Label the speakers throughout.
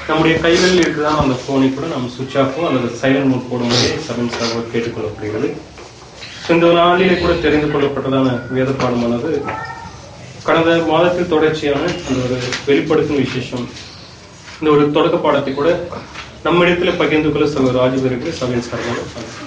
Speaker 1: நம்முடைய கைகளில் இருக்குதான் அந்த போனை கூட நம்ம சுவிட்ச் ஆஃபோ அல்லது சைலண்ட் மோட் போடும்போது செவன் சர்வர் கேட்டுக்கொள்ளப்படுகிறது So, இந்த நாளிலே கூட தெரிந்து கொள்ளப்பட்டதான வேத பாடமானது கடந்த மாதத்தில் தொடர்ச்சியான அந்த ஒரு வெளிப்படுத்தும் விசேஷம் இந்த ஒரு தொடக்க பாடத்தை கூட நம்மிடத்துல பகிர்ந்து கொள்ள சகோதர ராஜபருக்கு சபையின் சார்பாக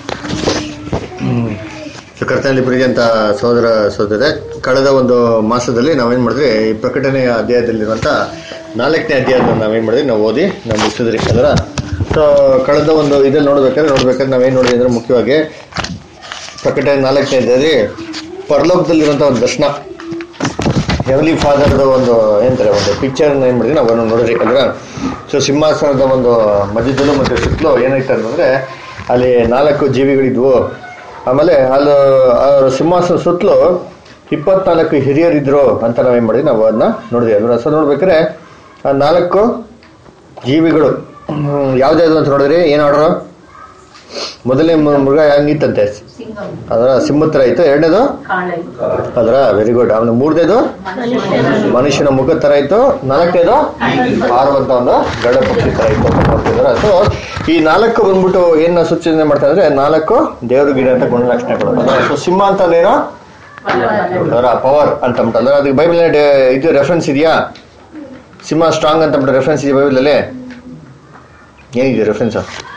Speaker 2: ಸೊ ಕರ್ತನಲ್ಲಿ ಪ್ರೀತಿಯಂತ ಸಹೋದರ ಸಹೋದರ ಕಳೆದ ಒಂದು ಮಾಸದಲ್ಲಿ ನಾವೇನ್ ಮಾಡಿದ್ವಿ ಈ ಪ್ರಕಟಣೆಯ ಅಧ್ಯಾಯದಲ್ಲಿರುವಂತ ನಾಲ್ಕನೇ ಅಧ್ಯಾಯದ ನಾವೇನ್ ಮಾಡಿದ್ವಿ ನಾವು ಓದಿ ನಾವು ಮುಗಿಸಿದ್ರಿ ಅದರ ಸೊ ಕಳೆದ ಒಂದು ಇದಲ್ಲಿ ನೋಡ್ಬೇಕಾದ್ರೆ ನೋಡ್ಬೇಕಾದ್ರೆ ನಾವೇನ್ ನೋಡಿದ್ವಿ ಅಂದ್ರೆ ಮುಖ್ಯವಾಗಿ ಪ್ರಕಟಣೆ ನಾಲ್ಕನೇ ಅಧ್ಯಾಯದಲ್ಲಿ ಪರಲೋಕದಲ್ಲಿರುವಂತ ಒಂದು ದರ್ಶನ ಹೆವಲಿ ಫಾದರ್ದ ಒಂದು ಏನಂತಾರೆ ಒಂದು ಪಿಕ್ಚರ್ ಏನ್ ಮಾಡಿದ್ವಿ ನಾವು ಅದನ್ನು ನೋಡಿದ್ರಿ ಅಂದ್ರೆ ಸೊ ಸಿಂಹಾಸನದ ಒಂದು ಮಧ್ಯದಲ್ಲೂ ಮತ್ತೆ ಸುತ್ತಲೂ ಏನಾಯ್ತು ಅಂತಂದ್ರೆ ಅಲ್ಲಿ ನಾಲ್ಕು ಜೀವಿಗಳಿದ್ವು ಆಮೇಲೆ ಅಲ್ಲಿ ಆ ಸಿಂಹಾಸನ ಸುತ್ತಲೂ ಇಪ್ಪತ್ನಾಲ್ಕು ಹಿರಿಯರಿದ್ರು ಅಂತ ನಾವೇನ್ ಮಾಡಿದ್ವಿ ನಾವು ಅದನ್ನ ನೋಡಿದ್ವಿ ಅದನ್ನ ಸೊ ನೋಡ್ಬೇಕಾದ್ರೆ ಆ ನಾಲ್ಕು ಜೀವಿಗಳು ಹ್ಮ್, ಯಾವ್ದ್ಯಾವ್ದು ಅಂತ ನೋಡಿದ್ರಿ ಏನ್ ಆರ್ಡ್ರು ಮೊದಲನೇ ಮೃ- ಮೃಗ ಹೆಂಗಿತ್ತಂತೆ
Speaker 3: ಸಿಂಗಂ
Speaker 2: ಅದರ ಸಿಂಹದ ಥರ ಇತ್ತು ಎರಡನೇದು
Speaker 3: ಕಾಳೆ
Speaker 2: ಅದರ ವೆರಿ ಗುಡ್ ಆಮೇಲೆ ಮೂರನೇದು ಮನುಷ್ಯನ ಮುಖದ ತರ ಇತ್ತು ನಾಲ್ಕನೇದು ಹಾರುವಂತ ಒಂದು ಗಡ ಪಕ್ಷಿ ತರ ಇತ್ತು ಅಂತ ನೋಡ್ತಿದ್ದಾರೆ ಸೊ ಈ ನಾಲ್ಕು ಬಂದ್ಬಿಟ್ಟು ಏನ್ ಸೂಚನೆ ಮಾಡ್ತಾ ಇದ್ರೆ ನಾಲ್ಕು ದೇವ್ರ ಗಿಡ ಅಂತ ಗುಣಲಕ್ಷಣಗಳು ಸೊ ಸಿಂಹ ಅಂತ ಏನು ಅದರ ಪವರ್ ಅಂತ ಅಂದ್ಬಿಟ್ಟು ಅದಕ್ಕೆ ಬೈಬಲ್ ಇದು ರೆಫರೆನ್ಸ್ ಇದೆಯಾ ಸಿಂಹ ಸ್ಟ್ರಾಂಗ್ ಅಂತ ಅಂದ್ಬಿಟ್ಟು ರೆಫರೆನ್ಸ್ ಇದೆಯಾ ಬೈಬಲ್ ಅಲ್ಲಿ ಏನಿದೆ ರೆಫರೆನ್ಸ್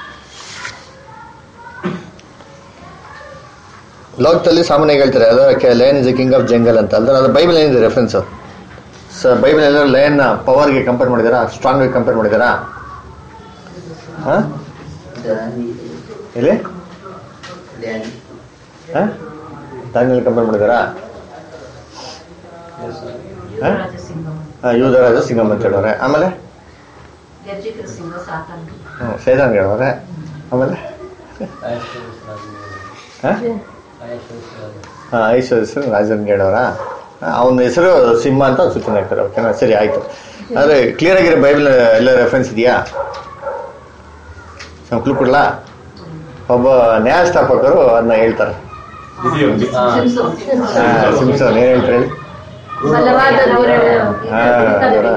Speaker 2: ಲೋಕದಲ್ಲಿ ಸಾಮಾನ್ಯವಾಗಿ ಹೇಳ್ತಾರೆ ಅದರ lion is king of jungle ಅಂತ ಅಲ್ದ್ರೆ ಅದು ಬೈಬಲ್ ಏನಿದೆ ರೆಫರೆನ್ಸ್ ಸರ್ ಬೈಬಲ್ ಎಲ್ಲ ಲಯನ್ ಪವರ್ಗೆ ಕಂಪೇರ್ ಮಾಡಿದಾರಾ ಸ್ಟ್ರಾಂಗ್ ಆಗಿ ಕಂಪೇರ್ ಮಾಡಿದಾರಾ ಹಾ ಎಲ್ಲಿ ಹಾ ದಾನಿಯಲ್ಲಿ ಕಂಪೇರ್ ಮಾಡಿದಾರಾ ಹಾ
Speaker 3: ಸಿಂಗಂ
Speaker 2: ಹಾ, ಯೂದರಾಜ ಸಿಂಗಮ್ ಅಂತ ಹೇಳೋರೆ ಆಮೇಲೆ
Speaker 3: ಗರ್ಜಿತ ಸಿಂಗ ಸಾತಾನ
Speaker 2: ಹ್ಮ್ ಸೇದಾನ್ ಹೇಳೋರೆ ಆಮೇಲೆ ಹಾ ಹಾ ಐಶ್ವರ್ಯ ಹೆಸರು ರಾಜನ್ ಹೇಳೋರ ಅವನ ಹೆಸರು ಸಿಂಹ ಅಂತ ಸೂಚನೆ ಆಗ್ತಾರೆ ಓಕೆನಾ ಸರಿ ಆಯ್ತು ಆದ್ರೆ ಕ್ಲಿಯರ್ ಆಗಿರೋ ಬೈಬಲ್ ಎಲ್ಲ ರೆಫರೆನ್ಸ್ ಇದೆಯಾ ನಾವು ಕ್ಲೂ ಕೊಡ್ಲಾ ಒಬ್ಬ ನ್ಯಾಯಸ್ಥಾಪಕರು ಅದನ್ನ ಹೇಳ್ತಾರೆ ಹಾ, ಸಿಂಪ್ಸನ್ ಏನ್ ಹೇಳ್ತಾರೆ ಹೇಳಿ
Speaker 3: ಬಲವಾದ ಧೋರಣೆ
Speaker 2: ಹಾ, ಅದರ.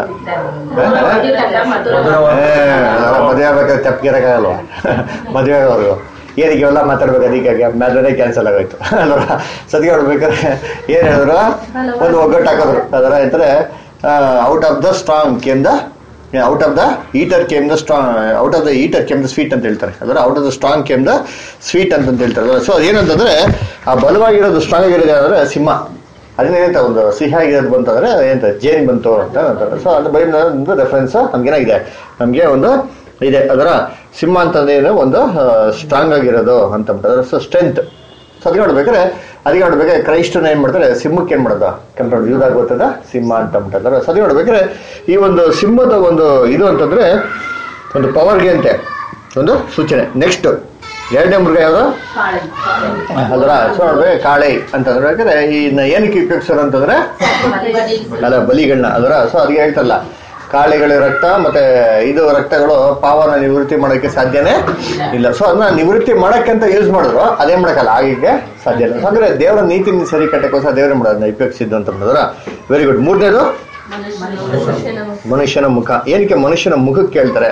Speaker 2: ಮದುವೆ ಆಗ್ಬೇಕಾದ್ರೆ ತಪ್ಪಿರಕ್ಕಾಗಲ್ವ ಮದುವೆ ಆಗೋರ್ಗು ಏನಕ್ಕೆ ಇವೆಲ್ಲ ಮಾತಾಡ್ಬೇಕು ಅದಕ್ಕಾಗಿ ಮದುವೆ ಕ್ಯಾನ್ಸಲ್ ಆಗೋಯ್ತು ಅಲ್ವಾ ಸದ್ಯ ನೋಡ್ಬೇಕಾದ್ರೆ ಏನ್ ಹೇಳಿದ್ರು ಒಂದು ಒಗ್ಗಟ್ಟು ಹಾಕಿದ್ರು ಅದರ ಎಂದ್ರೆ out of the strong came the out of the eater came the strong out of the eater came the sweet ಅಂತ ಹೇಳ್ತಾರೆ ಅದರ out of the strong came the sweet ಅಂತ ಹೇಳ್ತಾರೆ ಸೊ ಅದೇನಂತಂದ್ರೆ ಆ ಬಲವಾಗಿರೋದು ಸ್ಟ್ರಾಂಗ್ ಆಗಿರೋದು ಅಂದ್ರೆ ಸಿಂಹ ಅದನ್ನೇನಂತ ಒಂದು ಸಿಹಿ ಆಗಿರೋದು ಬಂತಂದ್ರೆ ಏನಂತ ಜೇನ್ ಬಂತು ಅಂತ ಅಂತಾರೆ ಸೊ ಅದು ಬೈಬಲ್ ಒಂದು ರೆಫರೆನ್ಸ್ ನಮ್ಗೇನಾಗಿದೆ ನಮ್ಗೆ ಒಂದು ಇದೆ ಅದರ ಸಿಂಹ ಅಂತಂದ್ರೆ ಏನು ಒಂದು ಸ್ಟ್ರಾಂಗ್ ಆಗಿರೋದು ಅಂತ ಅಂತಾರೆ ಸೊ ಸ್ಟ್ರೆಂತ್ ಸೊ ಅದಕ್ಕೆ ನೋಡ್ಬೇಕಾದ್ರೆ ಅದಕ್ಕೆ ನೋಡ್ಬೇಕಾದ್ರೆ ಕ್ರೈಸ್ತನ ಏನ್ ಮಾಡ್ತಾರೆ ಸಿಂಹಕ್ಕೆ ಏನ್ ಮಾಡೋದು ಕಂಪೇರ್ ಯೂದಾಗ ಗೊತ್ತದ ಸಿಂಹ ಅಂತ ಅಂತಾರೆ ಸೊ ಅದಕ್ಕೆ ನೋಡ್ಬೇಕಾದ್ರೆ ಈ ಒಂದು ಸಿಂಹದ ಒಂದು ಇದು ಅಂತಂದ್ರೆ ಒಂದು ಪವರ್ಗೆ ಅಂತೆ ಒಂದು ಸೂಚನೆ ನೆಕ್ಸ್ಟ್ ಎರಡನೇ ಮೃಗ ಯಾವುದು
Speaker 3: ಕಾಳೆ
Speaker 2: ಅದರ ಸೊ ನೋಡ್ಬೇಕು ಕಾಳೆ ಅಂತಂದ್ರೆ ಯಾಕಂದ್ರೆ ಈ ಏನಕ್ಕೆ ಉಪಯೋಗಿಸೋರು ಅಂತಂದ್ರೆ ಅಲ್ಲ ಬಲಿಗಳನ್ನ ಅದರ ಸೊ ಅದಕ್ಕೆ ಹೇಳ್ತಾರಲ್ಲ ಕಾಳೆಗಳ ರಕ್ತ ಮತ್ತೆ ಇದು ರಕ್ತಗಳು ಪಾವನ ನಿವೃತ್ತಿ ಮಾಡೋಕ್ಕೆ ಸಾಧ್ಯನೇ ಇಲ್ಲ ಸೊ ಅದನ್ನ ನಿವೃತ್ತಿ ಮಾಡಕ್ಕಂತ ಯೂಸ್ ಮಾಡಿದ್ರು ಅದೇ ಮಾಡಕ್ಕಲ್ಲ ಆಗಿಗೆ ಸಾಧ್ಯ ಇಲ್ಲ So ಅಂದ್ರೆ ದೇವರ ನೀತಿ ಸರಿ ಕಟ್ಟಕ್ಕೋಸ್ಕರ ದೇವರೇ ಮಾಡೋದನ್ನ ಉಪಯೋಗಿಸಿದ್ದು ಅಂತ ಮಾಡಿದ್ರ ವೆರಿ ಗುಡ್ ಮೂರನೇದು ಮನುಷ್ಯನ ಮುಖ ಏನಕ್ಕೆ ಮನುಷ್ಯನ ಮುಖಕ್ಕೆ ಕೇಳ್ತಾರೆ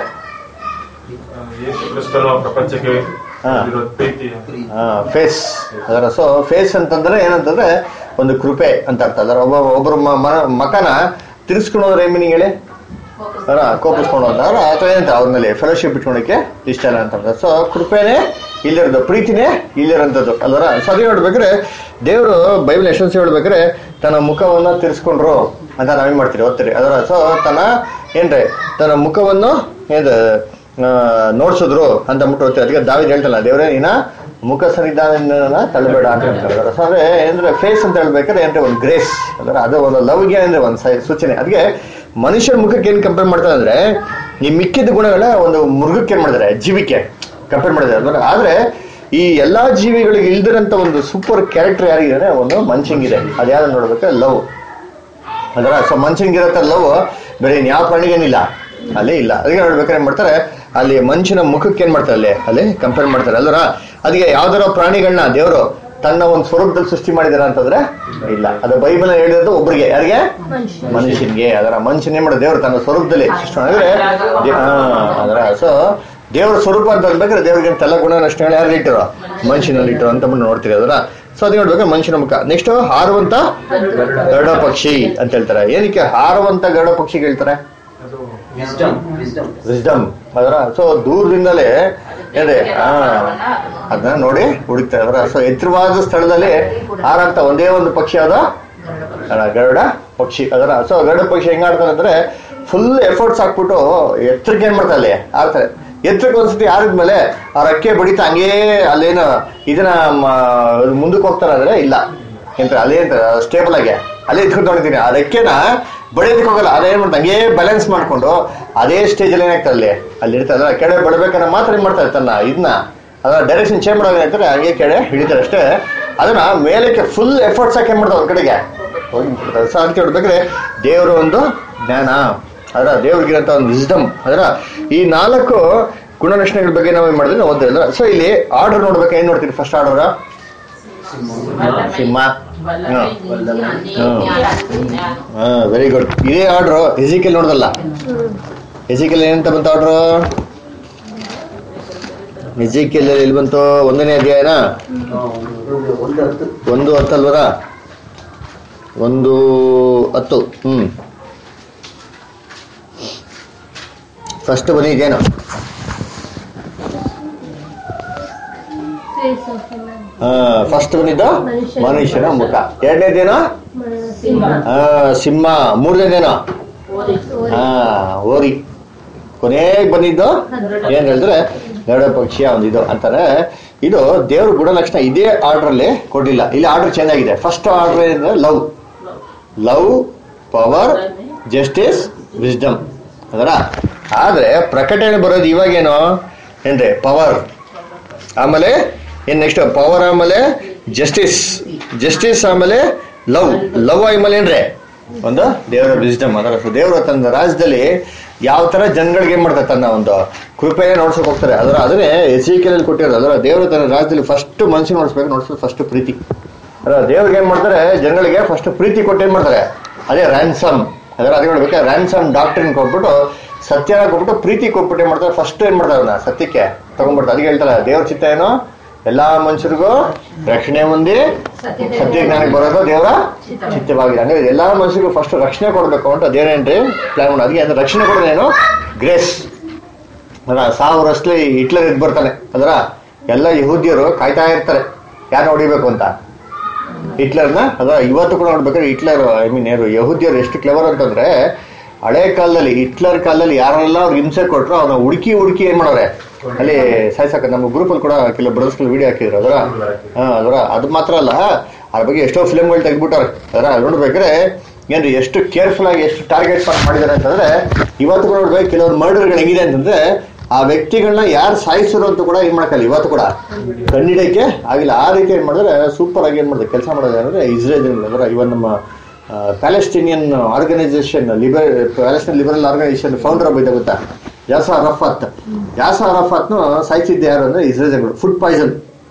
Speaker 1: ಯೇಸು ಕ್ರಿಸ್ತನು ಪ್ರಪಂಚಕ್ಕೆ
Speaker 2: ಹಾ.
Speaker 1: ಇರೋ ಪ್ರೀತಿ
Speaker 2: ಫೇಸ್ ಅದರ ಸೊ ಫೇಸ್ ಅಂತಂದ್ರೆ ಏನಂತಂದ್ರೆ ಒಂದು ಕೃಪೆ ಅಂತ ಅರ್ಥ ಅದರ ಒಬ್ಬ ಒಬ್ಬರ ಮ- ಮ- ಮಕನ ತಿರ್ಸ್ಕೊಳೋದ್ರ ಏನ್ ಮೀನಿಂಗ್ ಹೇಳಿ ಅದರ ಕೋಪಿಸ್ಕೊಂಡು ಹೋದ್ರ ಅಥವಾ ಏನಂತ ಅವ್ರ ಮೇಲೆ ಫೆಲೋಶಿಪ್ ಇಟ್ಕೊಳಕ್ಕೆ ಇಷ್ಟ ಇಲ್ಲ ಅಂತ ಸೊ ಕೃಪೆನೇ ಇಲ್ಲಿರೋದು ಪ್ರೀತಿನೇ ಇಲ್ಲಿರೋಂಥದ್ದು ಅಲ್ವರ ಸೊ ಅದೇ ನೋಡ್ಬೇಕಾದ್ರೆ ದೇವರು ಬೈಬಲ್ ಎಷ್ಟೊಂದು ಹೇಳ್ಬೇಕಾದ್ರೆ ತನ್ನ ಮುಖವನ್ನ ತಿರ್ಸ್ಕೊಂಡ್ರು ಅಂತ ನಾವೇನ್ ಮಾಡ್ತೀರಿ ಓದ್ತೀರಿ ಅದರ ಸೊ ತನ್ನ ಏನ್ರಿ ತನ್ನ ಮುಖವನ್ನು ಏನ್ ನೋಡ್ಸಿದ್ರು ಅಂತ ಅಂದ್ಬಿಟ್ಟು ಓದ್ತೀರಿ ಅದಕ್ಕೆ ದಾವಿದ್ ಹೇಳ್ತಲ್ಲ ದೇವರೇ ನೀನ ಮುಖ ಸನ್ನಿಧಾನ ತಳ್ಳಬೇಡ ಅಂತ ಹೇಳ್ತಾರೆ ಸೊ ಅಂದ್ರೆ ಅಂದ್ರೆ ಫೇಸ್ ಅಂತ ಹೇಳ್ಬೇಕಾದ್ರೆ ಏನ್ರಿ ಒಂದು ಗ್ರೇಸ್ ಅಂದ್ರೆ ಅದು ಒಂದು ಲವ್ಗೆ ಅಂದ್ರೆ ಒಂದು ಸೈ- ಸೂಚನೆ ಅದಕ್ಕೆ ಮನುಷ್ಯರ ಮುಖಕ್ಕೆ ಏನ್ ಕಂಪೇರ್ ಮಾಡ್ತಾರೆ ಅಂದ್ರೆ ಈ ಮಿಕ್ಕಿದ ಗುಣಗಳ ಒಂದು ಮೃಗಕ್ಕೆ ಏನ್ ಮಾಡಿದ್ದಾರೆ ಜೀವಿಕೆ ಕಂಪೇರ್ ಮಾಡಿದ್ದಾರೆ ಅಂದ್ರೆ ಆದ್ರೆ ಈ ಎಲ್ಲಾ ಜೀವಿಗಳಿಗೆ ಇಲ್ದಿರಂತ ಒಂದು ಸೂಪರ್ ಕ್ಯಾರೆಕ್ಟರ್ ಯಾರಿಗಿದೆ ಒಂದು ಮನುಷ್ಯಂಗಿದೆ ಅದು ಯಾರು ನೋಡ್ಬೇಕು ಲವ್ ಅದರ ಸೊ ಮನುಷ್ಯನಿಗಿರತ್ತ ಲವ್ ಬೇರೆ ಇನ್ ಯಾವ ಪ್ರಾಣಿಗೇನಿಲ್ಲ ಅಲ್ಲಿ ಇಲ್ಲ ಅದಕ್ಕೆ ನೋಡ್ಬೇಕಾದ್ರೆ ಏನ್ ಮಾಡ್ತಾರೆ ಅಲ್ಲಿ ಮನುಷ್ಯನ ಮುಖಕ್ಕೆ ಏನ್ ಮಾಡ್ತಾರೆ ಅಲ್ಲಿ ಅಲ್ಲಿ ಕಂಪೇರ್ ಮಾಡ್ತಾರೆ ಅಲ್ಲರ ಅದಕ್ಕೆ ಯಾವ್ದಾರ ಪ್ರಾಣಿಗಳನ್ನ ದೇವರು ತನ್ನ ಒಂದು ಸ್ವರೂಪದಲ್ಲಿ ಸೃಷ್ಟಿ ಮಾಡಿದಾರ ಅಂತಂದ್ರೆ ಇಲ್ಲ ಅದು ಬೈಬಲ್ ಹೇಳಿರೋದು ಒಬ್ರಿಗೆ ಯಾರಿಗೆ ಮನುಷ್ಯನ್ಗೆ ಅದರ ಮನುಷ್ಯನ್ ಏನ್ ಮಾಡೋದು ದೇವರು ತನ್ನ ಸ್ವರೂಪದಲ್ಲಿ ಸೃಷ್ಟಿ ಮಾಡಿದ್ರೆ ದೇ- ಹಾ, ಸೊ ದೇವರ ಸ್ವರೂಪ ಅಂತ ಅನ್ಬೇಕಾದ್ರೆ ದೇವರಿಗೆ ಅಂತೆಲ್ಲ ಗುಣಲಕ್ಷಣಗಳು ಯಾರು ಇಟ್ಟಿರೋ ಮನುಷ್ಯನಲ್ಲಿ ಇಟ್ಟಿರೋ ಅಂತ ಬಂದು ನೋಡ್ತೀರಿ ಅದರ ಸೊ ಅದು ನೋಡ್ಬೇಕಾದ್ರೆ ಮನುಷ್ಯನ ಮುಖ ನೆಕ್ಸ್ಟ್ ಹಾರುವಂತ ಗರುಡ ಪಕ್ಷಿ ಅಂತ ಹೇಳ್ತಾರೆ ಏನಕ್ಕೆ ಹಾರುವಂತ ಗರುಡ ಪಕ್ಷಿಗೆ ಹೇಳ್ತಾರೆ ವಿಸ್ಡಮ್ ಅದರ ಸೊ ದೂರದಿಂದಲೇ ಏನ್ರಿ ಹಾ ಅದನ್ನ ನೋಡಿ ಹುಡುಕ್ತಾ ಇದ್ರ ಸೊ ಎತ್ತರವಾದ ಸ್ಥಳದಲ್ಲಿ ಹಾರಾಡ್ತಾ ಒಂದೇ ಒಂದು ಪಕ್ಷಿ ಅದ ಅಲ್ಲ, ಗರುಡ ಪಕ್ಷಿ ಅದರ ಸೊ ಗರುಡ ಪಕ್ಷಿ ಹೆಂಗ್ ಆಡ್ತಾರೆ ಅಂದ್ರೆ ಫುಲ್ ಎಫರ್ಟ್ಸ್ ಹಾಕ್ಬಿಟ್ಟು ಎತ್ತರಕ್ಕೆ ಏನ್ ಮಾಡ್ತಾರೆ ಅಲ್ಲಿ ಆಡ್ತಾರೆ ಎತ್ತರಕ್ಕೆ ಒಂದ್ಸತಿ ಆಡಿದ್ಮೇಲೆ ಆ ರೆಕ್ಕೆ ಬಡಿತಾ ಹಂಗೇ ಅಲ್ಲೇನು ಇದನ್ನ ಮ- ಮುಂದಕ್ಕೆ ಹೋಗ್ತಾರೆ ಅಂದ್ರೆ ಇಲ್ಲ ಎಂತ ಅಲ್ಲೇ ಸ್ಟೇಬಲ್ ಆಗಿ ಅಲ್ಲೇ ಇಟ್ಕೊಂಡು ನೋಡಿದ್ದೀನಿ ಆ ರೆಕ್ಕೆನ ಬಡಿಯೋದಕ್ಕೆ ಹೋಗಲ್ಲ ಅದೇನ್ ಮಾಡ್ತಾರೆ ಹಂಗೇ ಬ್ಯಾಲೆನ್ಸ್ ಮಾಡ್ಕೊಂಡು ಅದೇ ಸ್ಟೇಜ್ ಅಲ್ಲಿ ಏನಾಗ್ತದೆ ಅಲ್ಲಿ ಅಲ್ಲಿ ಇರ್ತದೆ ಅದ್ರ ಕೆಳಗೆ ಬಡಬೇಕನ್ನ ಮಾತ್ರ ಏನ್ ಮಾಡ್ತಾರೆ ತನ್ನ ಇದನ್ನ ಅದರ ಡೈರೆಕ್ಷನ್ ಚೇಂಜ್ ಮಾಡೋದು ಏನಾಗ್ತಾರೆ ಹಂಗೆ ಕೆಳಗೆ ಹಿಡಿತಾರೆ ಅಷ್ಟೇ ಅದನ್ನ ಮೇಲಕ್ಕೆ ಫುಲ್ ಎಫರ್ಟ್ಸ್ ಹಾಕಿ ಏನ್ ಮಾಡ್ತಾರೆ ಒಂದ್ ಕಡೆಗೆ ಹೋಗಿ ಬಿಡ್ತಾರೆ. ಸೊ ಅದಕ್ಕೆ ನೋಡ್ಬೇಕಾದ್ರೆ ದೇವರ ಒಂದು ಜ್ಞಾನ ಅದರ ದೇವ್ರಿಗಿರಂತ ಒಂದು ವಿಸ್ಡಮ್ ಅದರ ಈ ನಾಲ್ಕು ಗುಣಲಕ್ಷಣಗಳ ಬಗ್ಗೆ ನಾವು ಏನ್ ಮಾಡಿದ್ವಿ ನಾವು ಓದಿಲ್ಲ ಸೊ ಇಲ್ಲಿ ಆರ್ಡರ್ ನೋಡ್ಬೇಕು ಏನ್ ನೋಡ್ತೀರಿ ಫಸ್ಟ್ ಆರ್ಡರ್ ಸಿಂಹ ಹಾ ವೆರಿ ಗುಡ್ ಇದೇ ಆರ್ಡ್ರು ಎಜಿಕಲ್ ನೋಡ್ದಲ್ಲ ಎಜಿಕಲ್ ಏನಂತ ಬಂತು ಆರ್ಡ್ರು ಎಜಿಕಲ್ ಎಲ್ಲಿ ಬಂತು ಒಂದನೇ ಅಧ್ಯಾಯನ ಒಂದು ಹತ್ತು ಅಲ್ವರ ಒಂದು ಹತ್ತು ಹ್ಮ್ ಫಸ್ಟ್ ಬನ್ನಿಗೇನು ಹಾ ಫಸ್ಟ್ ಬಂದಿದ್ದು ಮನುಷ್ಯನ ಮುಖ ಎರಡನೇದೇನೋ ಹಾ ಸಿಂಹ ಮೂರನೇದೇನೋ ಹಾ ಓರಿ ಕೊನೆಗೆ ಬಂದಿದ್ದು ಏನ್ ಹೇಳಿದ್ರೆ ಗರುಡ ಪಕ್ಷಿಯ ಒಂದು ಇದು ಅಂತಾರೆ ಇದು ದೇವ್ರ ಗುಣಲಕ್ಷಣ ಇದೇ ಆರ್ಡರ್ ಅಲ್ಲಿ ಕೊಡ್ಲಿಲ್ಲ ಇಲ್ಲಿ ಆರ್ಡರ್ ಚೇಂಜ್ ಆಗಿದೆ ಫಸ್ಟ್ ಆರ್ಡರ್ ಏನಂದ್ರೆ love love power justice wisdom ಅದರ ಆದ್ರೆ ಪ್ರಕಟಣೆ ಬರೋದು ಇವಾಗೇನು ಏನ್ರಿ ಪವರ್ ಆಮೇಲೆ ಏನ್ ನೆಕ್ಸ್ಟ್ ಪವರ್ ಆಮೇಲೆ ಜಸ್ಟಿಸ್ ಜಸ್ಟಿಸ್ ಆಮೇಲೆ ಲವ್ ಲವ್ ಆಮೇಲೆ ಏನ್ರಿ ಒಂದು ದೇವರ ವಿಸ್ಡಮ್ ಅದರ ದೇವರು ತನ್ನ ರಾಜ್ಯದಲ್ಲಿ ಯಾವ ತರ ಜನಗಳಿಗೆ ಏನ್ ಮಾಡ್ತಾರೆ ತನ್ನ ಒಂದು ಕೃಪೆಯ ನೋಡ್ಸಕ್ ಹೋಗ್ತಾರೆ ಅದರ ಅದನ್ನೇ ಎಸ್ ಸಿ ಕೊಟ್ಟಿರೋದು ಅದರ ದೇವರು ತನ್ನ ರಾಜ್ಯದಲ್ಲಿ ಫಸ್ಟ್ ಮನುಷ್ಯ ನೋಡ್ಸ್ಬೇಕು ನೋಡ್ಸೋದು ಫಸ್ಟ್ ಪ್ರೀತಿ ಅದರ ದೇವ್ರಿಗೆ ಏನ್ ಮಾಡ್ತಾರೆ ಜನಗಳಿಗೆ ಫಸ್ಟ್ ಪ್ರೀತಿ ಕೊಟ್ಟು ಏನ್ ಮಾಡ್ತಾರೆ ಅದೇ ರ್ಯಾನ್ಸಮ್ ಅದರ ಅದೇ ಹೇಳ್ಬೇಕು ರ್ಯಾನ್ಸಮ್ ಡಾಕ್ಟ್ರಿನ್ ಕೊಟ್ಬಿಟ್ಟು ಸತ್ಯನ ಕೊಟ್ಬಿಟ್ಟು ಪ್ರೀತಿ ಕೊಟ್ಬಿಟ್ಟು ಏನ್ ಮಾಡ್ತಾರೆ ಫಸ್ಟ್ ಏನ್ ಮಾಡ್ತಾರೆ ಅವ್ರನ್ನ ಸತ್ಯಕ್ಕೆ ತಗೊಂಡ್ಬಿಡ್ತಾರೆ ಅದಕ್ಕೆ ಹೇಳ್ತಾರೆ ದೇವ್ರ ಚಿತ್ತ ಏನು ಎಲ್ಲಾ ಮನುಷ್ಯರಿಗೂ ರಕ್ಷಣೆ ಹೊಂದಿ ಸತ್ಯ ಜ್ಞಾನಕ್ಕೆ ಬರೋದು ದೇವರ ಚಿತ್ತವಾಗಿದೆ ಅಂದ್ರೆ ಎಲ್ಲಾ ಮನುಷ್ಯರಿಗೂ ಫಸ್ಟ್ ರಕ್ಷಣೆ ಕೊಡ್ಬೇಕು ಅಂತ ದೇವ್ರೇನ್ರಿ ಪ್ಲಾನ್ ಮಾಡಿ ಅದಕ್ಕೆ ಅಂದ್ರೆ ರಕ್ಷಣೆ ಕೊಡೋದೇನು ಗ್ರೇಸ್ ಅದರ ಸಾವಿರ ವರ್ಷಲಿ ಹಿಟ್ಲರ್ ಎದ್ದು ಬರ್ತಾನೆ ಅದರ ಎಲ್ಲ ಯಹೂದ್ಯರು ಕಾಯ್ತಾ ಇರ್ತಾರೆ ಯಾರು ಹೊಡಿಬೇಕು ಅಂತ ಹಿಟ್ಲರ್ನ ಅದ ಇವತ್ತು ಕೂಡ ನೋಡ್ಬೇಕಾದ್ರೆ ಹಿಟ್ಲರ್ ಐ ಮೀನ್ ಯಾರು ಯಹೂದ್ಯರು ಎಷ್ಟು ಕ್ಲೆವರ್ ಅಂತಂದ್ರೆ ಹಳೆ ಕಾಲದಲ್ಲಿ ಹಿಟ್ಲರ್ ಕಾಲದಲ್ಲಿ ಯಾರೆಲ್ಲ ಅವ್ರು ಹಿಂಸೆ ಕೊಟ್ರು ಅವ್ರನ್ನ ಹುಡುಕಿ ಹುಡುಕಿ ಏನ್ ಮಾಡೋರೆ ಅಲ್ಲಿ ಸಾಯ್ಸಕ ನಮ್ಮ ಗ್ರೂಪ್ ಅಲ್ಲಿ ಕೂಡ ಕೆಲವು ಬ್ರದರ್ಸ್ ವಿಡಿಯೋ ಹಾಕಿದ್ರು ಅದರ ಹಾ ಅದರ ಅದು ಮಾತ್ರ ಅಲ್ಲ ಅದ್ರ ಬಗ್ಗೆ ಎಷ್ಟೋ ಫಿಲ್ಮ್ಗಳು ತೆಗ್ಬಿಟ್ಟಾರೆ ಅದರ ನೋಡ್ಬೇಕಾದ್ರೆ ಏನ್ರಿ ಎಷ್ಟು ಕೇರ್ಫುಲ್ ಆಗಿ ಎಷ್ಟು ಟಾರ್ಗೆಟ್ ಮಾಡಿದ್ದಾರೆ ಅಂತಂದ್ರೆ ಇವತ್ತು ಕೂಡ ನೋಡ್ಬೇಕು ಕೆಲವೊಂದು ಮರ್ಡರ್ಗಳು ಹೆಂಗಿದೆ ಅಂತಂದ್ರೆ ಆ ವ್ಯಕ್ತಿಗಳನ್ನ ಯಾರು ಸಾಯಿಸಿರೋ ಅಂತ ಕೂಡ ಏನ್ ಮಾಡಕ್ಕಲ್ಲ ಇವತ್ತು ಕೂಡ ಕಣ್ಣಿಡಕ್ಕೆ ಆಗಿಲ್ಲ ಆ ರೀತಿ ಏನ್ ಮಾಡಿದ್ರೆ ಸೂಪರ್ ಆಗಿ ಏನ್ ಮಾಡಿದ್ರೆ ಕೆಲಸ ಮಾಡೋದು ಅಂದ್ರೆ ಇಸ್ರೇಲ್ ಅಂದ್ರೆ ಇವನ್ ನಮ್ಮ ಪ್ಯಾಲೆಸ್ಟೀನಿಯನ್ ಆರ್ಗನೈಸೇಷನ್ ಲಿಬರ್ ಪ್ಯಾಲೆಸ್ಟೈನ್ ಲಿಬರಲ್ ಆರ್ಗನೈಸೇಷನ್ ಫೌಂಡರ್ ಒಬ್ಬ ಇದ್ದ ಗೊತ್ತಾ ಯಾಸ ಅರಫಾತ್ ಯಾಸ ಅರಫಾತ್ನು ಸಾಯಿಸಿದ್ದೆ ಯಾರು ಅಂದ್ರೆ ಇಸ್ರೇಲ್ಗಳು ಫುಡ್ ಪಾಯ್ಸನ್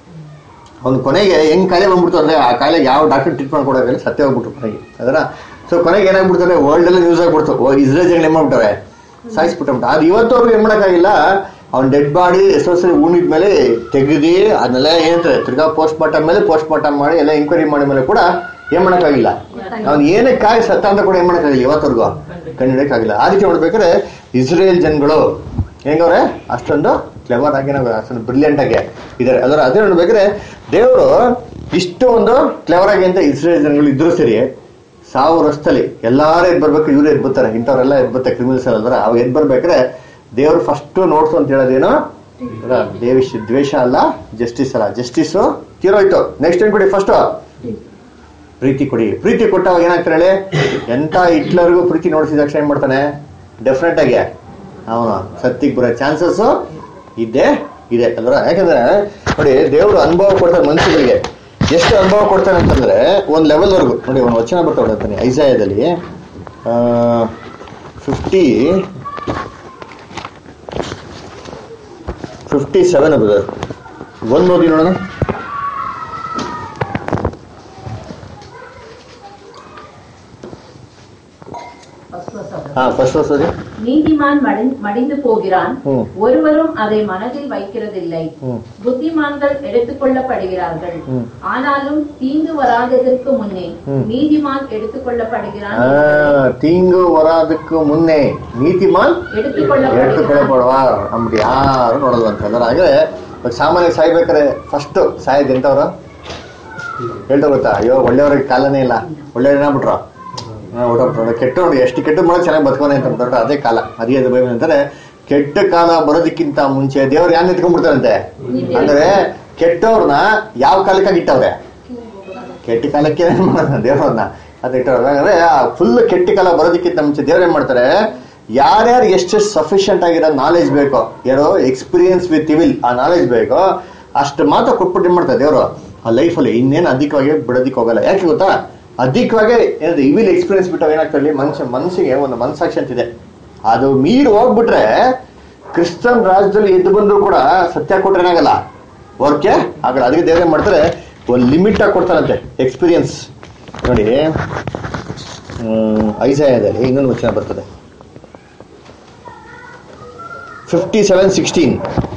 Speaker 2: ಅವ್ನು ಕೊನೆಗೆ ಹೆಂಗ್ ಕಾಯಿಲೆ ಬಂದ್ಬಿಡ್ತು ಅಂದ್ರೆ ಆ ಕಾಯಿಲೆಗೆ ಯಾವ ಡಾಕ್ಟರ್ ಟ್ರೀಟ್ಮೆಂಟ್ ಕೊಡೋದಿಲ್ಲ ಸತ್ಯ ಹೋಗ್ಬಿಟ್ರು ಕೊನೆಗೆ ಅದರ ಸೊ ಕೊನೆಗೆ ಏನಾಗ್ಬಿಡ್ತಾರೆ ವರ್ಲ್ಡ್ ಎಲ್ಲ ನ್ಯೂಸ್ ಆಗ್ಬಿಡ್ತು ಓ ಇಸ್ರೇಲ್ ಜನ ಏನ್ ಮಾಡ್ಬಿಟ್ಟಾರೆ ಸಾಯಿಸ್ಬಿಟ್ಟು ಅದು ಇವತ್ತವ್ರಿಗೆ ಏನ್ ಮಾಡಕ್ಕಾಗಿಲ್ಲ ಅವ್ನ ಡೆಡ್ ಬಾಡಿ ಎಷ್ಟೋ ಸರಿ ಉಣಿದ ಮೇಲೆ ತೆಗೆದಿ ಅದನ್ನೆಲ್ಲ ಏನಂತಾರೆ ತಿರ್ಗಾ ಪೋಸ್ಟ್ ಮಾರ್ಟಮ್ ಮೇಲೆ ಪೋಸ್ಟ್ ಮಾರ್ಟಮ್ ಮಾಡಿ ಎಲ್ಲ ಎಂಕ್ವೈರಿ ಮಾಡಿದ ಮೇಲೆ ಕೂಡ ಏನ್ ಮಾಡಕ್ಕಾಗಿಲ್ಲ ಅವ್ನು ಏನೇ ಕಾಯಿ ಸತ್ತ ಅಂತ ಕೂಡ ಏನ್ ಮಾಡಕ್ಕಾಗಿಲ್ಲ ಇವತ್ತವರೆಗೂ ಕಂಡಿಡಕ್ಕಾಗಿಲ್ಲ ಆ ರೀತಿ ನೋಡ್ಬೇಕಾದ್ರೆ ಇಸ್ರೇಲ್ ಜನಗಳು ಹೆಂಗವ್ರೆ ಅಷ್ಟೊಂದು ಕ್ಲೆವರ್ ಆಗಿ ನಾವು ಅಷ್ಟೊಂದು ಬ್ರಿಲಿಯಂಟ್ ಆಗಿ ಇದಾರೆ ಅದರ ಅದೇ ನೋಡ್ಬೇಕಾದ್ರೆ ದೇವರು ಇಷ್ಟು ಒಂದು ಕ್ಲೆವರ್ ಆಗಿ ಅಂತ ಇಸ್ರೇಲ್ ಜನಗಳು ಇದ್ರು ಸರಿ ಸಾವಿರ ವರ್ಷದಲ್ಲಿ ಎಲ್ಲಾರು ಎದ್ ಬರ್ಬೇಕು ಇವ್ರು ಎದ್ ಬರ್ತಾರೆ ಇಂಥವ್ರೆಲ್ಲ ಎದ್ ಬರ್ತಾರೆ ಕ್ರಿಮಿನಲ್ಸ್ ಅಲ್ವರ ಅವ್ ಎದ್ ಬರ್ಬೇಕಾದ್ರೆ ದೇವ್ರು ಫಸ್ಟ್ ನೋಡ್ಸು ಅಂತ ಹೇಳೋದೇನು ಅಲ್ಲ, ದೇವಿಶ್ ದ್ವೇಷ ಅಲ್ಲ ಜಸ್ಟಿಸ್ ಅಲ್ಲ ಜಸ್ಟಿಸ್ ತೀರೋಯ್ತು ನೆಕ್ಸ್ಟ್ ಏನ್ ಕೊಡಿ ಫಸ್ಟ್ ಪ್ರೀತಿ ಕೊಡಿ ಪ್ರೀತಿ ಕೊಟ್ಟಾಗ ಏನಾಗ್ತಾರೆ ಹೇಳಿ ಎಂತ ಹಿಟ್ಲರ್ಗೂ ಪ್ರೀತಿ ನೋಡಿಸಿದ ತಕ್ಷಣ ಏನ್ ಮಾಡ್ತಾನೆ ಡೆಫಿನೆಟ್ ಆಗಿ ಅವನು ಸತ್ತಿಗೆ ಬರೋ ಚಾನ್ಸಸ್ ಇದ್ದೇ ಇದೆ ಅಲ್ವರ ಯಾಕಂದ್ರೆ ನೋಡಿ ದೇವರು ಅನುಭವ ಕೊಡ್ತಾರೆ ಮನುಷ್ಯರಿಗೆ ಎಷ್ಟು ಅನುಭವ ಕೊಡ್ತಾನೆ ಅಂತಂದ್ರೆ ಒಂದ್ ಲೆವೆಲ್ ವರ್ಗು ನೋಡಿ ಒಂದು ವಚನ ಬರ್ತಾವೆ ಅಂತಾನೆ ಐಸಾಯದಲ್ಲಿ ಫಿಫ್ಟಿ ಫಿಫ್ಟಿ ಸೆವೆನ್ ಅದು ಒಂದು ಓದಿ ನೋಡೋಣ ಹಾ ಫಸ್ಟ್ ವರ್ಷ ಓದಿ
Speaker 3: நீதிமான் மடி- மடிந்து போகிறான்
Speaker 2: ம்.
Speaker 3: ஒருவரும் அதை மனதில் வைக்கிறதில்லை
Speaker 2: ம்.
Speaker 3: புத்திமான்கள் எடுத்துக் கொள்ளப்படுகிறார்கள்
Speaker 2: ம்.
Speaker 3: ஆனாலும் தீங்கு வராததற்கு முன்னே
Speaker 2: ம்.
Speaker 3: நீதிமான் எடுத்துக் கொள்ளப்படுகிறான்
Speaker 2: ಆ, ತೀಂಗು ವರಾದಕ್ಕೂ ಮುನ್ನೆ ನೀತಿಮಾನ್
Speaker 3: எடுத்துக் கொள்ளப்படுகிறான்
Speaker 2: ಎಡ್ತುಕೊಳ್ಳಬಾರ್ದ ಅಂದ್ಬಿಟ್ಟು ಯಾರು ನೋಡೋದು ಅಂತ ಅಂದ್ರೆ ಹಾಗೆ ಇವಾಗ ಸಾಮಾನ್ಯ ಸಾಯ್ಬೇಕಾದ್ರೆ ಫಸ್ಟ್ ಸಾಯೋದು ಎಂತವ್ರು ಹೇಳ್ತಾ ಗೊತ್ತಾ ಅಯ್ಯೋ ಒಳ್ಳೆಯವ್ರಿಗೆ ಕಾಲನೇ ಇಲ್ಲ ಒಳ್ಳೆಯವ್ರು ಏನಾಗ್ಬಿಟ್ರು ಹೊಟ್ಟೋಗ್ಬಿಟ್ರು ಕೆಟ್ಟ ನೋಡಿ ಎಷ್ಟು ಕೆಟ್ಟ ಮಾಡೋದು ಚೆನ್ನಾಗಿ ಬದುಕೋನೆ ಅಂತ ಅಂದ್ಬಿಟ್ರೆ ಅದೇ ಕಾಲ ಅದೇ ಅದು ಬೈಬಲ್ ಅಂತಾರೆ ಕೆಟ್ಟ ಕಾಲ ಬರೋದಕ್ಕಿಂತ ಮುಂಚೆ ದೇವ್ರು ಯಾರು ನಿಂತ್ಕೊಂಡ್ಬಿಡ್ತಾರಂತೆ ಅಂದ್ರೆ ಕೆಟ್ಟವ್ರನ್ನ ಯಾವ ಕಾಲಕ್ಕಾಗಿ ಇಟ್ಟವ್ರೆ ಕೆಟ್ಟ ಕಾಲಕ್ಕೆ ದೇವ್ರನ್ನ ಅದು ಇಟ್ಟವ್ರೆ ಅಂದ್ರೆ ಫುಲ್ ಕೆಟ್ಟ ಕಾಲ ಬರೋದಕ್ಕಿಂತ ಮುಂಚೆ ದೇವ್ರು ಏನ್ ಮಾಡ್ತಾರೆ ಯಾರ್ಯಾರು ಎಷ್ಟೆಷ್ಟು ಸಫಿಷಿಯಂಟ್ ಆಗಿರೋ ನಾಲೆಜ್ ಬೇಕೋ ಯಾರೋ ಎಕ್ಸ್ಪೀರಿಯನ್ಸ್ ವಿತ್ ಇವಿಲ್ ಆ ನಾಲೆಜ್ ಬೇಕೋ ಅಷ್ಟು ಮಾತ್ರ ಕೊಟ್ಬಿಟ್ಟು ಏನ್ ಮಾಡ್ತಾರೆ ದೇವರು ಆ ಲೈಫಲ್ಲಿ ಇನ್ನೇನು ಅಧಿಕವಾಗಿ ಬಿಡೋದಿಕ್ ಹೋಗಲ್ಲ ಯಾಕೆ ಗೊತ್ತಾ ಅಧಿಕವಾಗಿ ಏನಾದ್ರು ಇವಿಲ್ ಎಕ್ಸ್ಪೀರಿಯನ್ಸ್ ಬಿಟ್ಟು ಏನಾಗ್ತದೆ ಮನುಷ್ಯ ಮನಸ್ಸಿಗೆ ಒಂದು ಮನಸ್ಸಾಕ್ಷಿ ಅಂತಿದೆ ಅದು ಮೀರಿ ಹೋಗ್ಬಿಟ್ರೆ ಕ್ರಿಸ್ತನ್ ರಾಜ್ಯದಲ್ಲಿ ಎದ್ದು ಬಂದ್ರು ಕೂಡ ಸತ್ಯ ಕೊಟ್ರೆ ಏನಾಗಲ್ಲ ಓಕೆ ಆಗಲ್ಲ ಅದಕ್ಕೆ ದೇವ್ರು ಏನ್ ಮಾಡ್ತಾರೆ ಒಂದು ಲಿಮಿಟ್ ಆಗಿ ಕೊಡ್ತಾರಂತೆ ಎಕ್ಸ್ಪೀರಿಯನ್ಸ್ ನೋಡಿ ಐಸಾಯದಲ್ಲಿ ಇನ್ನೊಂದು ವಚನ ಬರ್ತದೆ ಫಿಫ್ಟಿ ಸೆವೆನ್ ಸಿಕ್ಸ್ಟೀನ್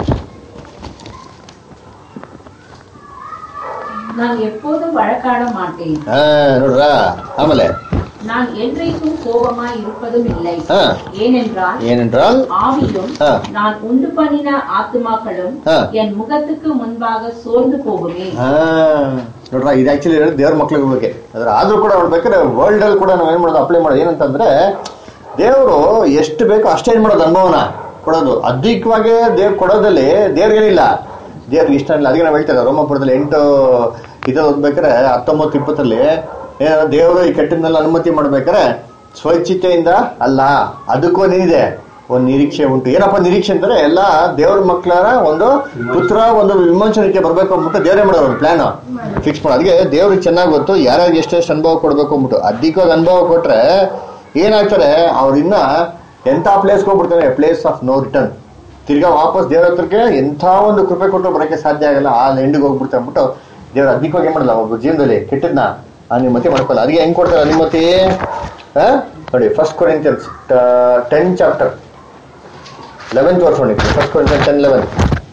Speaker 3: நான் எப்போதும் வழக்காட மாட்டேன்
Speaker 2: ಹಾ ನೋಡ್ರ ಆಮೇಲೆ
Speaker 3: நான் என்றைக்கும் கோபமாய் இருப்பதும் இல்லை
Speaker 2: ಹಾ
Speaker 3: ஏனென்றால்
Speaker 2: ಏನಂದ್ರಾಲ್
Speaker 3: ஆவியும்
Speaker 2: ஆ.
Speaker 3: நான் உண்டு பண்ணின ஆத்துமாக்களும்
Speaker 2: ஆ.
Speaker 3: என் முகத்துக்கு முன்பாக சோர்ந்து போகுமே
Speaker 2: ಹಾ ನೋಡ್ರ ಇದು ಆಕ್ಚುಲಿ ದೇವ್ರ ಮಕ್ಳಿಗೆ ಬಗ್ಗೆ ಅದ್ರ ಆದ್ರೂ ಕೂಡ ಅವ್ರು ಬೇಕಾದ್ರೆ ವರ್ಲ್ಡ್ ಅಲ್ಲಿ ಕೂಡ ನಾವು ಏನ್ ಮಾಡೋದು ಅಪ್ಲೈ ಮಾಡೋದು ಏನಂತಂದ್ರೆ ದೇವರು ಎಷ್ಟು ಬೇಕೋ ಅಷ್ಟೇ ಏನ್ ಮಾಡೋದು ಅನುಭವನ ಕೊಡೋದು ಅಧಿಕವಾಗಿ ದೇವ್ ಕೊಡೋದಲ್ಲಿ ದೇವ್ರಿಗೇನಿಲ್ಲ ದೇವ್ರಿಗೆ ಇಷ್ಟ ಇಲ್ಲ ಅದಕ್ಕೆ ನಾವು ಹೇಳ್ತಾರೆ ರೋಮಪುರದಲ್ಲಿ ಎಂಟು ಇದು ಓದ್ಬೇಕಾದ್ರೆ ಹತ್ತೊಂಬತ್ತು ಇಪ್ಪತ್ತರಲ್ಲಿ ಏನೋ ದೇವರು ಈ ಕೆಟ್ಟನ್ನೆಲ್ಲ ಅನುಮತಿ ಮಾಡ್ಬೇಕಾದ್ರೆ ಸ್ವಚ್ಛತೆಯಿಂದ ಅಲ್ಲ ಅದಕ್ಕೂ ಏನಿದೆ ಒಂದು ನಿರೀಕ್ಷೆ ಉಂಟು ಏನಪ್ಪ ನಿರೀಕ್ಷೆ ಅಂದ್ರೆ ಎಲ್ಲ ದೇವ್ರ ಮಕ್ಕಳ ಒಂದು ಪುತ್ರ ಒಂದು ವಿಮೋಚನೆಗೆ ಬರ್ಬೇಕು ಅಂದ್ಬಿಟ್ಟು ದೇವರೇ ಮಾಡೋರು ಒಂದು ಪ್ಲಾನ್ ಫಿಕ್ಸ್ ಮಾಡೋ ಅದಕ್ಕೆ ದೇವ್ರಿಗೆ ಚೆನ್ನಾಗಿ ಗೊತ್ತು ಯಾರ್ಯಾರಿಗೆ ಎಷ್ಟೆಷ್ಟು ಅನುಭವ ಕೊಡ್ಬೇಕು ಅಂದ್ಬಿಟ್ಟು ಅಧಿಕವಾಗಿ ಅನುಭವ ಕೊಟ್ರೆ ಏನಾಗ್ತಾರೆ ಅವ್ರಿನ್ನ ಎಂಥ ಪ್ಲೇಸ್ಗೆ ಹೋಗ್ಬಿಡ್ತಾರೆ ಪ್ಲೇಸ್ ಆಫ್ ನೋ ರಿಟರ್ನ್ ತಿರ್ಗಾ ವಾಪಸ್ ದೇವ್ರ ಹತ್ರಕ್ಕೆ ಎಂಥ ಒಂದು ಕೃಪೆ ಕೊಟ್ಟು ಬರೋಕ್ಕೆ ಸಾಧ್ಯ ಆಗಲ್ಲ ಆ ಎಂಡಿಗೆ ಹೋಗ್ಬಿಡ್ತಾರೆ ಅಂದ್ಬಿಟ್ಟು ದೇವ್ರ ಅಧಿಕವಾಗಿ ಏನ್ ಮಾಡಲ್ಲ ಒಬ್ಬ ಜೀವನದಲ್ಲಿ ಕೆಟ್ಟದ್ನ ಅನುಮತಿ ಮಾಡ್ಕೊಳ್ಳಲ್ಲ ಅದಕ್ಕೆ ಹೆಂಗ್ ಕೊಡ್ತಾರೆ ಅನುಮತಿ ಆ? ನೋಡಿ first Corinthians ten chapter eleventh ವರ್ಷ ನೋಡಿ ಫಸ್ಟ್ ಕೊರಿಂತಿಯನ್ಸ್ ಟೆನ್ ಲೆವೆನ್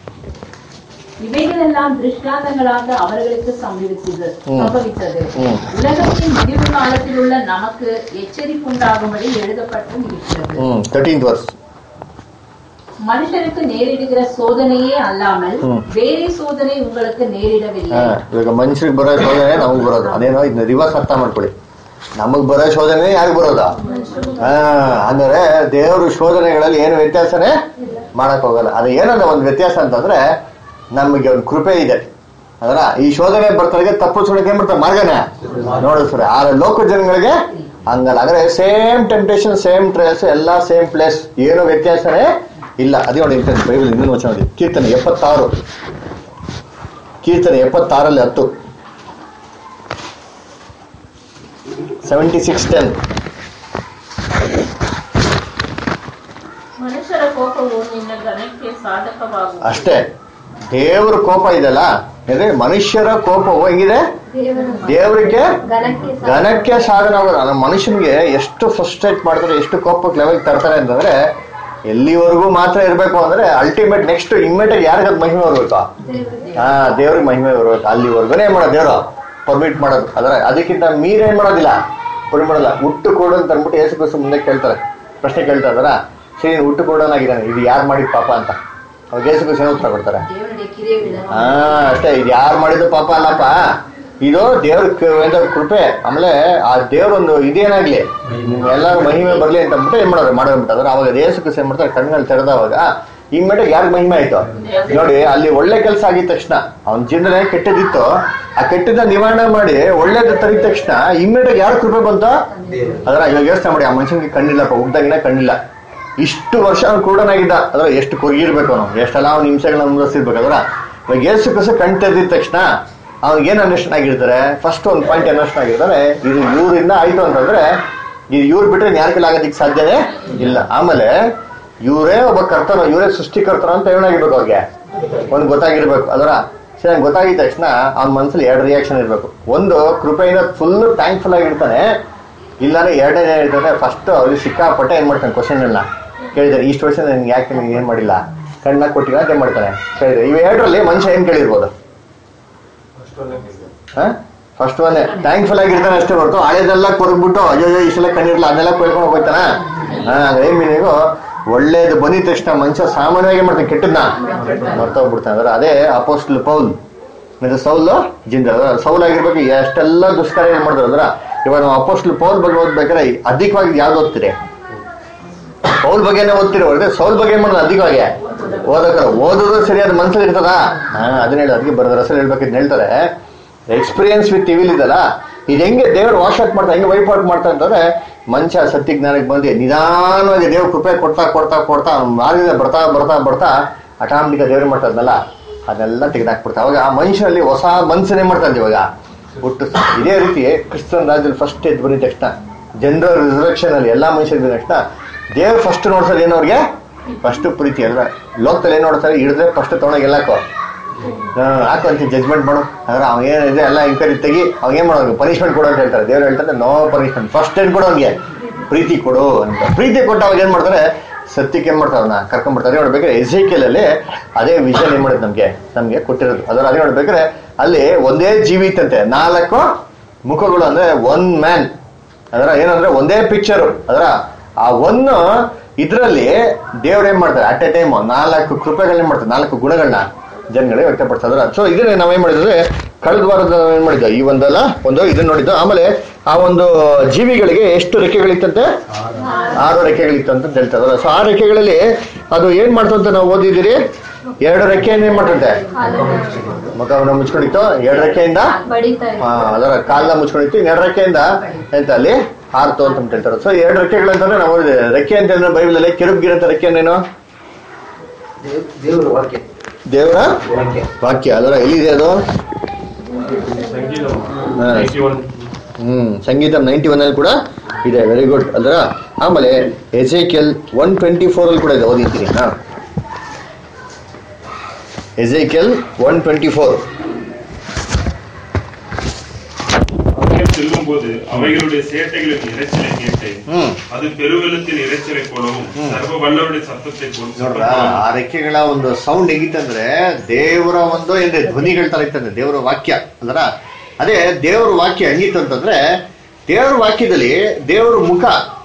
Speaker 3: இவைகளெல்லாம் திருஷ்டாந்தங்களாக அவர்களுக்கு சம்பவித்தது
Speaker 2: ம்.
Speaker 3: சம்பவித்தது
Speaker 2: ம்.
Speaker 3: உலகத்தின் முடிவு காலத்தில் உள்ள நமக்கு எச்சரிப்புண்டாகும்படி எழுதப்பட்டும் இருக்கிறது
Speaker 2: ಹ್ಮ್ ತರ್ಟೀನ್ತ್ ವರ್ಸ್
Speaker 3: மனுஷருக்கு நேரிடுகிற சோதனையே அல்லாமல்
Speaker 2: ம்.
Speaker 3: வேறே சோதனை உங்களுக்கு நேரிடவில்லை
Speaker 2: ಹಾ ಇವಾಗ ಮನುಷ್ಯರಿಗೆ ಬರೋ ಶೋಧನೆ ನಮಗ್ ಬರೋದು ಅದೇನೋ ಇದನ್ನ ರಿವರ್ಸ್ ಅರ್ಥ ಮಾಡ್ಕೊಳ್ಳಿ ನಮಗ್ ಬರೋ ಶೋಧನೆ ಯಾರಿಗ್ ಬರೋದು ಹಾ ಅಂದ್ರೆ ದೇವ್ರ ಶೋಧನೆಗಳಲ್ಲಿ ಏನು ವ್ಯತ್ಯಾಸನೇ ಮಾಡಕ್ ಹೋಗಲ್ಲ ಅದು ಏನಂದ್ರೆ ಒಂದು ವ್ಯತ್ಯಾಸ ಅಂತಂದ್ರೆ ನಮಗೆ ಒಂದು ಕೃಪೆ ಇದೆ ಅದರ ಈ ಶೋಧನೆ ಬರ್ತಾರೆ ತಪ್ಪು ಸುಡಕ್ಕೆ ಏನ್ ಮಾಡ್ತಾರೆ ಮಾರ್ಗನ ನೋಡಿಸ್ತಾರೆ ಆ ಲೋಕ ಜನಗಳಿಗೆ ಹಂಗಲ್ಲ ಅಂದ್ರೆ ಸೇಮ್ ಟೆಂಪ್ಟೇಷನ್ ಸೇಮ್ ಟ್ರೇಸ್ ಎಲ್ಲ ಸೇಮ್ ಪ್ಲೇಸ್ ಏನು ವ್ಯತ್ಯಾಸನೇ ಇಲ್ಲ ಅದೇ ನೋಡಿ ಬೈಬಲ್ ಇನ್ನೊಂದು ವಚನ ನೋಡಿ ಕೀರ್ತನೆ ಎಪ್ಪತ್ತಾರು ಕೀರ್ತನೆ ಎಪ್ಪತ್ತಾರಲ್ಲಿ ಹತ್ತು ಸೆವೆಂಟಿ ಸಿಕ್ಸ್ ಟೆನ್
Speaker 3: ಮನುಷ್ಯರ ಕೋಪವು ನಿನ್ನ ಘನಕ್ಕೆ ಸಾಧಕವಾಗುವುದು
Speaker 2: ಅಷ್ಟೇ ದೇವ್ರ ಕೋಪ ಇದೆಲ್ಲ ಅಂದ್ರೆ ಮನುಷ್ಯರ ಕೋಪವು ಹೆಂಗಿದೆ ದೇವರಿಗೆ ಘನಕ್ಕೆ ಸಾಧನ ಆಗೋದು ನಮ್ಮ ಮನುಷ್ಯನಿಗೆ ಎಷ್ಟು ಫ್ರಸ್ಟ್ರೇಟ್ ಮಾಡ್ತಾರೆ ಎಷ್ಟು ಕೋಪಕ್ಕೆ ಲೆವೆಲ್ ತರ್ತಾರೆ ಅಂತಂದ್ರೆ ಎಲ್ಲಿವರೆಗೂ ಮಾತ್ರ ಇರಬೇಕು ಅಂದ್ರೆ ಅಲ್ಟಿಮೇಟ್ ನೆಕ್ಸ್ಟ್ ಇಮ್ಮಿಡಿಯೇಟ್ ಯಾರಿಗ ಮಹಿಮೆ ಬರ್ಬೇಕು ಹಾ ದೇವ್ರಿಗೆ ಮಹಿಮೆ ಬರ್ಬೇಕು ಅಲ್ಲಿವರೆಗೂ ಏನ್ ಮಾಡೋದು ದೇವ್ರು ಪರ್ಮಿಟ್ ಮಾಡೋದು ಅದರ ಅದಕ್ಕಿಂತ ಮೀರೇನ್ ಮಾಡೋದಿಲ್ಲ ಪರ್ಮಿಟ್ ಮಾಡಲ್ಲ ಹುಟ್ಟು ಕೊಡು ಅಂತ ಅಂದ್ಬಿಟ್ಟು ಏಸು ಕ್ರಿಸ್ತು ಮುಂದೆ ಕೇಳ್ತಾರೆ ಪ್ರಶ್ನೆ ಕೇಳ್ತಾ ಇದಾರ ಸರಿ ನೀನು ಹುಟ್ಟು ಕೊಡೋನಾಗಿದ್ದಾನೆ ಇದು ಯಾರು ಮಾಡಿದ ಪಾಪ ಅಂತ ಅವಾಗ ಏಸು ಕ್ರಿಸ್ತು ಏನು ಉತ್ತರ ಕೊಡ್ತಾರೆ
Speaker 3: தேவனுடைய கிரியைகளை
Speaker 2: ಹಾ ಅಷ್ಟೇ ಇದು ಯಾರು ಮಾಡಿದ ಪಾಪ ಅಲ್ಲಪ್ಪ ಇದು ದೇವ್ರ ಕ- ಎಂತ ಕೃಪೆ ಆಮೇಲೆ ಆ ದೇವ್ರೊಂದು ಇದೇನಾಗ್ಲಿ ಎಲ್ಲಾರು ಮಹಿಮೆ ಬರ್ಲಿ ಅಂತ ಅಂದ್ಬಿಟ್ಟು ಏನ್ ಮಾಡೋರು ಮಾಡೋದ್ಬಿಟ್ಟು ಅವಾಗ ಯೇಸು ಕ್ರಿಸ್ತು ಏನ್ ಮಾಡ್ತಾರೆ ಕಣ್ಗಳು ತೆರೆದವಾಗ ಇಮ್ಮಿಡಿಯೇಟ್ ಯಾರಿಗ್ ಮಹಿಮೆ ಆಯ್ತು ನೋಡಿ ಅಲ್ಲಿ ಒಳ್ಳೆ ಕೆಲಸ ಆಗಿದ ತಕ್ಷಣ ಅವನ ಜೀವನದಲ್ಲಿ ಕೆಟ್ಟದಿತ್ತು ಆ ಕೆಟ್ಟದ ನಿವಾರಣೆ ಮಾಡಿ ಒಳ್ಳೇದು ತರಿದ ತಕ್ಷಣ ಇಮ್ಮಿಡಿಯೇಟ್ ಯಾರು ಕೃಪೆ ಬಂತು ಅದರ ಇವಾಗ ಯೋಚನೆ ಮಾಡಿ ಆ ಮನುಷ್ಯನಿಗೆ ಕಣ್ಣಿಲ್ಲಪ್ಪ ಉಗ್ದಾಗಿನ ಕಣ್ಣಿಲ್ಲ ಇಷ್ಟು ವರ್ಷ ಅವ್ನು ಕುರುಡನಾಗಿದ್ದ ಅದ್ರ ಎಷ್ಟು ಕೊರಗಿರ್ಬೇಕು ಅವನು ಎಷ್ಟೆಲ್ಲ ಅವ್ನು ಹಿಂಸೆಗಳನ್ನ ಅನುಭವಿಸಿರ್ಬೇಕು ಅದರ ಇವಾಗ ಏಸು ಕಸ ಕಣ್ ತೆರೆದಿದ ತಕ್ಷಣ ಅವ್ನಿಗೆ ಏನ್ ಅನ್ವೇಷಣೆ ಆಗಿರ್ತಾರೆ ಫಸ್ಟ್ ಒಂದು ಪಾಯಿಂಟ್ ಅನ್ವೇಷಣೆ ಆಗಿರ್ತಾರೆ ಇದು ಇವ್ರಿಂದ ಆಯ್ತು ಅಂತಂದ್ರೆ ಇದು ಇವ್ರು ಬಿಟ್ರೆ ಯಾರ ಕೈಲಿ ಆಗೋದಿಕ್ ಸಾಧ್ಯನೇ ಇಲ್ಲ ಆಮೇಲೆ ಇವರೇ ಒಬ್ಬ ಕರ್ತನ ಇವರೇ ಸೃಷ್ಟಿಕರ್ತನ ಅಂತ ಏನಾಗಿರ್ಬೇಕು ಅವ್ರಿಗೆ ಒಂದು ಗೊತ್ತಾಗಿರ್ಬೇಕು ಅದರ ಸರಿ ಗೊತ್ತಾಗಿದ ತಕ್ಷಣ ಅವ್ನ ಮನಸ್ಸಲ್ಲಿ ಎರಡು ರಿಯಾಕ್ಷನ್ ಇರ್ಬೇಕು ಒಂದು ಕೃಪೆಯಿಂದ ಫುಲ್ ಥ್ಯಾಂಕ್ಫುಲ್ ಆಗಿರ್ತಾನೆ ಇಲ್ಲಾಂದ್ರೆ ಎರಡನೇ ಇರ್ತದೆ ಫಸ್ಟ್ ಅವ್ರಿಗೆ ಸಿಕ್ಕಾಪಟ್ಟೆ ಏನ್ ಮಾಡ್ತಾನೆ ಕ್ವಶನ್ ಎಲ್ಲ ಕೇಳಿದಾರೆ ಇಷ್ಟು ವರ್ಷ ನನಗೆ ಯಾಕೆ ನಿಮ್ಗೆ ಏನ್ ಮಾಡಿಲ್ಲ ಕಣ್ಣ ಕೊಟ್ಟಿಲ್ಲ ಅಂತ ಏನ್ ಮಾಡ್ತಾನೆ ಕೇಳಿದ್ರೆ ಇವ್ ಎರಡರಲ್ಲಿ ಮನುಷ್ಯ ಏನ್ ಕೇಳಿರ್ಬೋದು ಫಸ್ಟ್ ಒನ್ ಥ್ಯಾಂಕ್ಫುಲ್ ಆಗಿರ್ತಾನೆ ಅಷ್ಟೇ ಹೊರತು ಹಳೇದೆಲ್ಲ ಕೊರಗ್ಬಿಟ್ಟು ಅಯ್ಯೋ ಅಯ್ಯೋ ಇಷ್ಟೆಲ್ಲ ಕಣ್ಣಿರ್ಲ ಅದನ್ನೆಲ್ಲ ಕೊಯ್ಕೊಂಡು ಹೋಗ್ತಾನ ಹಾ ಅದೇ ಮೀನಿಗೂ ಒಳ್ಳೇದು ಬಂದಿದ ತಕ್ಷಣ ಮನುಷ್ಯ ಸಾಮಾನ್ಯವಾಗಿ ಏನ್ ಮಾಡ್ತಾನೆ ಕೆಟ್ಟದ್ನ ಮರ್ತೋಗ್ಬಿಡ್ತಾನೆ ಅಂದ್ರೆ ಅದೇ ಅಪೋಸ್ಟ್ಲ್ ಪೌಲ್ ಮತ್ತೆ ಸೌಲ್ ಜಿಂದ ಸೌಲ್ ಆಗಿರ್ಬೇಕು ಎಷ್ಟೆಲ್ಲ ದುಷ್ಕಾರ್ಯ ಮಾಡಿದ್ರು ಅಂದ್ರ ಇವಾಗ ನಾವು ಅಪೋಸ್ಟ್ಲ್ ಪೌಲ್ ಬಗ್ಗೆ ಓದ್ಬೇಕಾದ್ರೆ ಅಧಿಕವಾಗಿ ಯಾವ್ದು ಓದ್ತೀರಿ ಪೌಲ್ ಬಗ್ಗೆನೇ ಓದ್ತಿರೋ ಹೊರತು ಸೌಲ್ ಬಗ್ಗೆ ಏನ್ ಮಾಡೋದು ಅಧಿಕವಾಗಿ ಓದಕ್ಕಾರ ಓದೋದು ಸರಿಯಾದ ಮನ್ಸಲ್ಲಿ ಇರ್ತದ ಹಾ ಅದನ್ನ ಹೇಳಿ ಅದಕ್ಕೆ ಬರೋದ್ರ ಹೆಸರು ಹೇಳ್ಬೇಕಿದ್ ಹೇಳ್ತಾರೆ ಎಕ್ಸ್ಪೀರಿಯನ್ಸ್ ವಿತ್ ಇವಿಲ್ ಇದಲ್ಲ ಇದು ಹೆಂಗೆ ದೇವ್ರು ವಾಶ್ ಔಟ್ ಮಾಡ್ತಾ ಹೆಂಗೆ ವೈಪ್ ಔಟ್ ಮಾಡ್ತಾ ಅಂತಂದ್ರೆ ಮನುಷ್ಯ ಸತ್ಯ ಜ್ಞಾನಕ್ಕೆ ಬಂದು ನಿಧಾನವಾಗಿ ದೇವ್ರ ಕೃಪೆ ಕೊಡ್ತಾ ಕೊಡ್ತಾ ಕೊಡ್ತಾ ಅವ್ನ ಮಾರ್ಗದಿಂದ ಬರ್ತಾ ಬರ್ತಾ ಬರ್ತಾ ಆಟೋಮೆಟಿಕ್ ದೇವ್ರು ಮಾಡ್ತದಲ್ಲ ಅದನ್ನೆಲ್ಲ ತೆಗೆದಾಕ್ಬಿಡ್ತಾ ಅವಾಗ ಆ ಮನುಷ್ಯರಲ್ಲಿ ಹೊಸ ಮನ್ಸನ್ನೇ ಮಾಡ್ತಾ ಇದ್ದ ಇವಾಗ ಹುಟ್ಟು ಇದೇ ರೀತಿ ಕ್ರಿಸ್ತನ್ ರಾಜ್ಯದಲ್ಲಿ ಫಸ್ಟ್ ಎದ್ದು ಬಂದಿದ ತಕ್ಷಣ ಜನರಲ್ ರಿಸರ್ವೇಕ್ಷನ್ ಅಲ್ಲಿ ಎಲ್ಲಾ ಮನುಷ್ಯರು ಬಂದ ತಕ್ಷಣ ದೇವ್ರು ಫಸ್ಟ್ ನೋಡ್ಸೋದು ಏನು ಅವ್ರಿಗೆ ಫಸ್ಟ್ ಪ್ರೀತಿ ಅಲ್ವಾ ಲೋಕದಲ್ಲಿ ಏನ್ ನೋಡ್ತಾರೆ ಹಿಡಿದ್ರೆ ಫಸ್ಟ್ ತಗೊಂಡೋಗಿ ಎಲ್ಲಾಕೋ ಹಾಕು ಅಂತ ಜಜ್ಮೆಂಟ್ ಮಾಡು ಅಂದ್ರೆ ಅವ ಏನಿದೆ ಎಲ್ಲ ಇಂಕರಿ ತೆಗಿ ಅವಾಗ ಏನ್ ಮಾಡೋದು ಪನಿಷ್ಮೆಂಟ್ ಕೊಡು ಅಂತ ಹೇಳ್ತಾರೆ ದೇವ್ರು ಹೇಳ್ತಾರೆ ನೋ ಪನಿಷ್ಮೆಂಟ್ ಫಸ್ಟ್ ಏನ್ ಕೊಡು ಅವ್ನಿಗೆ ಪ್ರೀತಿ ಕೊಡು ಅಂತ ಪ್ರೀತಿ ಕೊಟ್ಟು ಅವಾಗ ಏನ್ ಮಾಡ್ತಾರೆ ಸತ್ಯಕ್ಕೆ ಏನ್ ಮಾಡ್ತಾರೆ ಅವ್ನ ಕರ್ಕೊಂಡ್ಬಿಡ್ತಾರೆ ನೋಡ್ಬೇಕಾದ್ರೆ ಎಸೈಕೆಲ್ ಅಲ್ಲಿ ಅದೇ ವಿಷನ್ ಏನ್ ಮಾಡುತ್ತೆ ನಮ್ಗೆ ನಮ್ಗೆ ಕೊಟ್ಟಿರೋದು ಅದರ ಅದೇ ನೋಡ್ಬೇಕಾದ್ರೆ ಅಲ್ಲಿ ಒಂದೇ ಜೀವಿ ಇತ್ತಂತೆ ನಾಲ್ಕು ಮುಖಗಳು ಅಂದ್ರೆ ಒನ್ ಮ್ಯಾನ್ ಅದರ ಏನಂದ್ರೆ ಒಂದೇ ಪಿಕ್ಚರ್ ಅದರ ಆ ಒಂದು ಇದ್ರಲ್ಲಿ ದೇವ್ರ ಏನ್ ಮಾಡ್ತಾರೆ ಅಟ್ ಎ ಟೈಮ್ ನಾಲ್ಕು ಕೃಪೆಗಳನ್ನ ಏನ್ ಮಾಡ್ತಾರೆ ನಾಲ್ಕು ಗುಣಗಳನ್ನ ಜನಗಳಿಗೆ ವ್ಯಕ್ತಪಡಿಸಿದ್ರ ಸೊ ಇದನ್ನ ನಾವೇನ್ ಮಾಡಿದ್ರೆ ಕಳೆದ ವಾರದ ಏನ್ ಮಾಡಿದ್ವಿ ಈ ಒಂದಲ್ಲ ಒಂದು ಇದನ್ನ ನೋಡಿದ್ದು ಆಮೇಲೆ ಆ ಒಂದು ಜೀವಿಗಳಿಗೆ ಎಷ್ಟು ರೆಕ್ಕೆಗಳಿತ್ತಂತೆ ಆರು ರೆಕ್ಕೆಗಳಿತ್ತು ಅಂತ ಹೇಳ್ತಾ ಇದ್ದಾರೆ ಸೊ ಆ ರೆಕ್ಕೆಗಳಲ್ಲಿ ಅದು ಏನ್ ಮಾಡ್ತು ಅಂತ ನಾವು ಓದಿದಿರಿ ಎರಡು ರೆಕ್ಕೆಯಿಂದ ಏನ್ ಮಾಡ್ತಂತೆ ಮುಖವನ್ನು ಮುಚ್ಕೊಂಡಿತ್ತು ಎರಡು ರೆಕ್ಕೆಯಿಂದ
Speaker 4: ಬಡಿತಾ
Speaker 2: ಆ, ಅದರ ಕಾಲ್ನ ಮುಚ್ಕೊಂಡಿತ್ತು ಎರಡು ರೆಕ್ಕೆಯಿಂದ ಎಂತ ಅಲ್ಲಿ ಹಾರ್ತು ಅಂತ ಹೇಳ್ತಾರೆ ಸೊ ಎರಡು ರೆಕ್ಕೆಗಳಂತಂದ್ರೆ ನಾವು ಓದಿದೆ ರೆಕ್ಕೆ ಅಂತ ಅಂದ್ರೆ ಬೈಬಲ್ ಅಲ್ಲಿ ಕೆರುಬ್ಗಿರ ಅಂತ ರೆಕ್ಕೆ ಅಂದ್ರೇನು
Speaker 5: ದೇವರ ವಾಕ್ಯ
Speaker 2: ದೇವರ
Speaker 5: ವಾಕ್ಯ
Speaker 2: ವಾಕ್ಯ ಅದರ ಎಲ್ಲಿದೆ ಅದು
Speaker 1: ಸಂಗೀತ
Speaker 2: ಹಾ.
Speaker 1: 91.
Speaker 2: ಹ್ಮ್ ಸಂಗೀತ ನೈಂಟಿ ಒನ್ ಅಲ್ಲಿ ಕೂಡ ಇದೆ ವೆರಿ ಗುಡ್ ಅದರ ಆಮೇಲೆ ಎಜೆಕೆಲ್ ಒನ್ ಟ್ವೆಂಟಿ ಫೋರ್ ಅಲ್ಲಿ ಕೂಡ ಇದೆ ಓದಿದ್ದೀನಿ ಹಾ ಎಜೆಕೆಲ್ ಒನ್ ಟ್ವೆಂಟಿ ஃபோர்
Speaker 6: அங்கே செல்லும்போது அவைகளுடைய சேட்டைகளின் இரைச்சலை கேட்டேன்
Speaker 2: ಹ್ಮ್
Speaker 6: அது பெருவெள்ளத்தின் இரைச்சலை போலவும் சர்வ வல்லவருடைய சத்தத்தை
Speaker 2: ನೋಡ್ರ ಆ ರೆಕ್ಕೆಗಳ ಒಂದು ಸೌಂಡ್ ಹೇಗಿತ್ತಂದ್ರೆ ದೇವರ ಒಂದು ಏನ್ರಿ ಧ್ವನಿಗಳ ತರ ಇತ್ತಂದ್ರೆ ದೇವರ ವಾಕ್ಯ ಅಂದ್ರ ಅದೇ ದೇವರ ವಾಕ್ಯ ಹೆಂಗಿತ್ತು ಅಂತಂದ್ರೆ ದೇವರ ವಾಕ್ಯದಲ್ಲಿ ದೇವರ ಮುಖ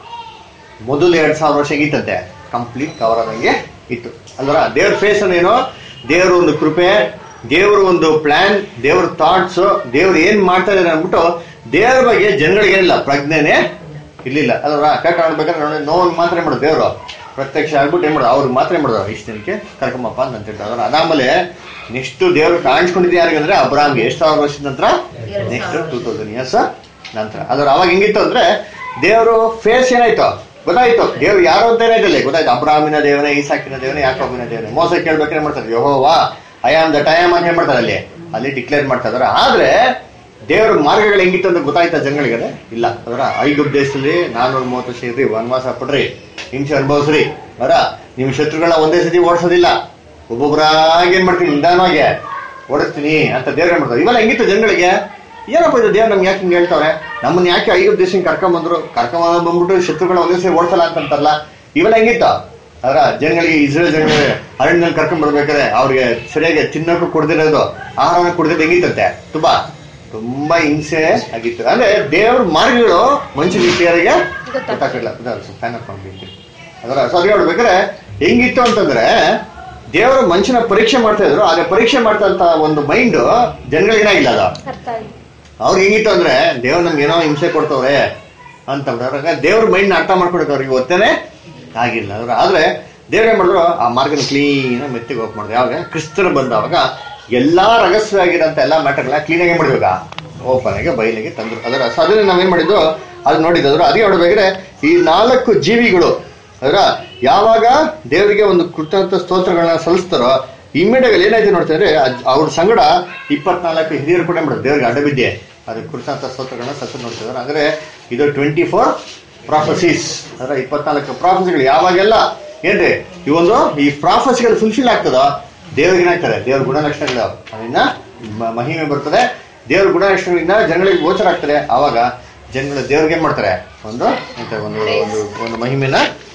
Speaker 2: ಮೊದಲು ಎರಡ್ ಸಾವಿರ ವರ್ಷ ಹೇಗಿತ್ತಂತೆ ಕಂಪ್ಲೀಟ್ ಕವರ್ ಆದಂಗೆ ಇತ್ತು ಅಲ್ವರ ದೇವ್ರ ಫೇಸ್ ಏನು ದೇವ್ರ ಒಂದು ಕೃಪೆ ದೇವ್ರ ಒಂದು ಪ್ಲಾನ್ ದೇವ್ರ ಥಾಟ್ಸ್ ದೇವ್ರು ಏನ್ ಮಾಡ್ತಾ ಇದಾರೆ ಅಂದ್ಬಿಟ್ಟು ದೇವ್ರ ಬಗ್ಗೆ ಜನಗಳಿಗೆ ಏನಿಲ್ಲ ಪ್ರಜ್ಞೆನೆ ಇರ್ಲಿಲ್ಲ ಅಲ್ವರ ಕರೆಕ್ಟ್ ಆಡ್ಬೇಕಾದ್ರೆ ನೋಡಿ ನೋವು ಮಾತ್ರ ಏನ್ ಮಾಡೋದು ದೇವ್ರು ಪ್ರತ್ಯಕ್ಷ ಆಗ್ಬಿಟ್ಟು ಏನ್ ಮಾಡೋದು ಅವ್ರಿಗೆ ಮಾತ್ರ ಏನ್ ಮಾಡೋದು ಇಷ್ಟು ದಿನಕ್ಕೆ ಕರ್ಕೊಂಬಪ್ಪ ಅಂತ ಹೇಳ್ತಾರೆ ಅದಾದ್ಮೇಲೆ ನೆಕ್ಸ್ಟ್ ದೇವ್ರು ಕಾಣಿಸ್ಕೊಂಡಿದ್ದು ಯಾರಿಗಂದ್ರೆ ಅಬ್ರಾಮ್ಗೆ ಎಷ್ಟು ಸಾವಿರ ವರ್ಷದ ನಂತರ ನೆಕ್ಸ್ಟ್ ಟೂ ತೌಸಂಡ್ ಇಯರ್ಸ್ ನಂತರ ಅದ್ರ ಅವಾಗ ಹೆಂಗಿತ್ತು ಅಂದ್ರೆ ದೇವರು ಫೇಸ್ ಏನಾಯ್ತು ಗೊತ್ತಾಯ್ತು ದೇವ್ರು ಯಾರು ಅಂತ ಏನಾಯ್ತಲ್ಲ ಗೊತ್ತಾಯ್ತು ಅಬ್ರಾಮಿನ ದೇವನೇ ಈಸಾಕಿನ ದೇವನೇ ಯಾಕೋಬಿನ ದೇವನೇ ಮೋಸ ಕೇಳ್ಬೇಕಾದ್ರೆ ಏನ್ ಮಾಡ್ತಾರೆ ಯಹೋವಾ ಐ ಆಮ್ ದ ಟೈಮ್ ಅಂತ ಏನ್ ಮಾಡ್ತಾರೆ ಅಲ್ಲಿ ಅಲ್ಲಿ ಡಿಕ್ಲೇರ್ ಮಾಡ್ತಾ ಇದಾರೆ ಆದ್ರೆ ದೇವ್ರ ಮಾರ್ಗಗಳು ಹೆಂಗಿತ್ತು ಅಂತ ಗೊತ್ತಾಯ್ತಾ ಜನಗಳಿಗೆ ಅದೇ? ಇಲ್ಲ ಅದರ ಐಗುಪ್ ದೇಶದಲ್ಲಿ ನಾನೂರ ಮೂವತ್ತು ವರ್ಷ ಇರ್ರಿ ವನವಾಸ ಪಡ್ರಿ ಹಿಂಸೆ ಅನುಭವಿಸ್ರಿ ಅವರ ನಿಮ್ ಶತ್ರುಗಳನ್ನ ಒಂದೇ ಸತಿ ಓಡಿಸೋದಿಲ್ಲ ಒಬ್ಬೊಬ್ಬರಾಗಿ ಏನ್ ಮಾಡ್ತೀನಿ ನಿಧಾನವಾಗಿ ಓಡಿಸ್ತೀನಿ ಅಂತ ದೇವ್ರ ಏನ್ ಮಾಡ್ತಾರೆ ಇವೆಲ್ಲ ಹೆಂಗಿತ್ತು ಜನಗಳಿಗೆ ಏನಪ್ಪ ಇದು ದೇವ್ರು ನಮ್ಗೆ ಯಾಕೆ ಹಿಂಗೆ ಹೇಳ್ತಾವ್ರೆ ನಮ್ಮನ್ನ ಯಾಕೆ ಐದು ದೇಶ ಕರ್ಕೊಂಡ್ ಬಂದ್ರು ಕರ್ಕೊಂಡ್ ಬಂದ್ಬಿಟ್ಟು ಶತ್ರುಗಳ ಒಂದೇ ಸರಿ ಓಡಿಸಲ್ಲ ಅಂತಂತಾರಲ್ಲ ಇವೆಲ್ಲ ಹೆಂಗಿತ್ತು ಅದರ ಜನಗಳಿಗೆ ಇಸ್ರೇಲ್ ಜನಗಳಿಗೆ ಅರಣ್ಯದಲ್ಲಿ ಕರ್ಕೊಂಡ್ ಬರ್ಬೇಕಾದ್ರೆ ಅವ್ರಿಗೆ ಸರಿಯಾಗಿ ತಿನ್ನೋಕು ಕೊಡ್ದಿರೋದು ಆಹಾರನ ಕೊಡ್ದಿರೋದು ಹೆಂಗಿತ್ತಂತೆ ತುಂಬಾ ತುಂಬಾ ಹಿಂಸೆ ಆಗಿತ್ತು ಅಂದ್ರೆ ದೇವ್ರ ಮಾರ್ಗಗಳು ಮನುಷ್ಯನ ಕ್ಲಿಯರಿಗೆ ಗೊತ್ತಾಗಲಿಲ್ಲ ಫ್ಯಾನ್ ಹಾಕೊಂಡಿದ್ದೀನಿ ಅದರ ಸರಿ ನೋಡ್ಬೇಕಾದ್ರೆ ಹೆಂಗಿತ್ತು ಅಂತಂದ್ರೆ ದೇವರು ಮನುಷ್ಯನ ಪರೀಕ್ಷೆ ಮಾಡ್ತಾ ಇದ್ರು ಆದ್ರೆ ಪರೀಕ್ಷೆ ಮಾಡ್ತಾ ಒಂದು ಮೈಂಡ್ ಜನಗಳಿಗೇನಾಗಿಲ್ಲ ಅದು
Speaker 4: ಅರ್ಥ ಆಯ್ತು
Speaker 2: ಅವ್ರಿಗೆ ಹೆಂಗಿತ್ತು ಅಂದ್ರೆ ದೇವ್ರು ನಮ್ಗೆ ಏನೋ ಹಿಂಸೆ ಕೊಡ್ತವ್ರೆ ಅಂತ ಬಿಟ್ಟಾಗ ದೇವ್ರ ಮೈಂಡ್ ಅರ್ಥ ಮಾಡ್ಕೊಳಕ್ಕೆ ಅವ್ರಿಗೆ ಗೊತ್ತೇನೆ ಆಗಿಲ್ಲ ಅವ್ರು ಆದ್ರೆ ದೇವ್ರ ಏನ್ ಮಾಡಿದ್ರು ಆ ಮಾರ್ಗನ ಕ್ಲೀನ್ ಮೆತ್ತಿಗೆ ಹೋಗಿ ಮಾಡಿದ್ರು ಯಾವಾಗ ಕ್ರಿಸ್ತನ ಬಂದವಾಗ ಎಲ್ಲಾ ರಹಸ್ಯವಾಗಿರೋಂಥ ಎಲ್ಲಾ ಮ್ಯಾಟರ್ಗಳ ಕ್ಲೀನ್ ಆಗಿ ಮಾಡಿದ್ವಾಗ ಓಪನ್ ಆಗಿ ಬಯಲಿಗೆ ತಂದ್ರು ಅದರ ಸೊ ಅದನ್ನ ನಾವೇನ್ ಮಾಡಿದ್ದು ಅದು ನೋಡಿದ್ರು ಅದೇ ನೋಡ್ಬೇಕಾದ್ರೆ ಈ ನಾಲ್ಕು ಜೀವಿಗಳು ಅದರ ಯಾವಾಗ ದೇವರಿಗೆ ಒಂದು ಕೃತಜ್ಞತ ಸ್ತೋತ್ರಗಳನ್ನ ಸಲ್ಲಿಸ್ತಾರೋ ಇಮ್ಮಿಡಿಯೇಟ್ ಏನಾಯ್ತು ನೋಡ್ತಾರೆ ಅವ್ರ ಸಂಗಡ ಇಪ್ಪತ್ನಾಲ್ಕು ಹಿರಿಯರು ಕೂಡ ಮಾಡೋದು ದೇವರಿಗೆ ಅಡ್ಡಬಿದ್ದೆ ಅದು ಕೃತಜ್ಞತ ಸ್ತೋತ್ರಗಳನ್ನ ಸತ್ತು ನೋಡ್ತಿದ್ದಾರೆ ಅಂದ್ರೆ ಇದು ಟ್ವೆಂಟಿ ಫೋರ್ ಪ್ರಾಫಸೀಸ್ ಅಂದ್ರೆ ಇಪ್ಪತ್ನಾಲ್ಕು ಪ್ರಾಫಸಿಗಳು ಯಾವಾಗೆಲ್ಲ ಏನ್ರಿ ಈ ಒಂದು ಈ ಪ್ರಾಫಸಿಗಳು ಫುಲ್ಫಿಲ್ ಆಗ್ತದೋ ದೇವ್ರಿಗೆ ಏನಾಗ್ತದೆ ದೇವ್ರ ಗುಣಲಕ್ಷಣಗಳು ಅದನ್ನ ಮ- ಮಹಿಮೆ ಬರ್ತದೆ ದೇವ್ರ ಗುಣಲಕ್ಷಣಗಳಿಂದ ಜನಗಳಿಗೆ ಗೋಚರ ಆಗ್ತದೆ ಆವಾಗ ಜನಗಳು ದೇವ್ರಿಗೆ ಏನ್ ಮಾಡ್ತಾರೆ ಒಂದು ಎಂತ ಒಂದು ಒಂದು ಒಂದು ಮಹಿಮೆನ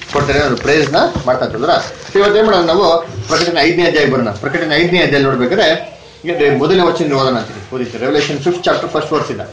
Speaker 2: ಕೊಡ್ತಾರೆ ಅವ್ರು praise ನ ಮಾಡ್ತಾ ಇರ್ತದ್ರ ಇವತ್ತು ಏನ್ ಮಾಡೋಣ ನಾವು ಪ್ರಕಟಣೆ ಐದನೇ ಅಧ್ಯಾಯ ಬರೋಣ ಪ್ರಕಟಣೆ ಐದನೇ ಅಧ್ಯಾಯ ನೋಡ್ಬೇಕಾದ್ರೆ ಈಗ ಮೊದಲನೇ ವಚನ ಓದೋಣ ಅಂತೀನಿ ಓದಿತ್ತು Revelation fifth chapter first verse ಇಂದ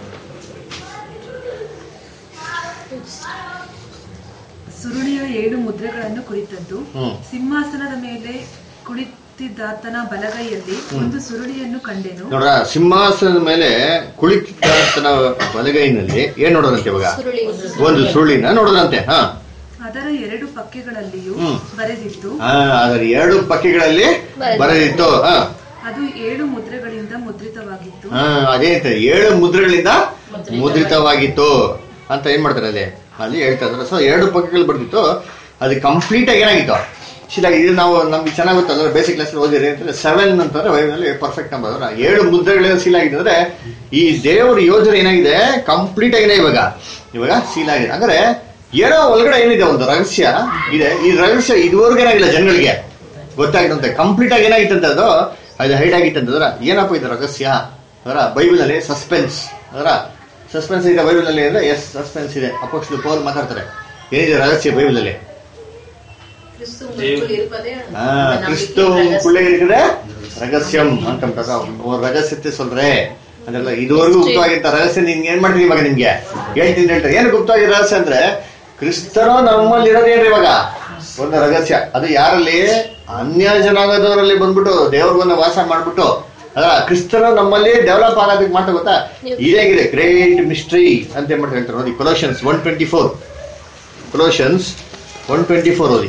Speaker 4: ಸುರುಳಿಯ ಏಳು ಮುದ್ರೆಗಳನ್ನು ಕುರಿತದ್ದು
Speaker 2: ಹ್ಮ್.
Speaker 4: ಸಿಂಹಾಸನದ ಮೇಲೆ ಕುಳಿತಿದ್ದಾತನ ಬಲಗೈಯಲ್ಲಿ ಒಂದು ಸುರುಳಿಯನ್ನು ಕಂಡೆನು
Speaker 2: ನೋಡ್ರ ಸಿಂಹಾಸನದ ಮೇಲೆ ಕುಳಿತಿದ್ದಾತನ ಬಲಗೈನಲ್ಲಿ ಏನ್ ನೋಡೋದಂತೆ ಇವಾಗ ಒಂದು ಸುರುಳಿನ ನೋಡೋದಂತೆ ಹಾ
Speaker 4: ಅದರ ಎರಡು ಪಕ್ಕೆಗಳಲ್ಲಿಯೂ
Speaker 2: ಹ್ಮ್.
Speaker 4: ಬರೆದಿತ್ತು
Speaker 2: ಆ, ಅದರ ಎರಡು ಪಕ್ಕೆಗಳಲ್ಲಿ ಬರೆದಿತ್ತು ಹಾ
Speaker 4: ಅದು ಏಳು ಮುದ್ರೆಗಳಿಂದ ಮುದ್ರಿತವಾಗಿತ್ತು
Speaker 2: ಹಾ ಅದೇ ಅಂತ ಏಳು ಮುದ್ರೆಗಳಿಂದ ಮುದ್ರಿತವಾಗಿತ್ತು ಅಂತ ಏನ್ ಮಾಡ್ತಾರೆ ಅಲ್ಲಿ ಅಲ್ಲಿ ಹೇಳ್ತಾ ಇದ್ದಾರೆ ಸೊ ಎರಡು ಪಕ್ಕಗಳು ಬರ್ದಿತ್ತು ಅದು ಕಂಪ್ಲೀಟ್ ಆಗಿ ಏನಾಗಿತ್ತು ಶಿಲ ಇದು ನಾವು ನಮ್ಗೆ ಚೆನ್ನಾಗಿ ಗೊತ್ತಲ್ಲ ಬೇಸಿಕ್ ಕ್ಲಾಸ್ ಓದಿರಿ ಅಂತಂದ್ರೆ ಸೆವೆನ್ ಅಂತಂದ್ರೆ ವೈನಲ್ಲಿ ಪರ್ಫೆಕ್ಟ್ ನಂಬರ್ ಅದರ ಏಳು ಮುದ್ರೆಗಳಿಂದ ಸೀಲ್ ಆಗಿದೆ ಅಂದ್ರೆ ಈ ದೇವರ ಯೋಜನೆ ಏನಾಗಿದೆ ಕಂಪ್ಲೀಟ್ ಆಗಿದೆ ಇವಾಗ ಇವಾಗ ಸೀಲ್ ಆಗಿದೆ ಅಂದ್ರೆ ಏನೋ ಒಳಗಡೆ ಏನಿದೆ ಒಂದು ರಹಸ್ಯ ಇದೆ ಈ ರಹಸ್ಯ ಇದುವರೆಗೂ ಏನಾಗಿಲ್ಲ ಜನಗಳಿಗೆ ಗೊತ್ತಾಗಿದಂತೆ ಕಂಪ್ಲೀಟ್ ಆಗಿ ಏನಾಗಿತ್ತಂತೆ ಅದು ಅದು ಹೈಡ್ ಆಗಿತ್ತಂತಂದ್ರ ಏನಪ್ಪ ಇದು ರಹಸ್ಯ ಅದರ ಬೈಬಲ್ ಅಲ್ಲಿ ಸಸ್ಪೆನ್ಸ್ ಅದರ ಸಸ್ಪೆನ್ಸ್ ಇದೆ ಬೈಬಲ್ ಅಲ್ಲಿ ಅಂದ್ರೆ ಎಸ್ ಸಸ್ಪೆನ್ಸ್ ಇದೆ ಅಪೋಸ್ಟಲ್ ಪೌಲ್ ಮಾತಾಡ್ತಾರೆ ಏನಿದೆ ರಹಸ್ಯ ಬೈಬಲ್ ಅಲ್ಲಿ
Speaker 3: கிறிஸ்து உங்களுக்குள் இருப்பதே
Speaker 2: ஆ,
Speaker 3: அந்த
Speaker 2: கிறிஸ்து
Speaker 3: நம்பிக்கையின்
Speaker 2: உங்களுக்குள்ளே
Speaker 3: ரகசியம்.
Speaker 2: இருக்கிற ரகசியம் ಅಂತ ஒரு ರಹಸ್ಯತೆ சொல்றே ಅದೆಲ್ಲ ಇದುವರೆಗೂ ಗುಪ್ತವಾಗಿದ್ದ ರಹಸ್ಯ ನಿನ್ಗೆ ಏನ್ ಮಾಡ್ತೀನಿ ಇವಾಗ ನಿಮ್ಗೆ ಹೇಳ್ತೀನಿ ಹೇಳ್ತಾರೆ ಏನು ಗುಪ್ತವಾಗಿರೋ ರಹಸ್ಯ ಅಂದ್ರೆ ಕ್ರಿಸ್ತರು ನಮ್ಮಲ್ಲಿ ಇರೋದೇನ್ರಿ ಇವಾಗ ಒಂದು ರಹಸ್ಯ ಅದು ಯಾರಲ್ಲಿ ಅನ್ಯ ಜನಾಂಗದವರಲ್ಲಿ ಬಂದ್ಬಿಟ್ಟು ದೇವ್ರಿಗೊಂದು ವಾಸ ಮಾಡ್ಬಿಟ್ಟು ಅದ ಕ್ರಿಸ್ತರು ನಮ್ಮಲ್ಲಿ ಡೆವಲಪ್ ಆಗೋದಕ್ಕೆ ಮಾಡ್ತಾ ಗೊತ್ತಾ ಇದೇಗಿದೆ ಗ್ರೇಟ್ ಮಿಸ್ಟ್ರಿ ಅಂತ ಏನ್ ಮಾಡ್ತಾರೆ ಹೇಳ್ತಾರೆ ನೋಡಿ Colossians one twenty four Colossians one twenty four ಓದಿ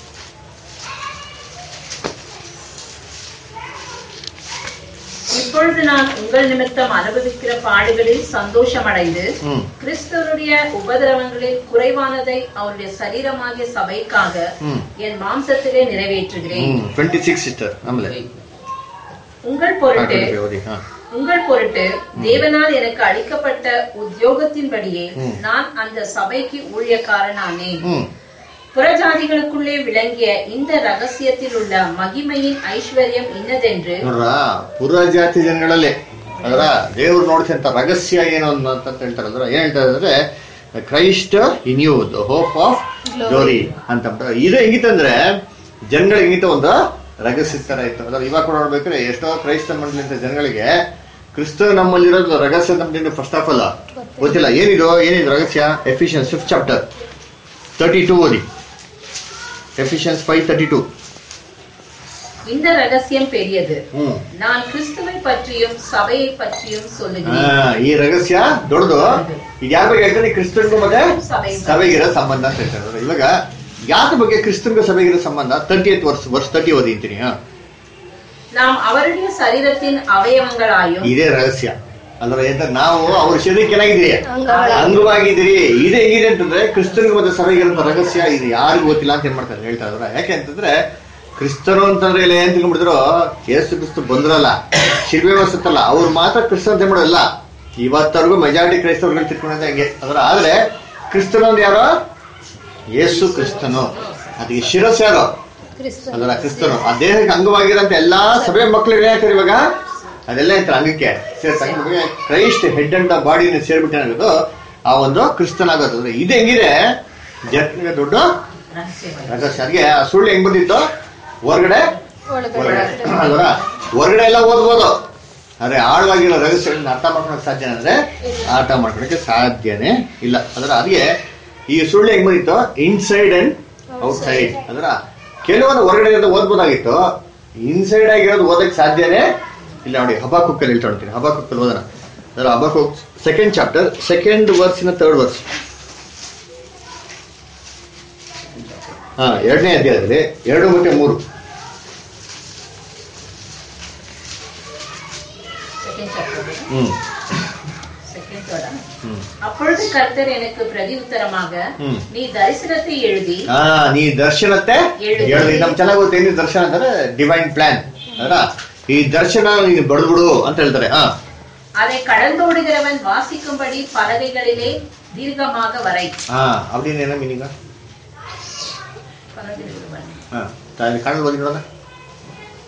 Speaker 3: இப்பொழுது நான் உங்கள் நிமித்தம் அனுபவிக்கிற பாடுகளில் சந்தோஷமடைந்து
Speaker 2: ம்.
Speaker 3: கிறிஸ்துவனுடைய உபதிரவங்களில் குறைவானதை அவருடைய சரீரமாகிய சபைக்காக
Speaker 2: ம்.
Speaker 3: என் மாம்சத்திலே நிறைவேற்றுகிறேன்
Speaker 2: ಹ್ಮ್ ಟ್ವೆಂಟಿ ಸಿಕ್ಸ್ ಸಿಸ್ಟರ್ ಆಮೇಲೆ
Speaker 3: உங்கள் பொருட்டு
Speaker 2: ಓದಿ ಹಾ
Speaker 3: உங்கள் பொருட்டு தேவனால் எனக்கு அளிக்கப்பட்ட உத்தியோகத்தின்படியே
Speaker 2: ம்.
Speaker 3: நான் அந்த சபைக்கு ஊழியக்காரனானேன்
Speaker 2: ಹ್ಮ್
Speaker 3: புறஜாதிகளுக்குள்ளே விளங்கிய இந்த ரகசியத்தில் உள்ள மகிமையின் ஐஸ்வர்யம் இன்னதென்று
Speaker 2: ನೋಡ್ರ ಪುರ ಜಾತಿ ಜನಗಳಲ್ಲಿ ಅದರ ದೇವ್ರು ನೋಡ್ತಂತ ರಹಸ್ಯ ಏನು ಅಂತ ಹೇಳ್ತಾರೆ ಅಂದ್ರೆ ಏನ್ ಹೇಳ್ತಾರೆ ಅಂದ್ರೆ Christ in you the hope of glory ಅಂತ ಅಂತಾರೆ. ಇದು ಹೆಂಗಿತ್ತಂದ್ರೆ ಜನಗಳಿಗೆ ಹೆಂಗಿತ್ತು ಒಂದು ರಹಸ್ಯ ತರ ಇತ್ತು ಅದ್ರ ಇವಾಗ ಕೂಡ ನೋಡ್ಬೇಕಾದ್ರೆ ಎಷ್ಟೋ ಕ್ರೈಸ್ತ ಮಂಡಲಿಂತ ಜನಗಳಿಗೆ ಕ್ರಿಸ್ತ ನಮ್ಮಲ್ಲಿರೋದು ರಹಸ್ಯ ನಮ್ಗೆ ಫಸ್ಟ್ ಆಫ್ ಆಲ್ ಗೊತ್ತಿಲ್ಲ ಏನಿದು ಏನಿದು ರಹಸ್ಯ Ephesians fifth chapter thirty two ಓದಿ ಎಫಿಷಿಯನ್ಸ್ ಫೈವ್ ತರ್ಟಿ ಟೂ
Speaker 3: இந்த ரகசியம் பெரியது
Speaker 2: ಹ್ಮ್
Speaker 3: நான் கிறிஸ்துவை பற்றியும் சபையை பற்றியும்
Speaker 2: ಆ,
Speaker 3: சொல்லுகிறேன்
Speaker 2: ಈ ರಹಸ್ಯ ದೊಡ್ಡದು ಈಗ ಯಾರ ಬಗ್ಗೆ ಹೇಳ್ತಾರೆ ಕ್ರಿಸ್ತನ್ಗೂ ಮತ್ತೆ
Speaker 3: ಸಭೆ.
Speaker 2: ಸಭೆಗಿರೋ ಸಂಬಂಧ ಅಂತ ಹೇಳ್ತಾರೆ ಇವಾಗ ಯಾರ ಬಗ್ಗೆ ಕ್ರಿಸ್ತನ್ಗೂ ಸಭೆಗಿರೋ ಸಂಬಂಧ ತರ್ಟಿ ಏತ್ ವರ್ಷ ವರ್ಷ ತರ್ಟಿ ಓದಿ ಅಂತೀನಿ ಹಾ.
Speaker 3: நாம் அவருடைய சரீரத்தின் அவயவங்களாயும்
Speaker 2: ಇದೇ ರಹಸ್ಯ ಅಂದ್ರೆ ಎಂತ ನಾವು ಅವ್ರ ಶರೀರಕ್ಕೆ ಏನಾಗಿದ್ದೀರಿ ಅಂಗವಾಗಿದ್ದೀರಿ ಇದು ಹೆಂಗಿದೆ ಅಂತಂದ್ರೆ ಕ್ರಿಸ್ತನ್ಗೂ ಮತ್ತೆ ಸಭೆಗಿರೋ ರಹಸ್ಯ ಇದು ಯಾರಿಗೂ ಗೊತ್ತಿಲ್ಲ ಅಂತ ಏನ್ ಮಾಡ್ತಾರೆ ಹೇಳ್ತಾ ಇದ್ರ ಯಾಕೆ ಅಂತಂದ್ರೆ ಕ್ರಿಸ್ತರು ಅಂತಂದ್ರೆ ಇಲ್ಲ ಏನ್ ತಿಳ್ಕೊಂಡ್ಬಿಟ್ಟಿದ್ರು ಯೇಸು ಕ್ರಿಸ್ತು ಬಂದ್ರಲ್ಲ ಶಿಲ್ವೆ ವಸತ್ತಲ್ಲ ಅವ್ರು ಮಾತ್ರ ಕ್ರಿಸ್ತ ಅಂತ ಮಾಡೋಲ್ಲ ಇವತ್ತವರೆಗೂ ಮೆಜಾರಿಟಿ ಕ್ರೈಸ್ತವ್ರುಗಳು ತಿಳ್ಕೊಂಡಂತೆ ಹಂಗೆ ಅದ್ರ ಆದ್ರೆ ಕ್ರಿಸ್ತನು ಅಂದ್ರೆ ಯಾರು ಯೇಸು ಕ್ರಿಸ್ತನು ಅದಕ್ಕೆ ಶಿರಸ್ ಯಾರು ಅದರ ಕ್ರಿಸ್ತನು ಆ ದೇಹಕ್ಕೆ ಅಂಗವಾಗಿರೋಂತ ಎಲ್ಲಾ ಸಭೆ ಮಕ್ಕಳು ಏನಾಗ್ತಾರೆ ಇವಾಗ ಅದೆಲ್ಲ ಇರ್ತಾರೆ ಅಂಗಕ್ಕೆ ಸೇರ್ತಾರೆ ಕ್ರೈಸ್ಟ್ ಹೆಡ್ ಅಂಡ್ ಬಾಡಿನ ಸೇರ್ಬಿಟ್ಟು ಏನಾಗೋದು ಆ ಒಂದು ಕ್ರಿಸ್ತನಾಗೋದು ಅಂದ್ರೆ ಇದು ಹೆಂಗಿದೆ ಜನರಿಗೆ ದೊಡ್ಡ
Speaker 3: ரகசியம்
Speaker 2: ರಹಸ್ಯ ಅದಕ್ಕೆ ಆ ಸುಳ್ಳು ಹೆಂಗ್ ಬಂದಿತ್ತು ಹೊರಗಡೆ ಹೊರಗಡೆ ಅಲ್ವರ ಹೊರಗಡೆ ಎಲ್ಲ ಓದ್ಬೋದು ಆದ್ರೆ ಆಳವಾಗಿರೋ ರಹಸ್ಯಗಳನ್ನ ಅರ್ಥ ಮಾಡ್ಕೊಳಕ್ ಸಾಧ್ಯ ಅಂದ್ರೆ ಅರ್ಥ ಮಾಡ್ಕೊಳಕ್ಕೆ ಸಾಧ್ಯನೇ ಇಲ್ಲ ಅದರ ಅದಕ್ಕೆ ಈ ಸುಳ್ಳು ಹೆಂಗ್ ಬಂದಿತ್ತು ಇನ್ಸೈಡ್ ಅಂಡ್ ಔಟ್ಸೈಡ್ ಅದರ ಕೆಲವೊಂದು ಹೊರಗಡೆ ಇರೋದು ಓದ್ಬೋದಾಗಿತ್ತು ಇನ್ಸೈಡ್ ಆಗಿರೋದು ಓದಕ್ ಸಾಧ್ಯನೇ ಇಲ್ಲ ನೋಡಿ ಹಬ್ಬ ಕುಕ್ಕಲ್ಲಿ ಹೇಳ್ತಾ ನೋಡ್ತೀನಿ ಹಬ್ಬ ಕುಕ್ಕಲ್ಲಿ ಓದೋಣ ಅದರ Habakkuk second chapter second ವರ್ಸಿನ ಥರ್ಡ್ ವರ್ಸ್ ಹಾ ಎರಡನೇ ಅಧ್ಯಾಯದಲ್ಲಿ ಎರಡು ಮತ್ತೆ ಮೂರು
Speaker 3: செகண்ட் சாப்டர்
Speaker 2: ಹ್ಮ್
Speaker 3: செகண்ட் தேர்டா
Speaker 2: ಹ್ಮ್
Speaker 3: அப்பொழுது கர்த்தர் எனக்கு பிரதி உத்தரமாக
Speaker 2: ம்.
Speaker 3: நீ தரிசனத்தை எழுதி
Speaker 2: ಹಾ ನೀ ದರ್ಶನತ್ತೆ
Speaker 3: ಹೇಳು.
Speaker 2: ಹೇಳು ನಮ್ ಚೆನ್ನಾಗಿ ಗೊತ್ತು ಏನಿದೆ ದರ್ಶನ ಅಂದ್ರೆ ಡಿವೈನ್ ಪ್ಲಾನ್ ಅದರ ಈ ದರ್ಶನ ನೀನು ಬಡದ್ಬಿಡು ಅಂತ ಹೇಳ್ತಾರೆ ಹಾ
Speaker 3: அதை கடந்தோடுகிறவன் வாசிக்கும்படி பலகைகளிலே தீர்க்கமாக வரை
Speaker 2: ಹಾ அப்படின்னு என்ன மீனிங்க
Speaker 3: பலகைகளில் வரை.
Speaker 2: ಹಾ ತಾಯಿ ಕಣ್ಣಲ್ಲಿ ಓದಿ ನೋಡೋಣ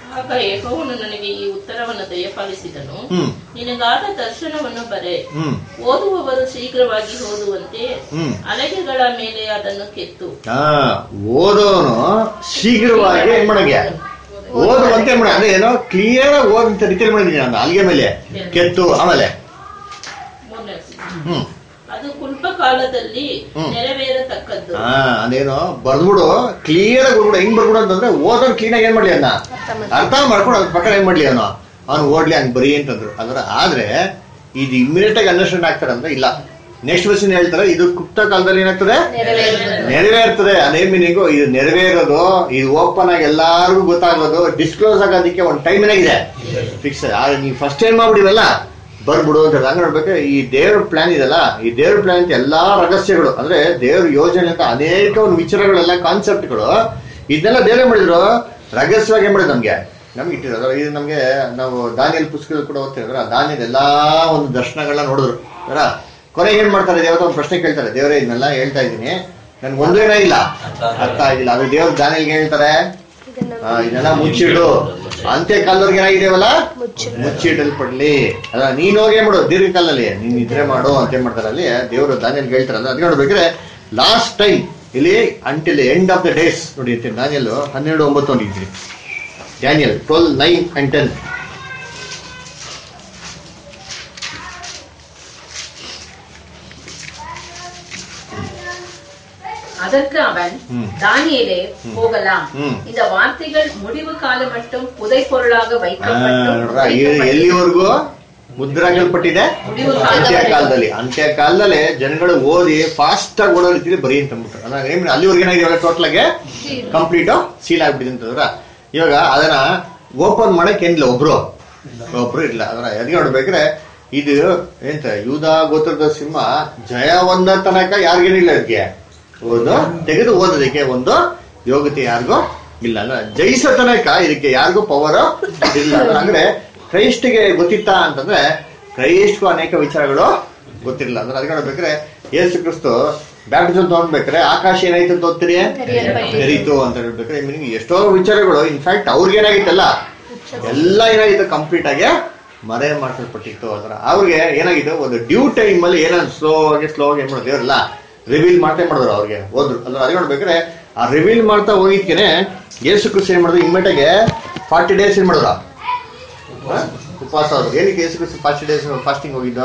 Speaker 3: ಆಗ ಯೆಹೋವನು ನನಗೆ ಈ ಉತ್ತರವನ್ನು ದಯಪಾಲಿಸಿದನು
Speaker 2: ಹ್ಮ್
Speaker 3: ನಿನಗಾದ ದರ್ಶನವನ್ನು ಬರೆ
Speaker 2: ಹ್ಮ್
Speaker 3: ಓದುವವರು ಶೀಘ್ರವಾಗಿ ಓದುವಂತೆ
Speaker 2: ಹ್ಮ್
Speaker 3: ಅಲಗೆಗಳ ಮೇಲೆ ಅದನ್ನು ಕೆತ್ತು
Speaker 2: ಹಾ ಓದೋನು ಶೀಘ್ರವಾಗಿ ಏನ್ ಮಾಡಂಗೆ ಓದುವಂತೆ ಮಾಡ ಅಂದ್ರೆ ಏನೋ ಕ್ಲಿಯರ್ ಆಗಿ ಓದಂತ ರೀತಿಯಲ್ಲಿ ಮಾಡಿದೀನಿ ನಾನು ಅಲ್ಲಿಗೆ ಮೇಲೆ ಕೆತ್ತು ಆಮೇಲೆ
Speaker 3: ಮೂರನೇ ವಚನ.
Speaker 2: ಹ್ಮ್
Speaker 3: ಅದು ಕುಲ್ಪ ಕಾಲದಲ್ಲಿ
Speaker 2: ಹ್ಮ್.
Speaker 3: ನೆರವೇರತಕ್ಕದ್ದು
Speaker 2: ಹಾ ಅದೇನೋ ಬರ್ದ್ಬಿಡು ಕ್ಲಿಯರ್ ಆಗಿ ಬರ್ಬಿಡು ಹೆಂಗ್ ಬರ್ಬಿಡು ಅಂತಂದ್ರೆ ಓದೋನ್ ಕ್ಲೀನ್ ಆಗಿ ಏನ್ ಮಾಡ್ಲಿ ಅನ್ನ ಅರ್ಥ ಮಾಡ್ಕೊಂಡು ಅದ್ರ ಪ್ರಕಾರ ಏನ್ ಮಾಡ್ಲಿ ಅವನು ಅವ್ನು ಓಡ್ಲಿ ಹಂಗ್ ಬರೀ ಅಂತಂದ್ರು ಅದ್ರ ಆದ್ರೆ ಇದು ಇಮಿಡಿಯೇಟ್ ಆಗಿ ಅಂಡರ್ಸ್ಟ್ಯಾಂಡ್ ಆಗ್ತಾರೆ ಅಂದ್ರೆ ಇಲ್ಲ ನೆಕ್ಸ್ಟ್ ಕ್ವಶನ್ ಹೇಳ್ತಾರೆ ಇದು ಗುಪ್ತ ಕಾಲದಲ್ಲಿ ಏನಾಗ್ತದೆ ನೆರವೇರ್ತದೆ ಅದೇ ಮೀನಿಂಗು ಇದು ನೆರವೇರೋದು ಇದು ಓಪನ್ ಆಗಿ ಎಲ್ಲಾರ್ಗು ಗೊತ್ತಾಗೋದು ಡಿಸ್ಕ್ಲೋಸ್ ಆಗೋದಕ್ಕೆ ಒಂದು ಟೈಮ್ ಏನಾಗಿದೆ ಫಿಕ್ಸ್ ಆದ್ರೆ ನೀವು ಫಸ್ಟ್ ಏನ್ ಮಾಡ್ಬಿಡಿವಲ್ಲ ಬರ್ಬಿಡು ಅಂತ ಹಂಗ ನೋಡ್ಬೇಕು ಈ ದೇವ್ರ ಪ್ಲಾನ್ ಇದೆಲ್ಲ ಈ ದೇವ್ರ ಪ್ಲಾನ್ ಅಂತ ಎಲ್ಲಾ ರಹಸ್ಯಗಳು ಅಂದ್ರೆ ದೇವ್ರ ಯೋಜನೆ ಅಂತ ಅನೇಕ ಒಂದು ವಿಚಾರಗಳೆಲ್ಲ ಕಾನ್ಸೆಪ್ಟ್ಗಳು ಇದನ್ನೆಲ್ಲ ದೇವ್ರ ಮಾಡಿದ್ರು ರಹಸ್ಯವಾಗಿ ಏನ್ ಮಾಡಿದ್ರು ನಮ್ಗೆ ನಮ್ಗೆ ಇಟ್ಟಿರೋದು ಇದು ನಮ್ಗೆ ನಾವು ದಾನಿಯಲ್ ಪುಸ್ತಕದಲ್ಲಿ ಕೂಡ ಓದ್ತಿದ್ರ ದಾನಿಯಲ್ ಎಲ್ಲಾ ಒಂದು ದರ್ಶನಗಳನ್ನ ನೋಡಿದ್ರು ಅವರ ಕೊನೆಗೆ ಏನ್ ಮಾಡ್ತಾರೆ ದೇವರ ಒಂದು ಪ್ರಶ್ನೆ ಕೇಳ್ತಾರೆ ದೇವರೇ ಇದನ್ನೆಲ್ಲ ಹೇಳ್ತಾ ಇದ್ದೀನಿ ನನ್ಗೆ ಒಂದು ಏನೋ ಇಲ್ಲ ಅರ್ಥ ಆಗಿಲ್ಲ ಅದು ದೇವ್ರ ದಾನಿಯಲ್ಗೆ ಹೇಳ್ತಾರೆ ಆ, ಇದೆಲ್ಲ ಮುಚ್ಚಿಡು ಅಂತ್ಯ ಕಾಲದವ್ರಿಗೆ ಏನಾಗಿದೆವಲ್ಲ ಮುಚ್ಚಿಡಲ್ಪಡ್ಲಿ ಅಲ್ಲ ನೀನ್ ಹೋಗೇ ಮಾಡು ದೀರ್ಘಕಾಲದಲ್ಲಿ ನೀನ್ ನಿದ್ರೆ ಮಾಡು ಅಂತ ಏನ್ ಮಾಡ್ತಾರೆ ಅಲ್ಲಿ ದೇವರು ದಾನಿಯಲ್ಗೆ ಹೇಳ್ತಾರಲ್ಲ ಅದ್ ನೋಡ್ಬೇಕ್ರೆ ಲಾಸ್ಟ್ ಟೈಮ್ ಇಲ್ಲಿ until end of the days ನೋಡಿ ಅಂತೀನಿ ದಾನಿಯಲ್ ಹನ್ನೆರಡು ಒಂಬತ್ತು ಅಂದಿದ್ದೀನಿ Daniel twelve nine and ten
Speaker 3: அதற்கு அவன்
Speaker 2: ம்.
Speaker 3: தானியேலே போகலாம்
Speaker 2: ம்.
Speaker 3: இந்த வார்த்தைகள் முடிவு காலம் மட்டும் புதை பொருளாக வைக்கப்பட்டு
Speaker 2: ನೋಡ್ರ ಎಲ್ಲಿವರೆಗೂ ಮುದ್ರಾಗಲ್ಪಟ್ಟಿದೆ
Speaker 3: முடிவு
Speaker 2: ಅಂತ್ಯ
Speaker 3: காலம்
Speaker 2: ಕಾಲದಲ್ಲಿ ಅಂತ್ಯ ಕಾಲದಲ್ಲಿ ಜನಗಳು ಓದಿ ಫಾಸ್ಟ್ ಆಗಿ ಓಡೋ ರೀತಿಯಲ್ಲಿ ಬರೀ ಅಂತ ಅಂದ್ಬಿಟ್ರು ಅಲ್ಲ ಏನ್ ಅಲ್ಲಿವರೆಗೆ ಏನಾಗಿದೆ ಟೋಟಲ್ ಆಗಿ ಕಂಪ್ಲೀಟ್ ಸೀಲ್ ಆಗ್ಬಿಟ್ಟಿದೆ ಅಂತಂದ್ರ ಇವಾಗ ಅದನ್ನ ಓಪನ್ ಮಾಡಕ್ ಏನಿಲ್ಲ ಒಬ್ರು ಒಬ್ರು ಇಲ್ಲ ಅದನ್ನ ಎದ್ಗೆ ನೋಡ್ಬೇಕ್ರೆ ಇದು ಎಂತ ಯೂದ ಗೋತ್ರದ ಸಿಂಹ ಜಯ ಒಂದ ತನಕ ಯಾರಿಗೇನಿಲ್ಲ ಅದಕ್ಕೆ ಒಂದು ತೆಗೆದು ಓದೋದಕ್ಕೆ ಒಂದು ಯೋಗ್ಯತೆ ಯಾರಿಗೂ ಇಲ್ಲ ಅಂದ್ರೆ ಜಯಿಸೋ ತನಕ ಇದಕ್ಕೆ ಯಾರಿಗೂ ಪವರ್ ಇಲ್ಲ ಅಂದ್ರೆ ಕ್ರೈಸ್ಟ್ಗೆ ಗೊತ್ತಿತ್ತಾ ಅಂತಂದ್ರೆ ಕ್ರೈಸ್ಟ್ಗೂ ಅನೇಕ ವಿಚಾರಗಳು ಗೊತ್ತಿರಲಿಲ್ಲ ಅಂದ್ರೆ ಅದಕ್ಕೆ ನೋಡ್ಬೇಕ್ರೆ ಯೇಸು ಕ್ರಿಸ್ತು ಬ್ಯಾಪ್ಟಿಸಮ್ ತಗೊಂಡ್ಬೇಕ್ರೆ ಆಕಾಶ ಏನಾಯ್ತು ಅಂತ ಓದ್ತೀರಿ ತೆರೀತು ಅಂತ ಹೇಳ್ಬೇಕ್ರೆ ಮೀನಿಂಗ್ ಎಷ್ಟೋ ವಿಚಾರಗಳು ಇನ್ಫ್ಯಾಕ್ಟ್ ಅವ್ರಿಗೆ ಏನಾಗಿತ್ತಲ್ಲ ಎಲ್ಲ ಏನಾಗಿತ್ತು ಕಂಪ್ಲೀಟ್ ಆಗಿ ಮರೆ ಮಾಡ್ಸಲ್ಪಟ್ಟಿತ್ತು ಅದರ ಅವ್ರಿಗೆ ಏನಾಗಿತ್ತು ಒಂದು ಡ್ಯೂ ಟೈಮ್ ಅಲ್ಲಿ ಏನಾದ್ರು ಸ್ಲೋ ಆಗಿ ಸ್ಲೋ ಆಗಿ ಏನ್ ಮಾಡೋದು ದೇವ್ರಲ್ಲ ರಿವೀಲ್ ಮಾಡ್ತಾ ಮಾಡಿದ್ರು ಅವ್ರಿಗೆ ಹೋದ್ರು ಅಂದ್ರೆ ಅದೇ ನೋಡ್ಬೇಕ್ರೆ ಆ ರಿವೀಲ್ ಮಾಡ್ತಾ ಹೋಗಿದ್ಕೇನೆ ಯೇಸು ಕ್ರಿಸ್ತು ಏನ್ ಮಾಡಿದ್ರು ಇಮ್ಮಿಡಿಯಾಗೆ ಫಾರ್ಟಿ ಡೇಸ್ ಏನ್ ಮಾಡಿದ್ರು ಹ? ಉಪವಾಸ ಅವ್ರು ಏನಕ್ಕೆ ಯೇಸು ಕ್ರಿಸ್ತು ಫಾರ್ಟಿ ಡೇಸ್ ಫಾಸ್ಟಿಂಗ್ ಹೋಗಿದ್ದು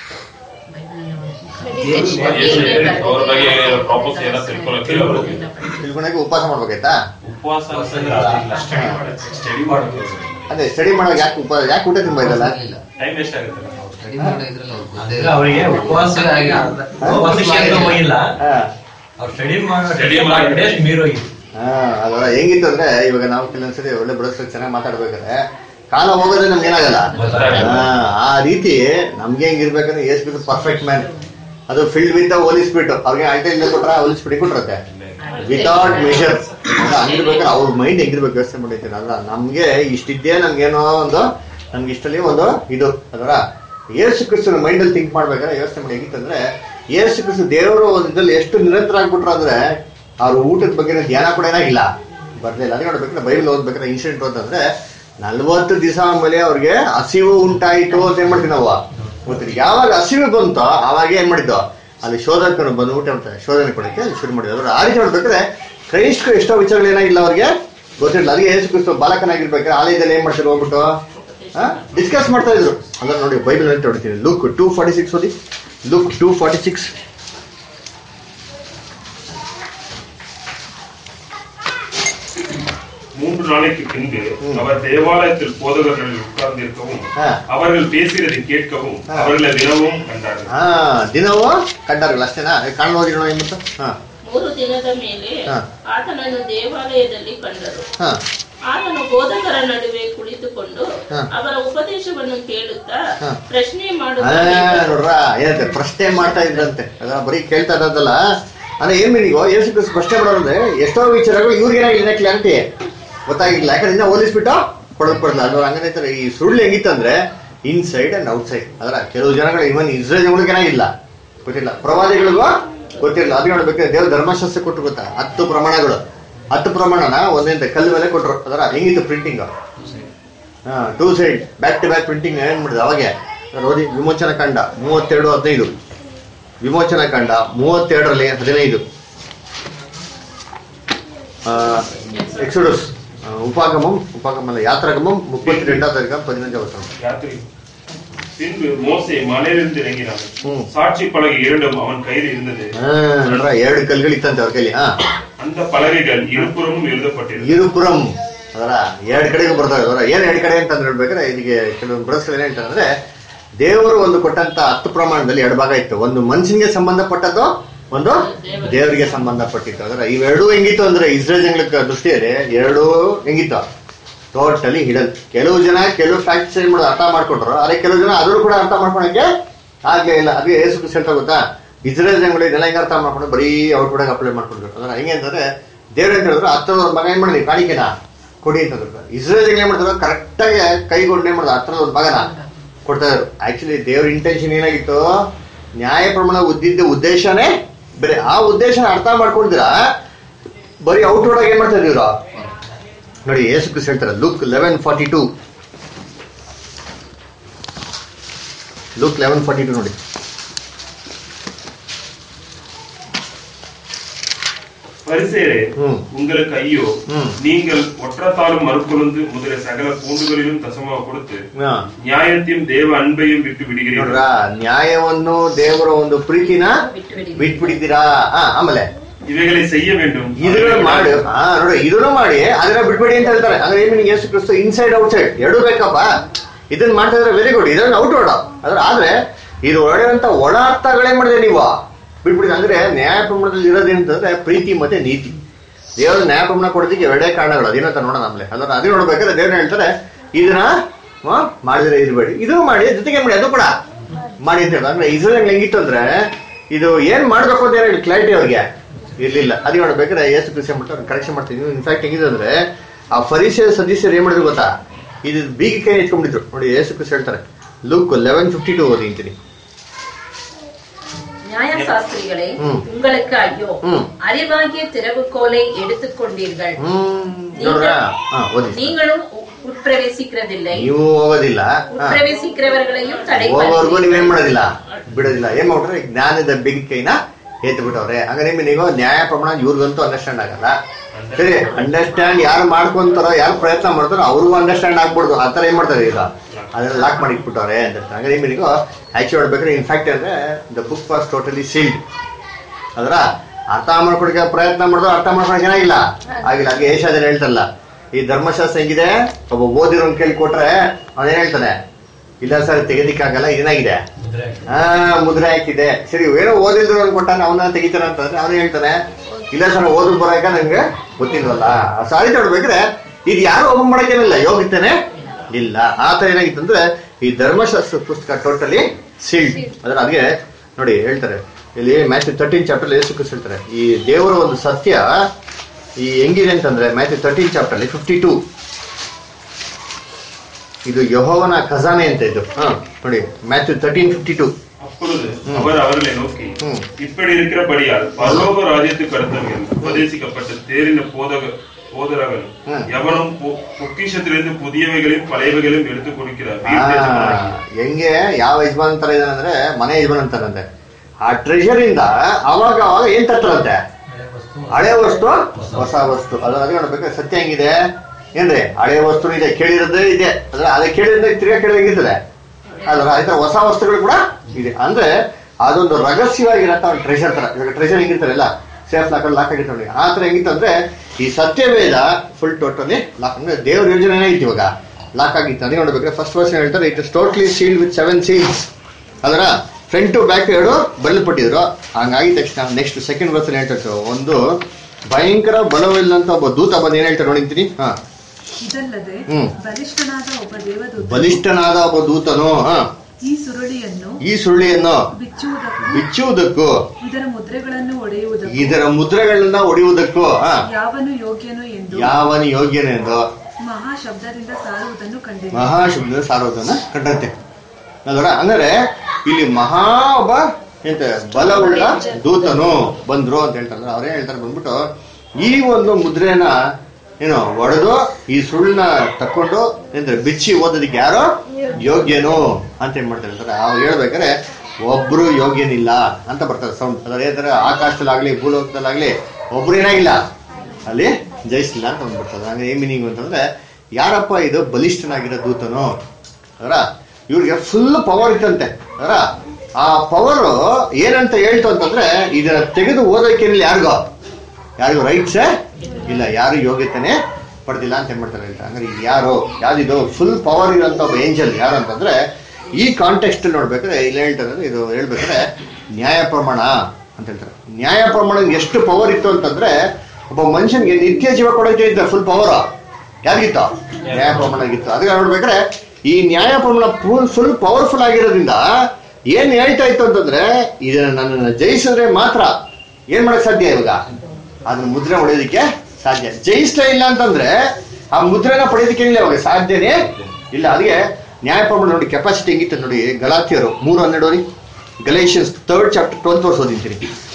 Speaker 6: ಅವ್ರ ಬಗ್ಗೆ ಪ್ರಾಪರ್ಸ್ ಎಲ್ಲ ತಿಳ್ಕೊಳಕ್ಕೆ ಅವ್ರಿಗೆ
Speaker 2: ತಿಳ್ಕೊಳಕ್ಕೆ ಉಪವಾಸ ಮಾಡ್ಬೇಕಾಯ್ತಾ
Speaker 6: ಉಪವಾಸ ಸ್ಟಡಿ ಮಾಡೋದು
Speaker 2: ಅದೇ ಸ್ಟಡಿ ಮಾಡೋಕೆ ಯಾಕೆ ಉಪವಾಸ ಯಾಕೆ ಊಟ ತಿಂಬ ಇದಲ್ಲ
Speaker 6: ಟೈಮ್ ವೇಸ್ಟ್ ಆಗುತ್ತೆ
Speaker 5: ಸ್ಟಡಿ ಮಾಡೋ ಇದ್ರಲ್ಲಿ ಅವ್ರು ಗೊತ್ತೇ
Speaker 7: ಅಂದ್ರೆ
Speaker 5: ಇಲ್ಲ.
Speaker 7: ಅವರಿಗೆ ಉಪವಾಸ ಉಪವಾಸಕ್ಕೆ ಅಂತ ಹೋಗಿಲ್ಲ
Speaker 2: ಹಾ
Speaker 7: ಅವ್ರು ಸ್ಟಡಿ ಮಾಡೋ
Speaker 6: Study
Speaker 7: ಸ್ಟಡಿ
Speaker 6: ಮಾಡಿ-
Speaker 7: ಮಾಡಿ ಮೀರೋಗಿ
Speaker 2: ಹಾ ಅದರ ಹೆಂಗಿತ್ತು ಅಂದ್ರೆ ಇವಾಗ ನಾವು ಕೆಲವೊಂದ್ಸರಿ ಒಳ್ಳೆ ಬಡಸ್ರು ಚೆನ್ನಾಗಿ ಮಾತಾಡ್ಬೇಕಾದ್ರೆ ಕಾಲ ಹೋಗೋದ್ರೆ ನಮ್ಗೆ ಏನಾಗಲ್ಲ
Speaker 6: ಗೊತ್ತಾಗಲ್ಲ.
Speaker 2: ಹಾ, ಆ ರೀತಿ ನಮ್ಗೆ ಹೆಂಗಿರ್ಬೇಕಂದ್ರೆ ಎಸ್ ಬಿಟ್ಟು ಪರ್ಫೆಕ್ಟ್ ಮ್ಯಾನ್ ಅದು ಫಿಲ್ಡ್ ವಿತ್ ಹೋಲಿಸ್ಬಿಟ್ಟು ಅವ್ರಿಗೆ ಐಟ ಇಲ್ಲ ಕೊಟ್ರ ಹೋಲಿಸ್ಬಿಟ್ಟು ಕೊಟ್ಟಿರುತ್ತೆ ವಿತೌಟ್ ಮೆಷರ್ ಹಂಗಿರ್ಬೇಕಾದ್ರೆ ಅವ್ರ ಮೈಂಡ್ ಹೆಂಗಿರ್ಬೇಕು ಯೋಚನೆ ಮಾಡಿರ್ತೀನಿ ಅಲ್ಲ ನಮ್ಗೆ ಇಷ್ಟಿದ್ದೇ ನಮ್ಗೇನೋ ಒಂದು ನಮ್ಗೆ ಇಷ್ಟಲ್ಲಿ ಒಂದು ಇದು ಅದರ ಏಸು ಕ್ರಿಸ್ತನ ಮೈಂಡ್ ಅಲ್ಲಿ ಥಿಂಕ್ ಮಾಡ್ಬೇಕಾದ್ರೆ ಯೋಚನೆ ಮಾಡಿ ಹೇಗಿತ್ತಂದ್ರೆ ಏಸು ಕ್ರಿಸ್ತು ದೇವರು ಒಂದು ಇದ್ರಲ್ಲಿ ಎಷ್ಟು ನಿರಂತರ ಆಗ್ಬಿಟ್ರು ಅಂದ್ರೆ ಅವ್ರ ಊಟದ ಬಗ್ಗೆ ಧ್ಯಾನ ಕೂಡ ಏನಾಗಿಲ್ಲ ಬರ್ಲಿಲ್ಲ ಅದೇ ನೋಡ್ಬೇಕಾದ್ರೆ ಬೈಬಲ್ ಓದ್ಬೇಕಾದ್ರೆ ಇನ್ಸಿಡೆಂಟ್ ಅಂತಂದ್ರೆ ನಲ್ವತ್ತು ದಿವಸ ಆಮೇಲೆ ಅವ್ರಿಗೆ ಹಸಿವು ಉಂಟಾಯಿತು ಅಂತ ಏನ್ ಮಾಡ್ತೀವಿ ನಾವು ಗೊತ್ತಿಲ್ಲ ಯಾವಾಗ ಹಸಿವು ಬಂತೋ ಅವಾಗ ಏನ್ ಮಾಡಿದ್ದು ಅಲ್ಲಿ ಶೋಧಕರು ಬಂದು ಊಟ ಮಾಡ್ತಾರೆ ಶೋಧನೆ ಕೊಡಕ್ಕೆ ಅಲ್ಲಿ ಶುರು ಮಾಡಿದ್ರು ಅವ್ರು ಆ ರೀತಿ ನೋಡ್ಬೇಕಾದ್ರೆ ಕ್ರೈಸ್ಟ್ ಎಷ್ಟೋ ವಿಚಾರಗಳು ಏನಾಗಿಲ್ಲ ಅವ್ರಿಗೆ ಗೊತ್ತಿಲ್ಲ ಅದಕ್ಕೆ ಯೇಸು ಕ್ರಿಸ್ತು ಬಾಲಕನಾಗಿರ್ಬೇಕಾದ್ರೆ ಆಲಯದಲ್ಲಿ ಏನ್ ಮಾಡ್ತಾರೆ ಹೋಗ್ಬಿಟ್ಟು ಡಿಸ್ಕಸ್ ಮಾಡ್ತಾ ಇದ್ರು ಅಂದ್ರೆ ನೋಡಿ ಬೈಬಲ್ ಅಂತ ಹೊಡಿತೀನಿ ಲುಕ್ ಟೂ ಫಾರ್ಟಿ ಸಿಕ್ಸ್ ಓದಿ ಲುಕ್ ಟೂ ಫಾರ್ಟಿ ಸಿಕ್ಸ್
Speaker 6: மூன்று நாளைக்கு பின்பு
Speaker 2: ம்.
Speaker 6: அவர் தேவாலயத்தில் போதகர்கள் உட்கார்ந்திருக்கவும்
Speaker 2: ஆ.
Speaker 6: அவர்கள் பேசுகிறதை கேட்கவும்
Speaker 2: ஆ.
Speaker 6: அவர்களை தினமும் கண்டார்கள்
Speaker 2: ಹಾ ದಿನವೂ ಕಂಡಾರಲ್ಲ ಅಷ್ಟೇನಾ ಕಾಣ್ ಹೋಗಿರೋಣ ಏನ್ಬಿಟ್ಟು ಹಾ
Speaker 3: ಮೂರು ದಿನದ ಮೇಲೆ
Speaker 2: ಹಾ.
Speaker 3: ಆತನನ್ನು ದೇವಾಲಯದಲ್ಲಿ ಕಂಡರು
Speaker 2: ಹಾ
Speaker 3: ಆತನು ಬೋಧಕರ ನಡುವೆ ಕುಳಿತುಕೊಂಡು
Speaker 2: ಹಾ.
Speaker 3: ಅವರ ಉಪದೇಶವನ್ನು ಕೇಳುತ್ತಾ
Speaker 2: ಹಾ.
Speaker 3: ಪ್ರಶ್ನೆ
Speaker 2: ಆ,
Speaker 3: ಮಾಡುತ್ತಾ
Speaker 2: ನೋಡ್ರ ಏನಂತೆ ಪ್ರಶ್ನೆ ಮಾಡ್ತಾ ಇದ್ರಂತೆ ಅದನ್ನ ಬರೀ ಕೇಳ್ತಾ ಇರೋದಲ್ಲ ಅಂದ್ರೆ ಏನ್ ಮೀನಿಗೋ ಯೇಸು ಕ್ರಿಸ್ತು ಪ್ರಶ್ನೆ ಮಾಡೋದಂದ್ರೆ ಎಷ್ಟೋ ವಿಚಾರಗಳು ಇವ್ರಿಗೆ ಏನಾಗಿಲ್ಲ ಕ್ಲಾರಿಟಿ ಗೊತ್ತಾಗಿಲ್ಲ ಯಾಕಂದ್ರೆ ಇನ್ನ ಹೋಲಿಸ್ಬಿಟ್ಟು ಕೊಡಕ್ ಬರಲ್ಲ ಅದು ಹಂಗಂದ್ರೆ ಈ ಸುಳ್ಳು ಹೆಂಗಿತ್ತಂದ್ರೆ ಇನ್ಸೈಡ್ ಅಂಡ್ ಔಟ್ಸೈಡ್ ಅದರ ಕೆಲವು ಜನಗಳು ಇವನ್ ಇಸ್ರೇಲ್ ಜನಗಳಿಗೆ ಏನಾಗಿಲ್ಲ ಗೊತ್ತಿಲ್ಲ ಪ್ರವಾದಿಗಳಿಗೂ ಗೊತ್ತಿಲ್ಲ ಅದು ನೋಡ್ಬೇಕಾದ್ರೆ ದೇವ್ರ ಧರ್ಮಶಾಸ್ತ್ರ ಕೊಟ್ಟು ಗೊತ್ತಾ ಹತ್ತು ಪ್ರಮಾಣಗಳು ಹತ್ತು ಪ್ರಮಾಣನ ಒಂದೇ ಕಲ್ಲು ಮೇಲೆ ಕೊಟ್ರು ಅದರ ಹೆಂಗಿತ್ತು ಪ್ರಿಂಟಿಂಗ್ ಹಾ two side back to back printing ಏನ್ ಮಾಡಿದ್ರು ಅವಾಗೆ ಓದಿ ವಿಮೋಚನ ಕಂಡ ಮೂವತ್ತೆರಡು ಹದಿನೈದು ವಿಮೋಚನ ಕಂಡ ಮೂವತ್ತೆರಡರಲ್ಲಿ ಹದಿನೈದು ಎಕ್ಸುಡಸ್ உபாகமம் உபாகமம் இல்ல யாத்திரகமம் முப்பத்தி ரெண்டாவது அதிகாரம் பதினஞ்சாவது வசனம்
Speaker 6: யாத்திரை பின்பு மோசே மலையிலிருந்து இறங்கினான்
Speaker 2: ம்.
Speaker 6: சாட்சி பலகை இரண்டும் அவன் கையில் இருந்தது
Speaker 2: ಆ, ನೋಡ್ರ ಎರಡು ಕಲ್ಗಳು ಇತ್ತಂತೆ ಅವ್ರ ಕೈಲಿ ಹಾ
Speaker 6: அந்த பலகைகள் இருபுறமும் எழுதப்பட்டிருந்தது
Speaker 2: ಇರುಪುರಂ ಅದರ ಎರಡು ಕಡೆಗೂ ಬರ್ತಾರೆ ಅದರ ಏನ್ ಎರಡು ಕಡೆ ಅಂತ ಹೇಳ್ಬೇಕಾದ್ರೆ ಇದಕ್ಕೆ ಕೆಲವೊಂದು ಬ್ರಸ್ಗಳು ಏನ್ ಹೇಳ್ತಾರೆ ದೇವರು ಒಂದು ಕೊಟ್ಟಂತ ಹತ್ತು ಪ್ರಮಾಣದಲ್ಲಿ ಎರಡು ಭಾಗ ಇತ್ತು ಒಂದು ಮನುಷ್ಯನಿಗೆ ಸಂಬಂಧಪಟ್ಟದ್ದು ಒಂದು ದೇವರಿಗೆ ಸಂಬಂಧಪಟ್ಟಿತ್ತು ಅದರ ಇವೆರಡೂ ಹೆಂಗಿತ್ತು ಅಂದ್ರೆ ಇಸ್ರೇಲ್ ಜನಗಳ ದೃಷ್ಟಿಯಲ್ಲಿ ಎರಡೂ ಹೆಂಗಿತ್ತು ಟೋಟಲಿ ಹಿಡನ್ ಕೆಲವು ಜನ ಕೆಲವು ಫ್ಯಾಕ್ಟ್ಸ್ ಏನ್ ಮಾಡೋದು ಅರ್ಥ ಮಾಡ್ಕೊಂಡ್ರು ಆದ್ರೆ ಕೆಲವು ಜನ ಅದನ್ನು ಕೂಡ ಅರ್ಥ ಮಾಡ್ಕೊಳಕ್ಕೆ ಆಗ್ಲೇ ಇಲ್ಲ ಅದೇ ಏಸು ಕ್ರಿಸ್ತ ಹೇಳ್ತಾ ಗೊತ್ತಾ ಇಸ್ರೇಲ್ ಜನಗಳು ಇದೆಲ್ಲ ಹೆಂಗ ಅರ್ಥ ಮಾಡ್ಕೊಂಡು ಬರೀ ಅವ್ರ ಕೂಡ ಅಪ್ಲೈ ಮಾಡ್ಕೊಂಡ್ರು ಅದರ ಹೆಂಗೆ ಅಂತಂದ್ರೆ ದೇವ್ರು ಅಂತ ಹೇಳಿದ್ರು ಹತ್ತಿರದ ಮಗ ಏನ್ ಮಾಡಿದ್ವಿ ಕಾಣಿಕೆನ ಕೊಡಿ ಅಂತಂದ್ರು ಇಸ್ರೇಲ್ ಜನ ಏನ್ ಮಾಡಿದ್ರು ಕರೆಕ್ಟ್ ಆಗಿ ಕೈಗೊಂಡು ಏನ್ ಮಾಡಿದ್ರು ಹತ್ತಿರದ ಒಂದು ಮಗನ ಕೊಡ್ತಾ ಇದ್ರು ಆಕ್ಚುಲಿ ದೇವ್ರ ಇಂಟೆನ್ಷನ್ ಏನಾಗಿತ್ತು ನ್ಯಾಯ ಪ್ರಮಾಣ ಉದ್ದಿದ್ದ ಉದ್ದೇಶನೇ ಬೇರೆ ಆ ಉದ್ದೇಶನ ಅರ್ಥ ಮಾಡ್ಕೊಂಡಿದ್ರ ಬರೀ ಔಟ್ ರೋಡ್ ಏನ್ ಮಾಡ್ತಾ ಇದ್ರು ನೋಡಿ ಯೇಸು ಕ್ರಿಸ್ತ ಹೇಳ್ತಾರೆ Luke eleven forty two Luke eleven forty two ನೋಡಿ
Speaker 6: பரிசேரே
Speaker 2: ம்.
Speaker 6: உங்களுக்கு ஐயோ
Speaker 2: ம்.
Speaker 6: நீங்கள் ஒற்றத்தாலும் மறுப்புலந்து முதலிய சகல பூண்டுகளிலும் தசமாக கொடுத்து
Speaker 2: ಹಾ.
Speaker 6: நியாயத்தையும் தேவ அன்பையும் விட்டு விடுகிறீர்கள்
Speaker 2: ನೋಡ್ರಾ ನ್ಯಾಯವನ್ನು ದೇವರ ಒಂದು ಪ್ರೀತಿನ
Speaker 3: ಬಿಟ್ಟು ಬಿಡಿ
Speaker 2: ಬಿಟ್ಬಿಟ್ಟಿದ್ದೀರಾ ಹಾ ಆಮೇಲೆ
Speaker 6: இவைகளை செய்ய வேண்டும்
Speaker 2: ಇದನ್ನ ಮಾಡಿ ಹಾ ನೋಡಿ ಇದನ್ನು ಮಾಡಿ ಅದನ್ನ ಬಿಟ್ಬಿಡಿ ಅಂತ ಹೇಳ್ತಾರೆ ಅಂದ್ರೆ ಏನ್ ನಿಮ್ಗೆ ಯೇಸು ಕ್ರಿಸ್ತು ಇನ್ಸೈಡ್ ಔಟ್ ಸೈಡ್ ಎರಡು ಬೇಕಪ್ಪ ಇದನ್ನ ಮಾಡ್ತಾ ಇದ್ರೆ ವೆರಿ ಗುಡ್ ಇದನ್ನ ಔಟ್ ರೋಡ್ ಅದ್ರ ಆದ್ರೆ ಇದು ಒಡೆಯುವಂತ ಒಳ ಅರ್ಥಗಳೇ ಮಾಡಿದೆ ನೀವು ಬಿಟ್ಬಿಡಿ ಅಂದ್ರೆ ನ್ಯಾಯ ಪ್ರಮಾಣದಲ್ಲಿ ಇರೋದೇನಂತಂದ್ರೆ ಪ್ರೀತಿ ಮತ್ತೆ ನೀತಿ ದೇವರ ನ್ಯಾಯ ಪ್ರಮಾಣ ಕೊಡೋದಕ್ಕೆ ಎರಡೇ ಕಾರಣಗಳು ಅದೇನಂತ ನೋಡೋಣ ಆಮೇಲೆ ಅದರ ಅದೇ ನೋಡ್ಬೇಕಾದ್ರೆ ದೇವ್ರ ಹೇಳ್ತಾರೆ ಇದನ್ನ ಹ, ಮಾಡಿದ್ರೆ ಇರಬೇಡಿ ಇದು ಮಾಡಿ ಜೊತೆಗೆ ಮಾಡಿ ಅದು ಕೂಡ ಮಾಡಿ ಅಂತ ಹೇಳಿದ್ರೆ ಅಂದ್ರೆ ಇಸ್ರೇಲ್ ಹೆಂಗಿತ್ತು ಅಂದ್ರೆ ಇದು ಏನ್ ಮಾಡ್ಬೇಕು ಅಂತ ಹೇಳಿ ಕ್ಲಾರಿಟಿ ಅವ್ರಿಗೆ ಇರ್ಲಿಲ್ಲ ಅದೇ ನೋಡ್ಬೇಕಾದ್ರೆ ಯೇಸು ಕೃಷಿ ಮಾಡ್ತಾರೆ ಕರೆಕ್ಷನ್ ಮಾಡ್ತೀವಿ ಇನ್ಫ್ಯಾಕ್ಟ್ ಹೆಂಗಿದೆ ಅಂದ್ರೆ ಆ ಪರಿಸರ ಸದಸ್ಯರು ಏನ್ ಮಾಡಿದ್ರು ಗೊತ್ತಾ ಇದು ಬೀಗಿ ಕೈ ಎತ್ಕೊಂಡ್ಬಿಟ್ಟಿದ್ರು ನೋಡಿ ಯೇಸು ಕೃಷಿ ಹೇಳ್ತಾರೆ ಲುಕ್ ಲೆವೆನ್ ಫಿಫ್ಟಿ ಟು ಓದಿ ಅಂತೀನಿ
Speaker 3: நியாயசாஸ்திரிகளே
Speaker 2: ம்.
Speaker 3: உங்களுக்கு ஐயோ
Speaker 2: ம்.
Speaker 3: அறிவாகிய திறவுகோலை எடுத்துக்கொண்டீர்கள்
Speaker 2: ಹ್ಮ್ ನೋಡ್ರ ಹಾ ಓದಿ
Speaker 3: நீங்களும் உ- உட்பிரவேசிக்கிறதில்லை
Speaker 2: ನೀವು ಹೋಗೋದಿಲ್ಲ ಹಾ
Speaker 3: உட்பிரவேசிக்கிறவர்களையும் தடை
Speaker 2: ಹೋಗೋವರೆಗೂ
Speaker 3: பண்ணுவீர்கள்.
Speaker 2: ನೀವೇನ್ ಮಾಡೋದಿಲ್ಲ ಬಿಡೋದಿಲ್ಲ ಏನ್ ಮಾಡ್ಬಿಟ್ರೆ ಜ್ಞಾನದ ಬಿಗಿ ಕೈನ ಎತ್ತು ಬಿಟ್ಟವ್ರೆ ಹಂಗಾರೆ ನೀವು ನ್ಯಾಯ ಪ್ರಮಾಣ ಇವ್ರಿಗಂತೂ ಅಂಡರ್ಸ್ಟ್ಯಾಂಡ್ ಆಗಲ್ಲ ಸರಿ ಅಂಡರ್ಸ್ಟ್ಯಾಂಡ್ ಯಾರು ಮಾಡ್ಕೊಂತಾರೋ ಯಾರು ಪ್ರಯತ್ನ ಮಾಡ್ತಾರೋ ಅವ್ರಿಗೂ ಅಂಡರ್ಸ್ಟ್ಯಾಂಡ್ ಆಗ್ಬಿಡ್ದು ಆ ತರ ಏನ್ ಮಾಡ್ತಾರೆ ಈಗ ಅದನ್ನ ಲಾಕ್ ಮಾಡಿ ಇಟ್ಬಿಟ್ಟವ್ರೆ ಅಂತ ಹಂಗಾರೆ ನಿಮಗೂ ಆಕ್ಚುಲಿ ಹೇಳ್ಬೇಕಾದ್ರೆ ಇನ್ಫ್ಯಾಕ್ಟ್ ಅಂದ್ರೆ the book was totally sealed ಅದರ ಅರ್ಥ ಮಾಡ್ಕೊಡಕ್ಕೆ ಪ್ರಯತ್ನ ಮಾಡಿದ್ರು ಅರ್ಥ ಮಾಡ್ಕೊಳಕ್ ಏನಾಗಿಲ್ಲ ಆಗಿಲ್ಲ ಹಾಗೆ ಏಷಾದನ್ ಹೇಳ್ತಾರಲ್ಲ ಈ ಧರ್ಮಶಾಸ್ತ್ರ ಹೆಂಗಿದೆ ಒಬ್ಬ ಓದಿರೋನ್ ಕೇಳಿ ಕೊಟ್ರೆ ಅವನೇನ್ ಹೇಳ್ತಾನೆ ಇಲ್ಲ ಸರ್ ತೆಗೆದಿಕ್ಕಾಗಲ್ಲ ಇದೇನಾಗಿದೆ
Speaker 7: ಮುದ್ರೆ
Speaker 2: ಆ ಮುದ್ರೆ ಹಾಕಿದೆ ಸರಿ ಏನೋ ಓದಿದ್ರು ಅವ್ನು ಕೊಟ್ಟಾನ ಅವನ ತೆಗಿತಾನ ಅಂತಂದ್ರೆ ಅವನು ಹೇಳ್ತಾನೆ ಇಲ್ಲ ಸರ್ ಓದ್ ಬರಾಕ ನಂಗೆ ಗೊತ್ತಿಲ್ವಲ್ಲ ಸಾರಿ ನೋಡ್ಬೇಕ್ರೆ ಇದು ಯಾರು ಒಬ್ಬ ಮಾಡಕ್ಕೇನಿಲ್ಲ ಯೋಗಿತಾನೆ ಇಲ್ಲ ಆತರ ಏನಾಗಿತ್ತು ಅಂದ್ರೆ ಈ ಧರ್ಮಶಾಸ್ತ್ರ ಪುಸ್ತಕ ಟೋಟಲಿ ಸೀಲ್ಡ್ ಅದ್ರ ಅದ್ಗೆ ನೋಡಿ ಹೇಳ್ತಾರೆ ಇಲ್ಲಿ ಮ್ಯಾಥ್ಯೂ ತರ್ಟೀನ್ ಚಾಪ್ಟರ್ ಯೇಸು ಕ್ರಿಸ್ತ ಹೇಳ್ತಾರೆ ಈ ದೇವರ ಒಂದು ಸತ್ಯ ಈ ಹೆಂಗಿದೆ ಅಂತಂದ್ರೆ ಮ್ಯಾಥ್ಯೂ ತರ್ಟೀನ್ ಚಾಪ್ಟರ್ ಅಲ್ಲಿ ಫಿಫ್ಟಿ ಟೂ ಇದು ಯಹೋವನ ಖಜಾನೆ ಅಂತ ಇದು ಹಾ ನೋಡಿ ಮ್ಯಾಥ್ಯೂ ತರ್ಟೀನ್ ಫಿಫ್ಟಿ ಟೂ
Speaker 6: அப்பொழுது அவர் அவர்களை நோக்கி
Speaker 2: ம்.
Speaker 6: இப்படி இருக்கிறபடியால் பரலோக ராஜ்யத்துக்கு அடுத்தவர்கள் உபதேசிக்கப்பட்ட தேறின போதக போதரவன்
Speaker 2: ம்.
Speaker 6: எவனும் பொ- பொக்கிஷத்திலிருந்து புதியவைகளையும் பழையவைகளையும் எடுத்துக் கொடுக்கிறார்
Speaker 2: ಆ, ಹೆಂಗೆ ಯಾವ ಯಜಮಾನ್ ತರ ಇದಾನೆ ಅಂದ್ರೆ ಮನೆ ಯಜಮಾನ್ ಅಂತಾರಂತೆ ಆ ಟ್ರೆಷರ್ ಇಂದ ಅವಾಗ ಅವಾಗ ಏನ್ ತರ್ತಾರಂತೆ
Speaker 7: ಹಳೆ ವಸ್ತು
Speaker 2: ಹಳೆ ವಸ್ತು ಹೊಸ ವಸ್ತು ಅದ್ರ ಅದೇ ನೋಡ್ಬೇಕು ಸತ್ಯ ಹೆಂಗಿದೆ ಏನ್ರಿ ಹಳೆ ವಸ್ತು ಇದೆ ಕೇಳಿರೋದೇ ಇದೆ ಅದ್ರ ಅದೇ ಕೇಳಿದ್ರೆ ತಿರ್ಗಾ ಕೇಳಿದಂಗಿರ್ತದೆ ಅದ್ರ ಆಯ್ತಾ ಹೊಸ ವಸ್ತುಗಳು ಕೂಡ ಇದೆ ಅಂದ್ರೆ ಅದೊಂದು ರಹಸ್ಯವಾಗಿರತ್ತ ಒಂದು ಟ್ರೆಷರ್ ತರ ಇವಾಗ ಟ್ರೆಷರ್ ಹೆಂಗಿರ್ತಾರಲ್ಲ ಸೇಫ್ ಲಾಕ್ ಲಾಕ್ ಆಗಿರ್ತಾರೆ ನೋಡಿ ಆ ತರ ಹೆಂಗಿತ್ತು ಅಂದ್ರೆ ಈ ಸತ್ಯವೇದ ಫುಲ್ ಟೋಟಲಿ ಲಾಕ್ ಅಂದ್ರೆ ದೇವ್ರ ಯೋಜನೆ ಏನಾಗಿತ್ತು ಇವಾಗ ಲಾಕ್ ಆಗಿತ್ತು ಅದೇ ನೋಡ್ಬೇಕಾದ್ರೆ ಫಸ್ಟ್ ವರ್ಷನ್ ಹೇಳ್ತಾರೆ it is totally sealed with seven seals ಅದರ ಫ್ರಂಟ್ ಟು ಬ್ಯಾಕ್ ಎರಡು ಬರಲ್ಪಟ್ಟಿದ್ರು ಹಂಗಾಗಿದ ತಕ್ಷಣ ನೆಕ್ಸ್ಟ್ ಸೆಕೆಂಡ್ ವರ್ಷನ್ ಹೇಳ್ತಾರೆ ಒಂದು ಭಯಂಕರ ಬಲವಿಲ್ಲಂತ ಒಬ್ಬ ದೂತ ಬಂದು ಏನ್ ಹೇಳ್ತಾರೆ ನೋಡಿಂತೀನಿ ಹಾ
Speaker 4: ಇದಲ್ಲದೆ
Speaker 2: ಹ್ಮ್.
Speaker 4: ಬಲಿಷ್ಠನಾದ ಒಬ್ಬ ದೇವದೂತ
Speaker 2: ಬಲಿಷ್ಠನಾದ ಒಬ್ಬ ದೂತನು ಹಾ
Speaker 4: ಈ ಸುರುಳಿಯನ್ನು
Speaker 2: ಈ ಸುಳ್ಳಿಯನ್ನು
Speaker 4: ಬಿಚ್ಚುವುದಕ್ಕೂ
Speaker 2: ಬಿಚ್ಚುವುದಕ್ಕೂ
Speaker 4: ಇದರ ಮುದ್ರೆಗಳನ್ನು ಒಡೆಯುವುದಕ್ಕೂ
Speaker 2: ಇದರ ಮುದ್ರೆಗಳನ್ನ ಹೊಡೆಯುವುದಕ್ಕೂ ಹಾ
Speaker 4: ಯಾವನು ಯೋಗ್ಯನು ಎಂದು
Speaker 2: ಯಾವನು ಯೋಗ್ಯನೆಂದು
Speaker 4: ಮಹಾ ಶಬ್ದದಿಂದ ಸಾರುವುದನ್ನು ಕಂಡೆನು
Speaker 2: ಮಹಾಶಬ್ದ ಸಾರೋದನ್ನ ಕಂಡಂತೆ ಅದರ ಅಂದ್ರೆ ಇಲ್ಲಿ ಮಹಾ ಒಬ್ಬ ಎಂತ ಬಲವುಳ್ಳ ದೂತನು ಬಂದ್ರು ಅಂತ ಹೇಳ್ತಾರೆ ಅವ್ರೇ ಹೇಳ್ತಾರೆ ಬಂದ್ಬಿಟ್ಟು ಈ ಒಂದು ಮುದ್ರೆನ ಏನು ಒಡೆದು ಈ ಸುಳ್ಳನ್ನ ತಕೊಂಡು ಅಂದ್ರೆ ಬಿಚ್ಚಿ ಓದೋದಕ್ಕೆ ಯಾರೋ ಯೋಗ್ಯನು ಅಂತ ಏನ್ ಮಾಡ್ತಾರೆ ಅಂತಾರೆ ಅವ್ರು ಹೇಳ್ಬೇಕಾದ್ರೆ ಒಬ್ರು ಯೋಗ್ಯನಿಲ್ಲ ಅಂತ ಬರ್ತಾರೆ ಸೌಂಡ್ ಅದ್ರ ಏನಂತಾರೆ ಆಕಾಶದಲ್ಲಾಗ್ಲಿ ಭೂಲೋಕದಲ್ಲಾಗ್ಲಿ ಒಬ್ರು ಏನಾಗಿಲ್ಲ ಅಲ್ಲಿ ಜಯಿಸಿಲ್ಲ ಅಂತ ಒಂದು ಬರ್ತದೆ ಹಂಗೆ ಏನ್ ಮೀನಿಂಗ್ ಅಂತಂದ್ರೆ ಯಾರಪ್ಪ ಇದು ಬಲಿಷ್ಠನಾಗಿರೋ ದೂತನು ಅದರ ಇವ್ರಿಗೆ ಫುಲ್ ಪವರ್ ಇತ್ತಂತೆ ಅದರ ಆ ಪವರ್ ಏನಂತ ಹೇಳ್ತು ಅಂತಂದ್ರೆ ಇದನ್ನ ತೆಗೆದು ಓದೋಕೆ ಯಾರಿಗೋ ಯಾರಿಗೂ ರೈಟ್ಸೇ ಇಲ್ಲ ಯಾರು ಯೋಗ್ಯತೆನೆ ಪಡೆದಿಲ್ಲ ಅಂತ ಏನ್ ಮಾಡ್ತಾರೆ ಅಂತ ಅಂದ್ರೆ ಇದು ಯಾರು ಯಾವ್ದಿದು ಫುಲ್ ಪವರ್ ಇರೋಂಥ ಒಬ್ಬ ಏಂಜಲ್ ಯಾರು ಅಂತಂದ್ರೆ ಈ ಕಾಂಟೆಕ್ಸ್ಟ್ ನೋಡ್ಬೇಕಾದ್ರೆ ಇಲ್ಲಿ ಹೇಳ್ತಾರೆ ಇದು ಹೇಳ್ಬೇಕಾದ್ರೆ ನ್ಯಾಯ ಪ್ರಮಾಣ ಅಂತ ಹೇಳ್ತಾರೆ ನ್ಯಾಯ ಪ್ರಮಾಣ ಎಷ್ಟು ಪವರ್ ಇತ್ತು ಅಂತಂದ್ರೆ ಒಬ್ಬ ಮನುಷ್ಯನ್ಗೆ ನಿತ್ಯ ಜೀವ ಕೊಡೋಕೆ ಇದ್ದ ಫುಲ್ ಪವರ್ ಯಾರಿಗಿತ್ತು ನ್ಯಾಯ ಪ್ರಮಾಣ ಆಗಿತ್ತು ಅದಕ್ಕೆ ನೋಡ್ಬೇಕಾದ್ರೆ ಈ ನ್ಯಾಯ ಪ್ರಮಾಣ ಫುಲ್ ಫುಲ್ ಪವರ್ಫುಲ್ ಆಗಿರೋದ್ರಿಂದ ಏನ್ ಹೇಳ್ತಾ ಇತ್ತು ಅಂತಂದ್ರೆ ಇದನ್ನ ನನ್ನನ್ನು ಜಯಿಸಿದ್ರೆ ಮಾತ್ರ ಏನ್ ಮಾಡಕ್ ಸಾಧ್ಯ ಇವಾಗ ಅದನ್ನ ಮುದ್ರೆ ಹೊಡೆಯೋದಕ್ಕೆ ಸಾಧ್ಯ ಜಯಿಸ್ತಾ ಇಲ್ಲ ಅಂತಂದ್ರೆ ಆ ಮುದ್ರೆನ ಪಡೆಯೋದಕ್ಕೆ ಇಲ್ಲ ಇವಾಗ ಸಾಧ್ಯನೇ ಇಲ್ಲ ಅದಕ್ಕೆ ನ್ಯಾಯ ಪ್ರಮಾಣ ನೋಡಿ ಕೆಪಾಸಿಟಿ ಹೆಂಗಿತ್ತು ನೋಡಿ ಗಲಾತಿಯರು ಮೂರು ಹನ್ನೆರಡು ನೋಡಿ ಗಲೇಷಿಯನ್ಸ್ ಥರ್ಡ್ ಚಾಪ್ಟರ್ ಟ್ವೆಲ್ತ್ ವರ್ಷ ಓದಿರ್ತೀರಿ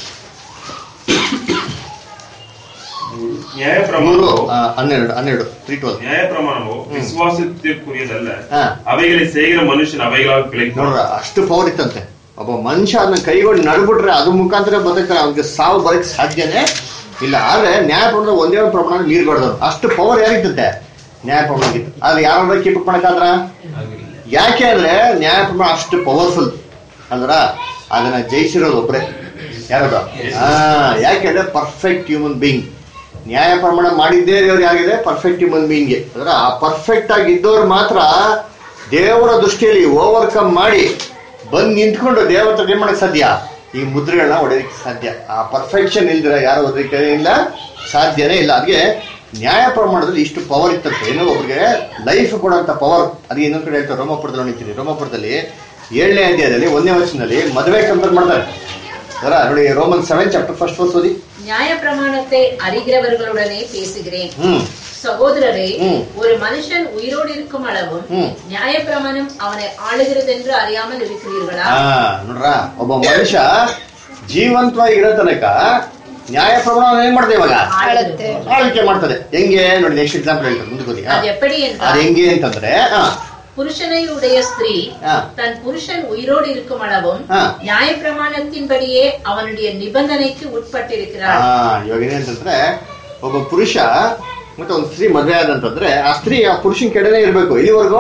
Speaker 6: ನ್ಯಾಯ
Speaker 2: ಮೂರು
Speaker 6: ಪ್ರಮಾಣವು
Speaker 2: ಆ, ಹನ್ನೆರಡು ಹನ್ನೆರಡು ತ್ರೀ ಟ್ವೆಲ್
Speaker 6: ನ್ಯಾಯ ಪ್ರಮಾಣವು ವಿಶ್ವಾಸத்திற்குரியதல்ல
Speaker 2: ಹಾ.
Speaker 6: அவைகளை செய்கிற மனுஷன் அவைகளால் பிழைக்கும்
Speaker 2: ನೋಡ್ರ ಅಷ್ಟು ಪವರ್ ಇತ್ತಂತೆ ಒಬ್ಬ ಮನುಷ್ಯ ಅದನ್ನ ಕೈಗೊಂಡು ನಡ್ಬಿಟ್ರೆ ಅದ್ರ ಮುಖಾಂತರ ಬದುಕ್ತಾನೆ ಅವ್ನಿಗೆ ಸಾವು ಬರಕ್ ಸಾಧ್ಯನೇ ಇಲ್ಲ ಆದ್ರೆ ನ್ಯಾಯ ಪ್ರಮಾಣ ಒಂದೇ ಒಂದು ಪ್ರಮಾಣ ಮೀರ್ಬಾರ್ದು ಅಷ್ಟು ಪವರ್ ಯಾರಿತ್ತಂತೆ ನ್ಯಾಯ ಪ್ರಮಾಣ ಇತ್ತು ಆದ್ರೆ ಯಾರ ಕೀಪ್ ಮಾಡಕ್ಕಾದ್ರ ಯಾಕೆ ಅಂದ್ರೆ ನ್ಯಾಯ ಪ್ರಮಾಣ ಅಷ್ಟು ಪವರ್ಫುಲ್ ಅಂದ್ರ ಅದನ್ನ ಜಯಿಸಿರೋದು ಒಬ್ರೆ ಯಾರದು ಹಾ ಯಾಕೆಂದ್ರೆ ಪರ್ಫೆಕ್ಟ್ ಹ್ಯೂಮನ್ ಬೀಯಿಂಗ್ ನ್ಯಾಯ ಪ್ರಮಾಣ ಮಾಡಿದ್ದೇ ಇರೋರು ಯಾರಿಗಿದೆ ಪರ್ಫೆಕ್ಟ್ ಹ್ಯೂಮನ್ ಬೀಯಿಂಗ್ಗೆ ಅಂದ್ರೆ ಆ ಪರ್ಫೆಕ್ಟ್ ಆಗಿ ಇದ್ದವ್ರು ಮಾತ್ರ ದೇವರ ದೃಷ್ಟಿಯಲ್ಲಿ ಓವರ್ಕಮ್ ಮಾಡಿ ಬಂದು ನಿಂತ್ಕೊಂಡು ದೇವರ ಹತ್ರ ಏನ್ ಮಾಡಕ್ ಸಾಧ್ಯ ಈ ಮುದ್ರೆಗಳನ್ನ ಹೊಡೆಯೋದಕ್ಕೆ ಸಾಧ್ಯ ಆ ಪರ್ಫೆಕ್ಷನ್ ಇಲ್ದಿರ ಯಾರು ಓದೋದಕ್ಕೆ ಇಲ್ಲ ಸಾಧ್ಯನೇ ಇಲ್ಲ ಅದಕ್ಕೆ ನ್ಯಾಯ ಪ್ರಮಾಣದಲ್ಲಿ ಇಷ್ಟು ಪವರ್ ಇತ್ತಂತೆ ಏನೋ ಒಬ್ರಿಗೆ ಲೈಫ್ ಕೊಡುವಂತ ಪವರ್ ಅದಕ್ಕೆ ಇನ್ನೊಂದ್ ಕಡೆ ಹೇಳ್ತಾರೆ ರೋಮಪುರದಲ್ಲಿ ನೋಡಿರ್ತೀನಿ ರೋಮಪುರದಲ್ಲಿ ಏಳನೇ ಅಧ್ಯಾಯದಲ್ಲಿ ಒಂದನೇ ವರ್ಷದಲ್ಲಿ ಮದುವೆ ಕಂಪೇರ್ ಮಾಡ್ತಾರೆ ಅದರ ನೋಡಿ Roman seven chapter first verse ಓದಿ
Speaker 3: நியாய பிரமாணத்தை அறிகிறவர்களுடனே பேசுகிறேன்
Speaker 2: ಹ್ಮ್
Speaker 3: சகோதரரே
Speaker 2: ம்.
Speaker 3: ஒரு மனுஷன் உயிரோடு இருக்கும் அளவும்
Speaker 2: ம்.
Speaker 3: நியாய பிரமாணம் அவனை ஆளுகிறது என்று அறியாமல் இருக்கிறீர்களா
Speaker 2: ಹಾ ನೋಡ್ರ ಒಬ್ಬ ಮನುಷ್ಯ ಜೀವಂತವಾಗಿ ಇರೋ ತನಕ ನ್ಯಾಯ ಪ್ರಮಾಣ ಏನ್ ಮಾಡ್ತೇವೆ ಇವಾಗ
Speaker 3: ஆளுகிறது
Speaker 2: ಆಳ್ವಿಕೆ ಮಾಡ್ತದೆ ಹೆಂಗೆ ನೋಡಿ ನೆಕ್ಸ್ಟ್ ಎಕ್ಸಾಂಪಲ್ ಹೇಳ್ತಾರೆ ಮುಂದೆ ಓದಿ ಹಾ.
Speaker 3: அது எப்படி
Speaker 2: ಅದು
Speaker 3: என்றால்
Speaker 2: ಹೆಂಗೆ ಅಂತಂದ್ರೆ ಹಾ
Speaker 3: புருஷனை உடைய ஸ்திரீ
Speaker 2: ಹಾ
Speaker 3: தன் புருஷன் உயிரோடு இருக்கும் அளவும்
Speaker 2: ஆ.
Speaker 3: நியாய பிரமாணத்தின்படியே அவனுடைய நிபந்தனைக்கு உட்பட்டிருக்கிறாள்
Speaker 2: ಹಾ ಇವಾಗ ಏನಂತಂದ್ರೆ ಒಬ್ಬ ಪುರುಷ ಮತ್ತೆ ಒಂದು ಸ್ತ್ರೀ ಮದುವೆ ಆದಂತಂದ್ರೆ ಆ ಸ್ತ್ರೀ ಆ ಪುರುಷನ್ ಕೆಡನೆ ಇರ್ಬೇಕು ಇಲ್ಲಿವರೆಗೂ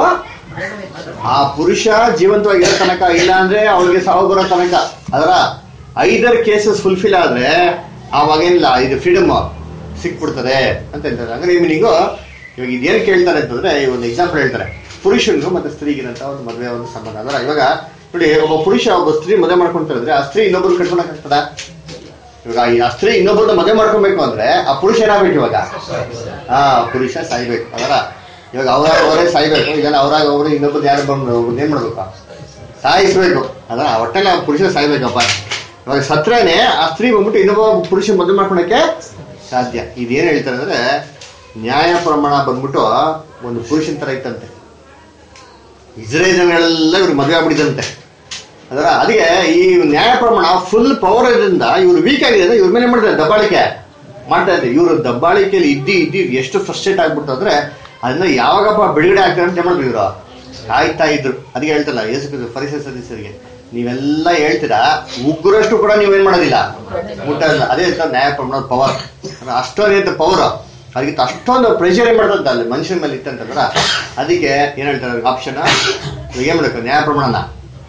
Speaker 2: ಆ ಪುರುಷ ಜೀವಂತವಾಗಿರೋ ತನಕ ಇಲ್ಲ ಅಂದ್ರೆ ಅವಳಿಗೆ ಸಾವು ಬರೋ ತನಕ ಅದರ ಐದರ್ ಕೇಸಸ್ ಫುಲ್ಫಿಲ್ ಆದ್ರೆ ಅವಾಗೇನಿಲ್ಲ ಇದು ಫ್ರೀಡಮ್ ಸಿಕ್ಬಿಡ್ತದೆ ಅಂತ ಹೇಳ್ತಾರೆ ಅಂದ್ರೆ ಈ ಮೀನಿಂಗು ಇವಾಗ ಇದೇನು ಕೇಳ್ತಾರೆ ಅಂತಂದ್ರೆ ಈ ಒಂದು ಎಕ್ಸಾಂಪಲ್ ಹೇಳ್ತಾರೆ ಪುರುಷನಿಗೂ ಮತ್ತೆ ಸ್ತ್ರೀಗಿರಂತ ಒಂದು ಮದುವೆ ಒಂದು ಸಂಬಂಧ ಅದರ ಇವಾಗ ನೋಡಿ ಒಬ್ಬ ಪುರುಷ ಒಬ್ಬ ಸ್ತ್ರೀ ಮದುವೆ ಮಾಡ್ಕೊಂತಾರೆ ಅಂದ್ರೆ ಆ ಸ್ತ್ರೀ ಇನ್ನೊಬ್ರು ಕಟ್ಕೊಳಕ್ಕಾಗ್ತದ ಇವಾಗ ಈ ಆ ಸ್ತ್ರೀ ಇನ್ನೊಬ್ಬರನ್ನ ಮದುವೆ ಮಾಡ್ಕೊಬೇಕು ಅಂದ್ರೆ ಆ ಪುರುಷ ಏನಾಗ್ಬೇಕು ಇವಾಗ ಹಾ ಪುರುಷ ಸಾಯ್ಬೇಕು ಅದರ ಇವಾಗ ಅವರಾಗ ಅವರೇ ಸಾಯ್ಬೇಕು ಈಗ ಅವರಾಗ ಅವರು ಇನ್ನೊಬ್ಬರು ಯಾರು ಬಂದು ಒಬ್ರನ್ನ ಏನ್ ಮಾಡ್ಬೇಕು ಸಾಯಿಸ್ಬೇಕು ಅದರ ಒಟ್ಟಲ್ಲಿ ಆ ಪುರುಷ ಸಾಯ್ಬೇಕಪ್ಪ ಇವಾಗ ಸತ್ರೇನೆ ಆ ಸ್ತ್ರೀ ಬಂದ್ಬಿಟ್ಟು ಇನ್ನೊಬ್ಬ ಪುರುಷ ಮದುವೆ ಮಾಡ್ಕೊಳಕ್ಕೆ ಸಾಧ್ಯ ಇದೇನ್ ಹೇಳ್ತಾರೆ ಅಂದ್ರೆ ನ್ಯಾಯ ಪ್ರಮಾಣ ಬಂದ್ಬಿಟ್ಟು ಒಂದು ಪುರುಷನ ತರ ಇತ್ತಂತೆ ಇಸ್ರೇಲ್ ಜನಗಳೆಲ್ಲ ಇವ್ರು ಮದುವೆ ಆಗ್ಬಿಟ್ಟಿದಂತೆ ಅದರ ಅದಕ್ಕೆ ಈ ನ್ಯಾಯ ಪ್ರಮಾಣ ಫುಲ್ ಪವರ್ ಇರೋದ್ರಿಂದ ಇವ್ರು ವೀಕ್ ಆಗಿದೆ ಇವ್ರ ಮೇಲೆ ಮಾಡ್ತಾರೆ ದಬ್ಬಾಳಿಕೆ ಮಾಡ್ತಾ ಇದ್ದಾರೆ ಇವರು ದಬ್ಬಾಳಿಕೆಯಲ್ಲಿ ಇದ್ದಿ ಇದ್ದಿ ಎಷ್ಟು ಫ್ರಸ್ಟ್ರೇಟ್ ಆಗ್ಬಿಟ್ಟು ಅಂದ್ರೆ ಅದನ್ನ ಯಾವಾಗಪ್ಪ ಬಿಡುಗಡೆ ಆಗ್ತಾರೆ ಅಂತ ಮಾಡಿದ್ರು ಇವರು ಕಾಯ್ತಾ ಇದ್ರು ಅದಕ್ಕೆ ಹೇಳ್ತಲ್ಲ ಯೇಸು ಪರಿಸರ ಸದಸ್ಯರಿಗೆ ನೀವೆಲ್ಲ ಹೇಳ್ತೀರಾ ಉಗ್ರಷ್ಟು ಕೂಡ ನೀವೇನ್ ಮಾಡೋದಿಲ್ಲ ಮುಟ್ಟೋದಿಲ್ಲ ಅದೇ ಅಂತ ನ್ಯಾಯ ಪ್ರಮಾಣದ ಪವರ್ ಅಷ್ಟೊಂದು ಪವರ್ ಅದಕ್ಕೆ ಅಷ್ಟೊಂದು ಪ್ರೆಷರ್ ಏನ್ ಮಾಡ್ತಂತ ಅಲ್ಲಿ ಮನುಷ್ಯನ ಮೇಲೆ ಇತ್ತಂತಂದ್ರ ಅದಕ್ಕೆ ಏನ್ ಹೇಳ್ತಾರೆ ಆಪ್ಷನ್ ಏನ್ ಮಾಡ್ಬೇಕು ನ್ಯಾಯ ಪ್ರಮಾಣನ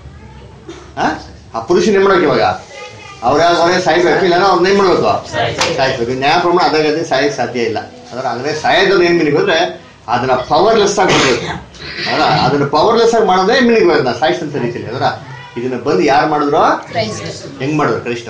Speaker 2: ಆ? ಆ ಪುರುಷನ್ ಏನ್ ಮಾಡ್ಬೇಕು ಇವಾಗ ಅವ್ರ ಅವರೇ ಸಾಯ್ಬೇಕು ಇಲ್ಲ ಅವ್ರನ್ನ ಏನ್ ಮಾಡ್ಬೇಕು ಸಾಯ್ಬೇಕು ನ್ಯಾಯ ಪ್ರಮಾಣ ಅದಾಗದೆ ಸಾಯಕ್ ಸಾಧ್ಯ ಇಲ್ಲ ಅದರ ಅಂದ್ರೆ ಸಾಯೋದನ್ನ ಏನ್ ಮೀನಿಗೆ ಹೋದ್ರೆ ಅದನ್ನ ಪವರ್ಲೆಸ್ ಆಗಿ ಮಾಡ್ಬೇಕು ಅದರ ಅದನ್ನ ಪವರ್ಲೆಸ್ ಆಗಿ ಮಾಡೋದೇ ಮೀನಿಗೆ ಅದನ್ನ ಸಾಯಿಸ್ತಂತ ರೀತಿಯಲ್ಲಿ ಅದರ ಇದನ್ನ ಬಂದು ಯಾರು ಮಾಡಿದ್ರು ಹೆಂಗ್ ಮಾಡಿದ್ರು ಕ್ರೈಸ್ತ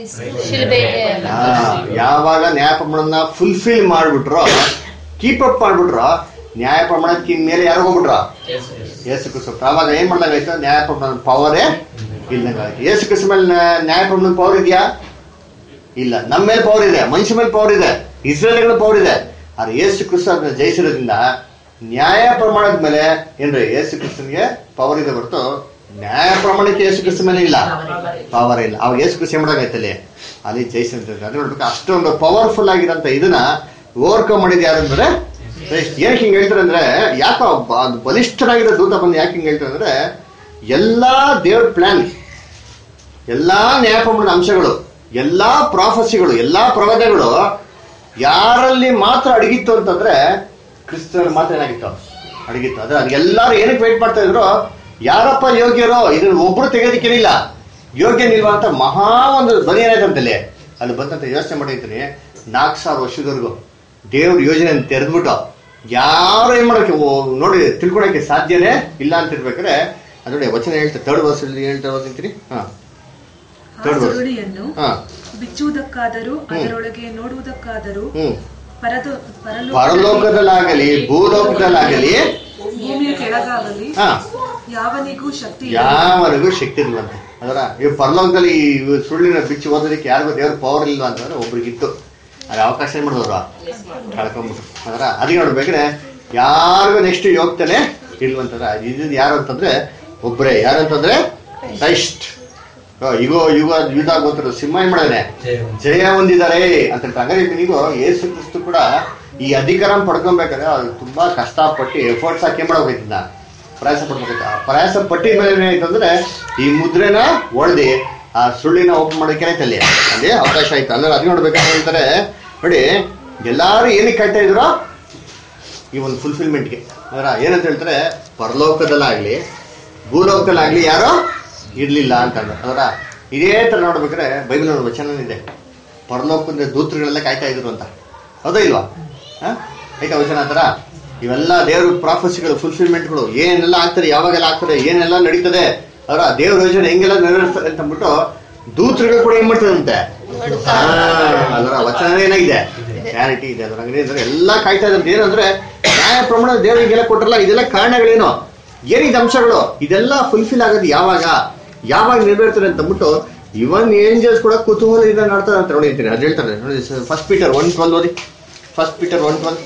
Speaker 2: ಆ, ಯಾವಾಗ ನ್ಯಾಯ ಪ್ರಮಾಣನ ಫುಲ್ಫಿಲ್ ಮಾಡ್ಬಿಟ್ರೋ ಕೀಪ್ ಅಪ್ ಮಾಡ್ಬಿಟ್ರೋ ನ್ಯಾಯ ಪ್ರಮಾಣಕ್ಕೆ ಮೇಲೆ ಯಾರು ಹೋಗ್ಬಿಟ್ರೋ ಯೇಸು ಕ್ರಿಸ್ತ ಆವಾಗ ಏನ್ ಮಾಡ್ದಂಗಾಯ್ತು ನ್ಯಾಯ ಪ್ರಮಾಣದ ಪವರೇ ಇಲ್ದಂಗಾಯ್ತು ಯೇಸು ಕ್ರಿಸ್ತ ಮೇಲೆ ನ್ಯಾ- ನ್ಯಾಯ ಪ್ರಮಾಣದ ಪವರ್ ಇದೆಯಾ ಇಲ್ಲ ನಮ್ಮ ಮೇಲೆ ಪವರ್ ಇದೆ ಮನುಷ್ಯ ಮೇಲೆ ಪವರ್ ಇದೆ ಇಸ್ರೇಲ್ಗಳ ಪವರ್ ಇದೆ ಆದ್ರೆ ಯೇಸು ಕ್ರಿಸ್ತ ಅದನ್ನ ಜಯಿಸಿರೋದ್ರಿಂದ ನ್ಯಾಯ ಪ್ರಮಾಣದ ಮೇಲೆ ಏನ್ರಿ ಯೇಸು ಕ್ರಿಸ್ತನ್ಗೆ ಪವರ್ ಇದೆ ಹೊರತು ನ್ಯಾಯ ಪ್ರಮಾಣಕ್ಕೆ ಯೇಸು ಕ್ರಿಸ್ತ ಮೇಲೆ ಇಲ್ಲ ಪವರ್ ಇಲ್ಲ ಅವಾಗ ಯೇಸು ಕ್ರಿಸ್ತ ಮಾಡಾಗೈತಲ್ಲಿ ಅಲ್ಲಿ ಜಯಿಸಂತ ಅದು ನೋಡ್ಬೇಕು ಅಷ್ಟೊಂದು ಪವರ್ಫುಲ್ ಆಗಿರೋಂಥ ಇದನ್ನ ಓವರ್ಕಮ್ ಮಾಡಿದ್ ಯಾರು ಅಂದ್ರೆ ಕ್ರೈಸ್ಟ್. ಏನಕ್ಕೆ ಹಿಂಗೆ ಹೇಳ್ತಾರೆ ಅಂದ್ರೆ ಯಾಕೋ ಬ- ಅದು ಬಲಿಷ್ಠರಾಗಿರೋ ದೂತ ಬಂದು ಯಾಕೆ ಹಿಂಗೆ ಹೇಳ್ತಾರೆ ಅಂದ್ರೆ ಎಲ್ಲಾ ದೇವ್ರ ಪ್ಲಾನ್ ಎಲ್ಲಾ ನ್ಯಾಯಪ್ರಮಾಣದ ಅಂಶಗಳು ಎಲ್ಲಾ ಪ್ರಾಫಸಿಗಳು ಎಲ್ಲಾ ಪ್ರವಾದಗಳು ಯಾರಲ್ಲಿ ಮಾತ್ರ ಅಡಗಿತ್ತು ಅಂತಂದ್ರೆ ಕ್ರಿಸ್ತನಲ್ಲಿ ಮಾತ್ರ ಏನಾಗಿತ್ತು ಅಡಗಿತ್ತು ಅದ್ರ ಎಲ್ಲಾರು ಏನಕ್ಕೆ ವೇಟ್ ಮಾಡ್ತಾ ಇದ್ರು ಯಾರಪ್ಪ ಯೋಗ್ಯರೋ ಇದನ್ನ ಒಬ್ರು ತೆಗೆಯೋದಿಕ್ಕೇನಿಲ್ಲ ಯೋಗ್ಯನಿಲ್ವಾ ಅಂತ ಮಹಾ ಒಂದು ಧ್ವನಿ ಏನಾಯ್ತಂತಲ್ಲಿ ಅಲ್ಲಿ ಬಂದಂತ ಯೋಚನೆ ಮಾಡಿರ್ತೀನಿ ನಾಲ್ಕು ಸಾವಿರ ವರ್ಷದವರೆಗೂ ದೇವ್ರ ಯೋಜನೆ ತೆರೆದ್ಬಿಟ್ಟು ಯಾರು ಏನ್ ಮಾಡಕ್ಕೆ ಓ- ನೋಡಿ ತಿಳ್ಕೊಳಕ್ಕೆ ಸಾಧ್ಯನೇ ಇಲ್ಲ ಅಂತ ಇರ್ಬೇಕಾದ್ರೆ ಅದೊಡೆ ವಚನ ಹೇಳ್ತಾರೆ ಥರ್ಡ್ ವರ್ಷದಲ್ಲಿ ಹೇಳ್ತಾ ಹೋಗ್ತೀನಿ ಹಾ
Speaker 4: ಆ
Speaker 2: Third verse.
Speaker 4: ಸುರುಳಿಯನ್ನು
Speaker 2: ಹಾ
Speaker 4: ಬಿಚ್ಚುವುದಕ್ಕಾದರೂ ಅದರೊಳಗೆ ನೋಡುವುದಕ್ಕಾದರೂ
Speaker 2: ಹ್ಮ್
Speaker 4: ಪರದು ಪರಲೋಕ
Speaker 2: ಪರಲೋಕದಲ್ಲಾಗಲಿ ಭೂಲೋಕದಲ್ಲಾಗಲಿ
Speaker 4: ಭೂಮಿಯ ಕೆಳಗಾಗಲಿ
Speaker 2: ಹಾ
Speaker 4: ಯಾವನಿಗೂ ಶಕ್ತಿ ಇಲ್ಲ.
Speaker 2: ಯಾವನಿಗೂ ಶಕ್ತಿ ಇಲ್ವಂತೆ ಅದರ ಈ ಪರಲೋಕದಲ್ಲಿ ಈ ಸುಳ್ಳಿನ ಬಿಚ್ಚಿ ಓದೋದಕ್ಕೆ ಯಾರಿಗೂ ದೇವ್ರ ಪವರ್ ಇಲ್ವಾ ಅಂತಂದ್ರೆ ಒಬ್ರಿಗಿತ್ತು ಅದು ಅವಕಾಶ ಏನ್ ಮಾಡಿದವ್ರು ಕಳ್ಕೊಂಬಿಟ್ರು ಅದರ ಅದಕ್ಕೆ ನೋಡ್ಬೇಕ್ರೆ ಯಾರಿಗೂ ನೆಕ್ಸ್ಟ್ ಯೋಗ್ತಾನೆ ಇಲ್ವಂತಂದ್ರೆ ಇದು ಯಾರು ಅಂತಂದ್ರೆ ಒಬ್ರೇ ಯಾರಂತಂದ್ರೆ ಕ್ರೈಸ್ಟ್ ಯುಗ ಯುಗ ಯುದ್ಧ ಗೊತ್ತಿರೋ ಸಿಂಹ ಏನ್ ಮಾಡಿದಾನೆ ಜಯ ಹೊಂದಿದ್ದಾರೆ ಅಂತ ಹೇಳ್ತಾರೆ ನೀವು ಯೇಸು ಕ್ರಿಸ್ತು ಕೂಡ ಈ ಅಧಿಕಾರ ಪಡ್ಕೊಬೇಕಾದ್ರೆ ಅದು ತುಂಬಾ ಕಷ್ಟಪಟ್ಟು ಎಫರ್ಟ್ಸ್ ಹಾಕಿ ಮಾಡ್ಬೇಕಿದ್ದ ಪ್ರಯಾಸ ಪಡ್ಬೇಕಾಯ್ತು ಆ ಪ್ರಯಾಸ ಪಟ್ಟಿದ ಮೇಲೆ ಏನಾಯ್ತಂದ್ರೆ ಈ ಮುದ್ರೆನ ಹೊಡೆದಿ ಆ ಸುಳ್ಳಿನ ಓಪನ್ ಮಾಡೋಕೆ ಏನಾಯ್ತು ಅಲ್ಲಿ ಅಲ್ಲಿ ಅವಕಾಶ ಆಯ್ತು ಅಂದ್ರೆ ಅದು ನೋಡ್ಬೇಕಂತ ಹೇಳ್ತಾರೆ ನೋಡಿ ಎಲ್ಲಾರು ಏನಕ್ಕೆ ಕಾಯ್ತಾ ಇದ್ರು ಈ ಒಂದು ಫುಲ್ಫಿಲ್ಮೆಂಟ್ಗೆ ಅದರ ಏನಂತ ಹೇಳ್ತಾರೆ ಪರಲೋಕದಲ್ಲಾಗ್ಲಿ ಭೂಲೋಕದಲ್ಲಾಗ್ಲಿ ಯಾರೋ ಇರ್ಲಿಲ್ಲ ಅಂತಂದ್ರೆ ಅದರ ಇದೇ ತರ ನೋಡ್ಬೇಕಾದ್ರೆ ಬೈಬಲ್ ಒಂದು ವಚನ ಇದೆ ಪರಲೋಕದ ದೂತರುಗಳೆಲ್ಲ ಕಾಯ್ತಾ ಇದ್ರು ಅಂತ ಹೌದಾ ಇಲ್ವಾ ಹಾ? ಆಯ್ತಾ ವಚನ ಆ ಥರ ಇವೆಲ್ಲ ದೇವ್ರ ಪ್ರಾಫಸಿಗಳು ಫುಲ್ಫಿಲ್ಮೆಂಟ್ಗಳು ಏನೆಲ್ಲ ಆಗ್ತದೆ ಯಾವಾಗೆಲ್ಲ ಆಗ್ತದೆ ಏನೆಲ್ಲ ನಡೀತದೆ ಅದರ ದೇವ್ರ ಯೋಜನೆ ಹೆಂಗೆಲ್ಲ ನೆರವೇರಿಸ್ತಾರೆ ಅಂತ ಅಂದ್ಬಿಟ್ಟು ದೂತರುಗಳು ಕೂಡ ಏನ್ ಮಾಡ್ತದಂತೆ ಹಾ, ಅದರ ವಚನ ಏನಾಗಿದೆ ಕ್ಲಾರಿಟಿ ಇದೆ ಅದರ ಅಂಗಡಿ ಅಂದ್ರೆ ಎಲ್ಲ ಕಾಯ್ತಾ ಇದ್ದಾರೆ ಏನಂದ್ರೆ ನ್ಯಾಯ ಪ್ರಮಾಣ ದೇವರಿಗೆಲ್ಲ ಕೊಟ್ರಲ್ಲ ಇದೆಲ್ಲ ಕಾರಣಗಳೇನು ಏನಿದೆ ಅಂಶಗಳು ಇದೆಲ್ಲ ಫುಲ್ಫಿಲ್ ಆಗೋದು ಯಾವಾಗ ಯಾವಾಗ ನೆರವೇರ್ತಾರೆ ಅಂತ ಅಂದ್ಬಿಟ್ಟು ಇವನ್ ಏಂಜಲ್ಸ್ ಕೂಡ ಕುತೂಹಲದಿಂದ ನೋಡ್ತಾರೆ ಅಂತ ನೋಡಿ ಅಂತೀನಿ ಅದು ಹೇಳ್ತಾರೆ ನೋಡಿ ಫಸ್ಟ್ ಪೀಟರ್ ಒನ್ ಟ್ವೆಲ್ ಓದಿ ಫಸ್ಟ್ ಪೀಟರ್ ಒನ್ ಟ್ವೆಲ್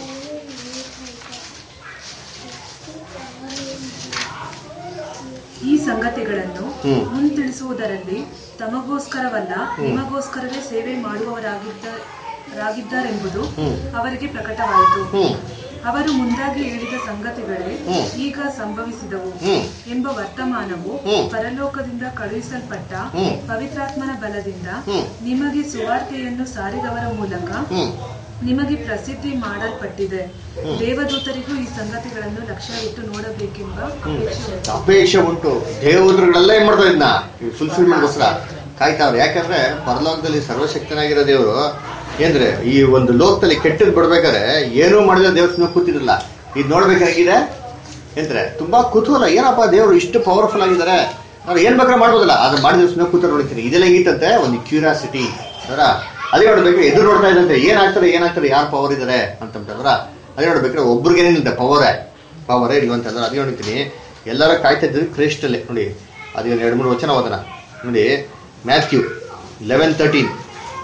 Speaker 4: ಈ ಸಂಗತಿಗಳನ್ನು
Speaker 2: ಹ್ಮ್.
Speaker 4: ಮುಂತಿಳಿಸುವುದರಲ್ಲಿ ತಮಗೋಸ್ಕರವಲ್ಲ ನಿಮಗೋಸ್ಕರವೇ ಸೇವೆ ಮಾಡುವವರಾಗಿದ್ದ ರಾಗಿದ್ದಾರೆಂಬುದು
Speaker 2: ಹ್ಮ್.
Speaker 4: ಅವರಿಗೆ ಪ್ರಕಟವಾಯಿತು
Speaker 2: ಹ್ಮ್
Speaker 4: ಅವರು ಮುಂದಾಗಿ ಹೇಳಿದ ಸಂಗತಿಗಳೇ
Speaker 2: ಹ್ಮ್.
Speaker 4: ಈಗ ಸಂಭವಿಸಿದವು
Speaker 2: ಹ್ಮ್.
Speaker 4: ಎಂಬ ವರ್ತಮಾನವು
Speaker 2: ಹ್ಮ್.
Speaker 4: ಪರಲೋಕದಿಂದ ಕಳುಹಿಸಲ್ಪಟ್ಟ
Speaker 2: ಹ್ಮ್.
Speaker 4: ಪವಿತ್ರಾತ್ಮನ ಬಲದಿಂದ
Speaker 2: ಹ್ಮ್.
Speaker 4: ನಿಮಗೆ ಸುವಾರ್ತೆಯನ್ನು ಸಾರಿದವರ ಮೂಲಕ
Speaker 2: ಹ್ಮ್
Speaker 4: ನಿಮಗೆ ಪ್ರಸಿದ್ಧಿ ಮಾಡಲ್ಪಟ್ಟಿದೆ ದೇವದೂತರಿಗೂ ಈ ಸಂಗತಿಗಳನ್ನು ಲಕ್ಷ್ಯವಿಟ್ಟು ನೋಡಬೇಕೆಂಬ ಅಪೇಕ್ಷೆ ಉಂಟು.
Speaker 2: ಅಪೇಕ್ಷೆ ಉಂಟು ದೇವದೂತರುಗಳೆಲ್ಲ ಏನ್ ಮಾಡ್ತಾರೆ ಇದನ್ನ ಫುಲ್ಫಿಲ್ಮೆಂಟ್ಗೋಸ್ಕರ ಕಾಯ್ತಾವ್ರೆ ಯಾಕಂದ್ರೆ ಪರಲೋಕದಲ್ಲಿ ಸರ್ವಶಕ್ತನಾಗಿರೋ ದೇವರು ಏನ್ರೆ ಈ ಒಂದು ಲೋಕದಲ್ಲಿ ಕೆಟ್ಟದ್ ಬಿಡ್ಬೇಕಾದ್ರೆ ಏನೂ ಮಾಡಿದ ದೇವಸ್ಥಾನ ಕೂತಿರಲಿಲ್ಲ ಇದು ನೋಡ್ಬೇಕಾಗಿದೆ ಏನ್ರೆ ತುಂಬಾ ಕುತೂಹಲ ಏನಪ್ಪ ದೇವರು ಇಷ್ಟು ಪವರ್ಫುಲ್ ಆಗಿದ್ದಾರೆ ನಾವು ಏನ್ ಬೇಕಾದ್ರೆ ಮಾಡ್ಬೋದಲ್ಲ ಅದು ಮಾಡಿದ ಸುಮ್ಮನೆ ಕೂತ ನೋಡ್ತೀನಿ ಇದೆಲ್ಲ ಹೆಂಗಿತ್ತಂತೆ ಒಂದು ಕ್ಯೂರಿಯಾಸಿಟಿ ಅದರ ಅದೇ ನೋಡ್ಬೇಕು ಎದುರು ನೋಡ್ತಾ ಇದ್ದಂತೆ ಏನಾಗ್ತಾರೆ ಏನಾಗ್ತಾರೆ ಯಾರು ಪವರ್ ಇದಾರೆ ಅಂತಂದ್ರ ಅದೇ ನೋಡ್ಬೇಕಾದ್ರೆ ಒಬ್ರಿಗೆ ಏನಿದೆ ಪವರೇ ಪವರೇ ಇಲ್ವಂತಂದ್ರೆ ಅದೇ ನೋಡ್ತೀನಿ ಎಲ್ಲರೂ ಕಾಯ್ತಾ ಇದ್ದರು ಕ್ರೈಸ್ಟಲ್ಲೇ ನೋಡಿ ಅದು ಎರಡು ಮೂರು ವಚನ ಓದನ ನೋಡಿ ಮ್ಯಾಥ್ಯೂ ಲೆವೆನ್ ತರ್ಟೀನ್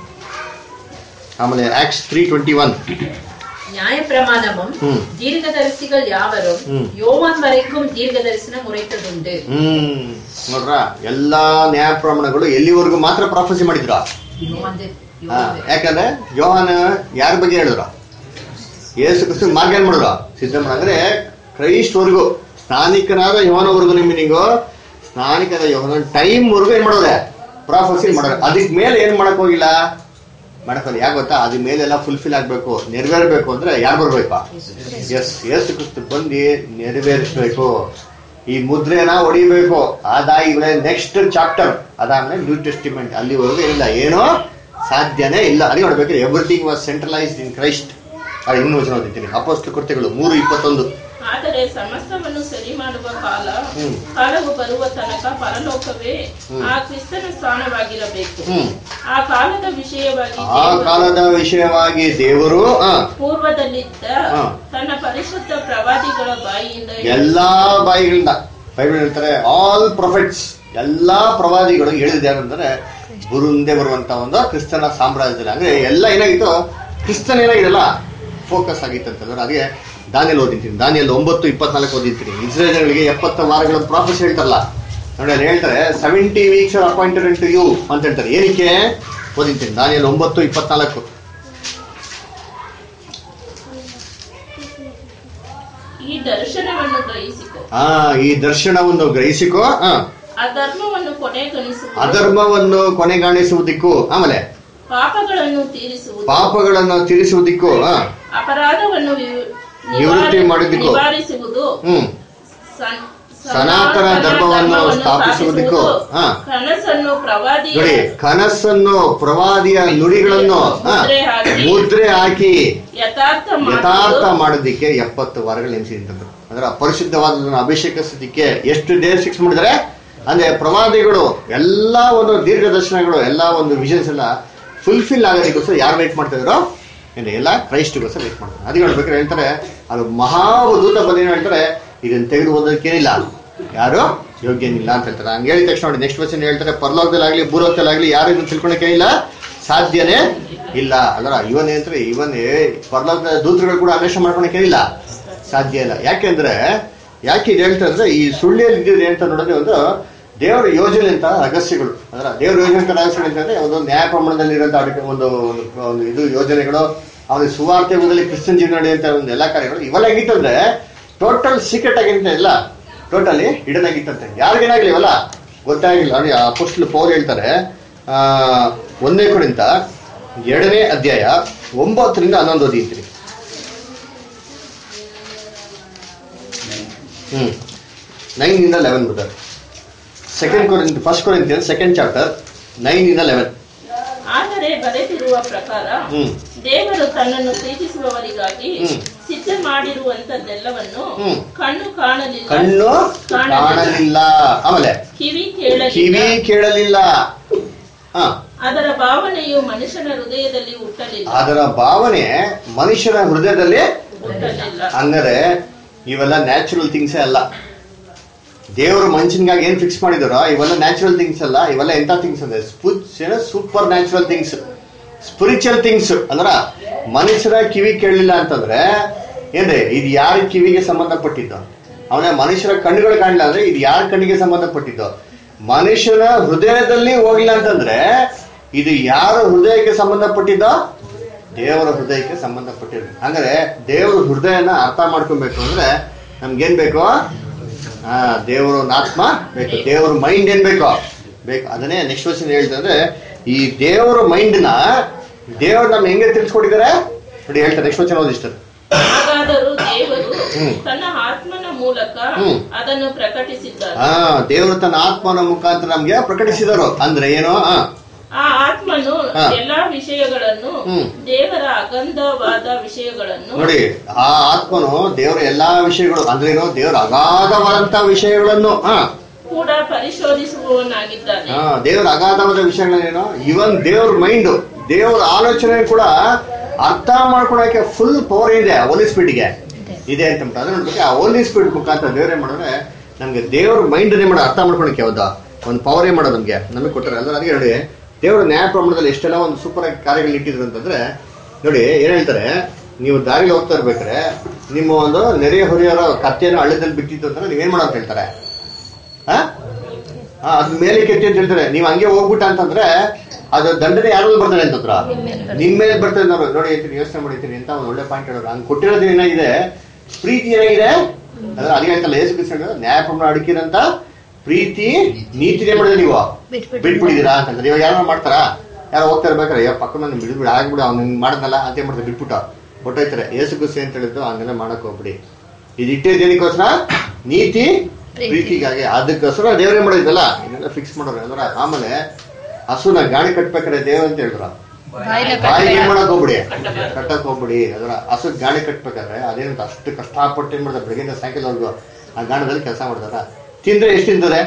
Speaker 2: ಆಮೇಲೆ ಆಕ್ಸ್ ತ್ರೀ ಟ್ವೆಂಟಿ ಒನ್
Speaker 3: நியாய பிரமாணமும்
Speaker 2: ம்.
Speaker 3: தீர்க்கதரிசிகள் யாவரும்
Speaker 2: ம்.
Speaker 3: யோவான் வரைக்கும் தீர்க்க தரிசனம் உரைத்ததுண்டு
Speaker 2: ಹ್ಮ್ ನೋಡ್ರ ಎಲ್ಲಾ ನ್ಯಾಯ ಪ್ರಮಾಣಗಳು ಎಲ್ಲಿವರೆಗೂ ಮಾತ್ರ ಪ್ರಾಫಸಿ ಮಾಡಿದ್ರ
Speaker 3: யோவான் தி-
Speaker 2: ಹಾ,
Speaker 3: யோவான் தி-
Speaker 2: ಯಾಕಂದ್ರೆ ಯೋಹಾನ ಯಾರ ಬಗ್ಗೆ ಹೇಳಿದ್ರು ಯೇಸು ಕ್ರಿಸ್ತ ಮಾರ್ಗ ಏನ್ ಮಾಡಿದ್ರು ಸಿದ್ಧ ಮಾಡ- ಅಂದ್ರೆ ಕ್ರೈಸ್ಟ್ವರೆಗೂ ಸ್ನಾನಿಕನಾದ ಯೋಹನವರೆಗೂ ನಿಮ್ಮ ನೀವು ಸ್ನಾನಿಕನಾದ ಯೋಹನ ಟೈಮ್ ವರ್ಗು ಏನ್ ಮಾಡೋದೆ ಪ್ರಾಫಸಿ ಮಾಡೋದು ಅದಕ್ ಮೇಲೆ ಏನ್ ಮಾಡಕ್ ಹೋಗಿಲ್ಲ ಮಾಡಕ್ಕೋಲ್ಲ ಯಾಕೆ ಗೊತ್ತಾ ಅದ್ರ ಮೇಲೆಲ್ಲ ಫುಲ್ಫಿಲ್ ಆಗ್ಬೇಕು ನೆರವೇರ್ಬೇಕು ಅಂದ್ರೆ ಯಾರು ಬರ್ಬೇಕು ಎಸ್ ಯೇಸು ಕ್ರಿಸ್ತ ಬಂದು ನೆರವೇರಿಸ್ಬೇಕು ಈ ಮುದ್ರೆನ ಹೊಡಿಬೇಕು ಅದಾಗಿದ್ರೆ ನೆಕ್ಸ್ಟ್ ಚಾಪ್ಟರ್ ಅದಾದ್ಮೇಲೆ ನ್ಯೂ ಟೆಸ್ಟಿಮೆಂಟ್ ಅಲ್ಲಿವರೆಗೂ ಇಲ್ಲ ಏನೋ ಸಾಧ್ಯನೇ ಇಲ್ಲ ಅದೇ ನೋಡ್ಬೇಕು everything was centralised in Christ ಅದು ಇನ್ನೂ ವಚನ ಓದಿದ್ದೀನಿ ಅಪೋಸ್ಟಲ್ ಕೃತ್ಯಗಳು ಮೂರು ಇಪ್ಪತ್ತೊಂದು
Speaker 5: ಆದರೆ ಸಮಸ್ತವನ್ನು ಸರಿ ಮಾಡುವ ಕಾಲ
Speaker 2: ಹ್ಮ್.
Speaker 5: ಕಾಲವು ಬರುವ ತನಕ ಪರಲೋಕವೇ
Speaker 2: ಹ್ಮ್.
Speaker 5: ಆ ಕ್ರಿಸ್ತನ ಸ್ಥಾನವಾಗಿರಬೇಕು
Speaker 2: ಹ್ಮ್
Speaker 5: ಆ ಕಾಲದ ವಿಷಯವಾಗಿ
Speaker 2: ಆ
Speaker 5: ದೇವರು
Speaker 2: ಕಾಲದ ವಿಷಯವಾಗಿ ದೇವರು ಆ,
Speaker 5: ಪೂರ್ವದಲ್ಲಿದ್ದ
Speaker 2: ಹಾ.
Speaker 5: ತನ್ನ ಪರಿಶುದ್ಧ ಪ್ರವಾದಿಗಳ ಬಾಯಿಯಿಂದ
Speaker 2: ಎಲ್ಲಾ ಬಾಯಿಗಳಿಂದ ಬೈಬಲ್ ಹೇಳ್ತಾರೆ ಆಲ್ ಪ್ರೊಫೆಟ್ಸ್ ಎಲ್ಲಾ ಪ್ರವಾದಿಗಳು ಹೇಳಿದ ಏನಂದ್ರೆ ಬುರುಂದೆ ಬರುವಂತ ಒಂದು ಕ್ರಿಸ್ತನ ಸಾಮ್ರಾಜ್ಯದಲ್ಲಿ ಅಂದ್ರೆ ಎಲ್ಲ ಏನಾಗಿತ್ತು ಕ್ರಿಸ್ತನ್ ಏನಾಗಿದೆಲ್ಲ ಫೋಕಸ್ ಆಗಿತ್ತು ಅಂತಂದ್ರೆ ಅದೇ ದಾನಿಯಲ್ಲಿ ಓದಿರ್ತೀನಿ ದಾನಿಯಲ್ಲಿ ಒಂಬತ್ತು ಇಪ್ಪತ್ನಾಲ್ಕು ಓದಿರ್ತೀನಿ ಇಸ್ರೇಲ್ಗಳಿಗೆ ಎಪ್ಪತ್ತು ವಾರಗಳ ಪ್ರಾಫೆಸ್ ಹೇಳ್ತಾರಲ್ಲ ನೋಡಿ ಅಲ್ಲಿ ಹೇಳ್ತಾರೆ seventy weeks appointed to you ಅಂತ ಹೇಳ್ತಾರೆ ಏನಕ್ಕೆ ಓದಿಂತೀನಿ ದಾನಿಯಲ್ಲಿ ಒಂಬತ್ತು ಇಪ್ಪತ್ನಾಲ್ಕು
Speaker 5: ಈ ದರ್ಶನವನ್ನು ಗ್ರಹಿಸಿಕೊ
Speaker 2: ಆ ಈ ದರ್ಶನವನ್ನು ಗ್ರಹಿಸಿಕೋ ಆ
Speaker 5: ಅಧರ್ಮವನ್ನು ಕೊನೆಗಣಿಸುವುದು
Speaker 2: ಅಧರ್ಮವನ್ನು ಕೊನೆಗಾಣಿಸುವುದಕ್ಕೂ ಆಮೇಲೆ
Speaker 5: ಪಾಪಗಳನ್ನು ತೀರಿಸುವುದು
Speaker 2: ಪಾಪಗಳನ್ನು ತೀರಿಸುವುದಕ್ಕೂ ಆ
Speaker 5: ಅಪರಾಧವನ್ನು ವಿ-
Speaker 2: ನಿವೃತ್ತಿ ಮಾಡಿದ್ದಕ್ಕೂ.
Speaker 5: ನಿವಾರಿಸುವುದು
Speaker 2: ಹ್ಮ್
Speaker 5: ಸನ್-
Speaker 2: ಸನಾತನ ಧರ್ಮವನ್ನು ಸ್ಥಾಪಿಸುವುದಕ್ಕೂ ಹಾ
Speaker 5: ಕನಸನ್ನು ಪ್ರವಾದಿಯ
Speaker 2: ನೋಡಿ ಕನಸನ್ನು ಪ್ರವಾದಿಯ ನುಡಿಗಳನ್ನು ಆ,
Speaker 5: ಮುದ್ರೆ ಹಾಕಿ.
Speaker 2: ಮುದ್ರೆ ಹಾಕಿ
Speaker 5: ಯಥಾರ್ಥ
Speaker 2: ಯಥಾರ್ಥ
Speaker 5: ಮಾಡುವುದು
Speaker 2: ಮಾಡೋದಿಕ್ಕೆ ಎಪ್ಪತ್ತು ವಾರಗಳು ನೆನೆಸಿದ್ರು ಅಂದ್ರೆ ಅಪರಿಶುದ್ಧವಾದ ಅಭಿಷೇಕಿಸೋದಿಕ್ಕೆ ಎಷ್ಟು ಡೇ ಫಿಕ್ಸ್ ಮಾಡಿದ್ರೆ ಅಂದ್ರೆ ಪ್ರವಾದಿಗಳು ಎಲ್ಲಾ ಒಂದು ದೀರ್ಘದರ್ಶನಗಳು ಎಲ್ಲಾ ಒಂದು ವಿಷನ್ಸ್ ಎಲ್ಲ ಫುಲ್ಫಿಲ್ ಆಗೋದಕ್ಕೋಸ್ಕರ ಯಾರು ವೇಟ್ ಮಾಡ್ತಾ ಇದ್ರು ಏನು ಎಲ್ಲ ಕ್ರೈಸ್ಟ್ಗೋಸ್ಕರ ವೇಟ್ ಮಾಡ್ತಾರೆ ಅದಕ್ಕೆ ಹೇಳ್ಬೇಕಾದ್ರೆ ಹೇಳ್ತಾರೆ ಅದು ಮಹಾದೂತ ಬಂದು ಏನ್ ಹೇಳ್ತಾರೆ ಇದನ್ನ ತೆಗೆದು ಓದೋದಕ್ಕೇನಿಲ್ಲ ಯಾರು ಯೋಗ್ಯನಿಲ್ಲ ಅಂತ ಹೇಳ್ತಾರೆ ಹಂಗೆ ಹೇಳಿದ ತಕ್ಷಣ ನೋಡಿ ನೆಕ್ಸ್ಟ್ ವಚನ ಹೇಳ್ತಾರೆ ಪರಲೋಕದಲ್ಲಾಗ್ಲಿ ಭೂಲೋಕದಲ್ಲಾಗ್ಲಿ ಯಾರು ಇದನ್ನ ತಿಳ್ಕೊಳಕ್ಕೆ ಇಲ್ಲ ಸಾಧ್ಯನೇ ಇಲ್ಲ ಅದರ ಇವನ್ ಏನಂದ್ರೆ ಇವನ್ ಪರಲೋಕದ ದೂತರುಗಳು ಕೂಡ ಅನ್ವೇಷಣೆ ಮಾಡ್ಕೊಳಕ್ಕೆ ಇಲ್ಲ ಸಾಧ್ಯ ಇಲ್ಲ ಯಾಕೆಂದ್ರೆ ಯಾಕೆ ಇದು ಹೇಳ್ತಾ ಅಂದ್ರೆ ಈ ಸುಳ್ಳಿಯಲ್ಲಿ ಇದ್ದಿದ್ದು ಅಂತ ನೋಡಿದ್ರೆ ಒಂದು ದೇವರ ಯೋಜನೆ ಅಂತ ರಹಸ್ಯಗಳು ಅದರ ದೇವರ ಯೋಜನೆ ಅಂತ ರಹಸ್ಯಗಳು ಅಂತಂದ್ರೆ ಒಂದು ನ್ಯಾಯ ಪ್ರಮಾಣದಲ್ಲಿ ಇರುವಂತ ಒಂದು ಒಂದು ಒಂದು ಇದು ಯೋಜನೆಗಳು ಅವನಿಗೆ ಸುವಾರ್ತೆ ಯುಗದಲ್ಲಿ ಕ್ರಿಶ್ಚಿಯನ್ ಜೀವನ ನಡೆಯುವಂತ ಒಂದು ಎಲ್ಲಾ ಕಾರ್ಯಗಳು ಇವೆಲ್ಲ ಹೇಗಿತ್ತಂದ್ರೆ ಟೋಟಲ್ ಸೀಕ್ರೆಟ್ ಆಗಿಂತ ಇಲ್ಲ ಟೋಟಲಿ ಹಿಡನ್ ಆಗಿತ್ತಂತೆ ಯಾರಿಗೇನಾಗ್ಲಿ ಇವೆಲ್ಲ ಗೊತ್ತಾಗಿಲ್ಲ ನೋಡಿ ಆ ಪುಸ್ತಕ ಪೌರ್ ಹೇಳ್ತಾರೆ ಆ ಒಂದನೇ ಕುರಿತ ಎರಡನೇ ಅಧ್ಯಾಯ ಒಂಬತ್ತರಿಂದ ಹನ್ನೊಂದು ಓದಿರ್ತೀರಿ ಹ್ಮ್ ನೈನ್ ಇಂದ ಲೆವೆನ್ ಬರ್ತಾರೆ second Corinth first Corinthian second chapter nine ಇಂದ ಲೆವೆನ್
Speaker 5: ಆದರೆ ಬರೆದಿರುವ ಪ್ರಕಾರ
Speaker 2: ಹ್ಮ್
Speaker 5: ದೇವರು ತನ್ನನ್ನು ಪ್ರೀತಿಸುವವರಿಗಾಗಿ
Speaker 2: ಹ್ಮ್.
Speaker 5: ಸಿದ್ಧ ಮಾಡಿರುವಂತದ್ದೆಲ್ಲವನ್ನು
Speaker 2: ಹ್ಮ್.
Speaker 5: ಕಣ್ಣು ಕಾಣಲಿಲ್ಲ
Speaker 2: ಕಣ್ಣು ಕಾಣಲಿಲ್ಲ ಆಮೇಲೆ
Speaker 5: ಕಿವಿ
Speaker 2: ಕಿವಿ
Speaker 5: ಕೇಳಲಿಲ್ಲ
Speaker 2: ಕೇಳಲಿಲ್ಲ ಹ
Speaker 5: ಅದರ ಭಾವನೆಯು ಮನುಷ್ಯನ ಹೃದಯದಲ್ಲಿ ಹುಟ್ಟಲಿಲ್ಲ
Speaker 2: ಅದರ ಭಾವನೆ ಮನುಷ್ಯನ ಹೃದಯದಲ್ಲಿ
Speaker 5: ಹುಟ್ಟಲಿಲ್ಲ
Speaker 2: ಅಂದರೆ ಇವೆಲ್ಲ ನ್ಯಾಚುರಲ್ ಥಿಂಗ್ಸೇ ಅಲ್ಲ ದೇವರು ಮನುಷ್ಯನಿಗಾಗಿ ಏನ್ ಫಿಕ್ಸ್ ಮಾಡಿದಾರೋ ಇವೆಲ್ಲ ನ್ಯಾಚುರಲ್ ಥಿಂಗ್ಸ್ ಅಲ್ಲ ಇವೆಲ್ಲ ಎಂತ ಥಿಂಗ್ಸ್ ಅಂದ್ರೆ supernatural things spiritual things ಅಂದ್ರ ಮನುಷ್ಯರ ಕಿವಿ ಕೇಳಲಿಲ್ಲ ಅಂತಂದ್ರೆ ಏನ್ರಿ ಇದು ಯಾರ ಕಿವಿಗೆ ಸಂಬಂಧಪಟ್ಟಿದ್ದು ಅವನ ಮನುಷ್ಯರ ಕಣ್ಣುಗಳು ಕಾಣಲಿಲ್ಲ ಅಂದ್ರೆ ಇದು ಯಾರ ಕಣ್ಣಿಗೆ ಸಂಬಂಧಪಟ್ಟಿದ್ದು ಮನುಷ್ಯನ ಹೃದಯದಲ್ಲಿ ಹೋಗಿಲ್ಲ ಅಂತಂದ್ರೆ ಇದು ಯಾರ ಹೃದಯಕ್ಕೆ ಸಂಬಂಧಪಟ್ಟಿದ್ದೋ ದೇವರ ಹೃದಯಕ್ಕೆ ಸಂಬಂಧಪಟ್ಟಿರೋದು ಅಂದ್ರೆ ದೇವರ ಹೃದಯನ ಅರ್ಥ ಮಾಡ್ಕೊಬೇಕು ಅಂದ್ರೆ ನಮ್ಗೇನ್ ಬೇಕು ಹಾ ದೇವರ ಒಂದು ಆತ್ಮ ಬೇಕು ದೇವರ ಮೈಂಡ್ ಏನ್ ಬೇಕು ಬೇಕು ಅದನ್ನೇ ನೆಕ್ಸ್ಟ್ ವರ್ಷನ್ ಹೇಳ್ತಂದ್ರೆ ಈ ದೇವರ ಮೈಂಡ್ ನ ದೇವರು ನಮ್ಗೆ ಹೆಂಗೆ ತಿಳಿಸ್ಕೊಟ್ಟಿದ್ದಾರೆ ನೋಡಿ ಹೇಳ್ತಾರೆ ನೆಕ್ಸ್ಟ್ ವರ್ಷನ್ ಓದಿಸ್ತಾರೆ
Speaker 5: ಹಾಗಾದರೂ ದೇವರು
Speaker 2: ಹ್ಮ್.
Speaker 5: ತನ್ನ ಆತ್ಮನ ಮೂಲಕ
Speaker 2: ಹ್ಮ್.
Speaker 5: ಅದನ್ನು ಪ್ರಕಟಿಸಿದ್ದಾರೆ
Speaker 2: ಹಾ ದೇವರು ತನ್ನ ಆತ್ಮನ ಮುಖಾಂತರ ನಮ್ಗೆ ಪ್ರಕಟಿಸಿದರು ಅಂದ್ರೆ ಏನು ಹಾ
Speaker 5: ಆ ಆತ್ಮನು
Speaker 2: ಹಾ.
Speaker 5: ಎಲ್ಲಾ ವಿಷಯಗಳನ್ನು
Speaker 2: ಹ್ಮ್.
Speaker 5: ದೇವರ ಅಗಂಧವಾದ ವಿಷಯಗಳನ್ನು
Speaker 2: ನೋಡಿ ಆ ಆತ್ಮನು ದೇವರ ಎಲ್ಲಾ ವಿಷಯಗಳು ಅಂದ್ರೆ ಏನು ದೇವರ ಅಗಾಧವಾದಂತ ವಿಷಯಗಳನ್ನು ಹಾ
Speaker 5: ಕೂಡ ಪರಿಶೋಧಿಸುವವನಾಗಿದ್ದಾನೆ
Speaker 2: ಹಾ ದೇವರ ಅಗಾಧವಾದ ವಿಷಯಗಳೇನು ಇವನ್ ದೇವ್ರ ಮೈಂಡ್ ದೇವರ ಆಲೋಚನೆ ಕೂಡ ಅರ್ಥ ಮಾಡ್ಕೊಳಕ್ಕೆ ಫುಲ್ ಪವರ್ ಇದೆ ಹೋಲಿ ಸ್ಪೀಡ್ಗೆ ಇದೆ ಅಂತ ಅಂದ್ಬಿಟ್ಟು. ಅದನ್ನ ನೋಡ್ಬೇಕು ಆ ಹೋಲಿ ಸ್ಪೀಡ್ ಮುಖಾಂತರ ದೇವ್ರ ಏನ್ ಮಾಡಿದ್ರೆ ನಮ್ಗೆ ದೇವ್ರ ಮೈಂಡ್ ಮಾಡೋ ಅರ್ಥ ಮಾಡ್ಕೊಳಕ್ಕೆ ಯಾವ್ದು ಒಂದು ಪವರ್ ಏನ್ ಮಾಡೋದು ನಮ್ಗೆ ನಮಗೆ ಕೊಟ್ಟಾರೆ ಅಲ್ಲ ಅದಕ್ಕೆ ನೋಡಿ ದೇವರ ನ್ಯಾಯ ಪ್ರಮಾಣದಲ್ಲಿ ಎಷ್ಟೆಲ್ಲ ಒಂದು ಸೂಪರ್ ಆಗಿ ಕಾರ್ಯಗಳು ಇಟ್ಟಿದ್ರು ಅಂತಂದ್ರೆ ನೋಡಿ ಏನ್ ಹೇಳ್ತಾರೆ ನೀವು ದಾರಿಲಿ ಹೋಗ್ತಾ ಇರ್ಬೇಕಾದ್ರೆ ನಿಮ್ಮ ಒಂದು ನೆರೆಯ ಹೊರೆಯವರ ಕತ್ತೆಯನ್ನು ಹಳ್ಳದಲ್ಲಿ ಬಿಟ್ಟಿತ್ತು ಅಂತಂದ್ರೆ ನೀವೇನ್ ಮಾಡೋ ಅಂತ ಹೇಳ್ತಾರೆ ಹಾ ಆ, ಅದ್ ಮೇಲೆ ಕೆತ್ತಿ ಅಂತ ಹೇಳ್ತಾರೆ ನೀವ್ ಹಂಗೆ ಹೋಗ್ಬಿಟ್ಟ ಅಂತಂದ್ರೆ ಅದು ದಂಡನೆ ಯಾರು ಬರ್ತಾರೆ ಅಂತಂದ್ರ ನಿಮ್ ಮೇಲೆ ಬರ್ತದೆ ನೋಡಿ ನೋಡಿ ಅಂತೀನಿ ಯೋಚನೆ ಮಾಡಿರ್ತೀನಿ ಅಂತ ಒಂದು ಒಳ್ಳೆ ಪಾಯಿಂಟ್ ಹೇಳೋರು ಹಂಗ್ ಕೊಟ್ಟಿರೋದು ಏನಾಗಿದೆ ಪ್ರೀತಿ ಏನಾಗಿದೆ ಅದ್ರ ಅದಕ್ಕೆ ಹೇಳ್ತಲ್ಲ ಏಸು ಕೃಷ್ಣ ನ್ಯಾಯ ಪ್ರಮಾಣ ಅಡಕಿರಂತ ಪ್ರೀತಿ ನೀತಿನೇ ಮಾಡಿದ್ರೆ ನೀವು ಬಿಟ್ಬಿಟ್ಟಿದ್ದೀರಾ ಅಂತಂದ್ರೆ ಇವಾಗ ಯಾರು ಮಾಡ್ತಾರಾ ಯಾರು ಹೋಗ್ತಾ ಇರ್ಬೇಕಾರೆ ಯಾ ಪಕ್ಕ ನಾನು ಬಿಡ್ಬಿಡಿ ಆಗ್ಬಿಡು ಅವ್ನು ಮಾಡದ್ನಲ್ಲ ಅಂತ ಏನ್ ಮಾಡ್ತಾರೆ ಬಿಟ್ಬಿಟ್ಟು ಹೊಟ್ಟೋಯ್ತಾರೆ ಏಸು ಕೃಷಿ ಅಂತ ಹೇಳಿದ್ದು ಹಂಗೆಲ್ಲ ಮಾಡಕ್ ಹೋಗ್ಬಿಡಿ ಇದು ಇಟ್ಟಿದ್ದು ಏನಕ್ಕೋಸ್ಕರ ನೀತಿ ಪ್ರೀತಿಗಾಗಿ ಅದಕ್ಕೋಸ್ಕರ ದೇವರೇ ಮಾಡಿದ್ವಲ್ಲ ಇದೆಲ್ಲ ಫಿಕ್ಸ್ ಮಾಡೋರು ಅಂದ್ರೆ ಆಮೇಲೆ ಹಸುನ ಗಾಡಿ ಕಟ್ಬೇಕಾದ್ರೆ ದೇವ್ರ ಅಂತ ಹೇಳಿದ್ರ ಬಾಯಿಗೆ ಏನ್ ಮಾಡಕ್ ಹೋಗ್ಬಿಡಿ ಕಟ್ಟಕ್ ಹೋಗ್ಬಿಡಿ ಅದರ ಹಸು ಗಾಡಿ ಕಟ್ಬೇಕಾದ್ರೆ ಅದೇನಂತ ಅಷ್ಟು ಕಷ್ಟಪಟ್ಟು ಏನ್ ಮಾಡ್ತಾರೆ ಬೆಳಗಿಂದ ಸಾಯಂಕಾಲವರೆಗೂ ಆ ಗಾಣದಲ್ಲಿ ಕೆಲಸ ಮಾಡ್ತಾರ ತಿಂದ್ರೆ ಎಷ್ಟು ತಿಂತಾರೆ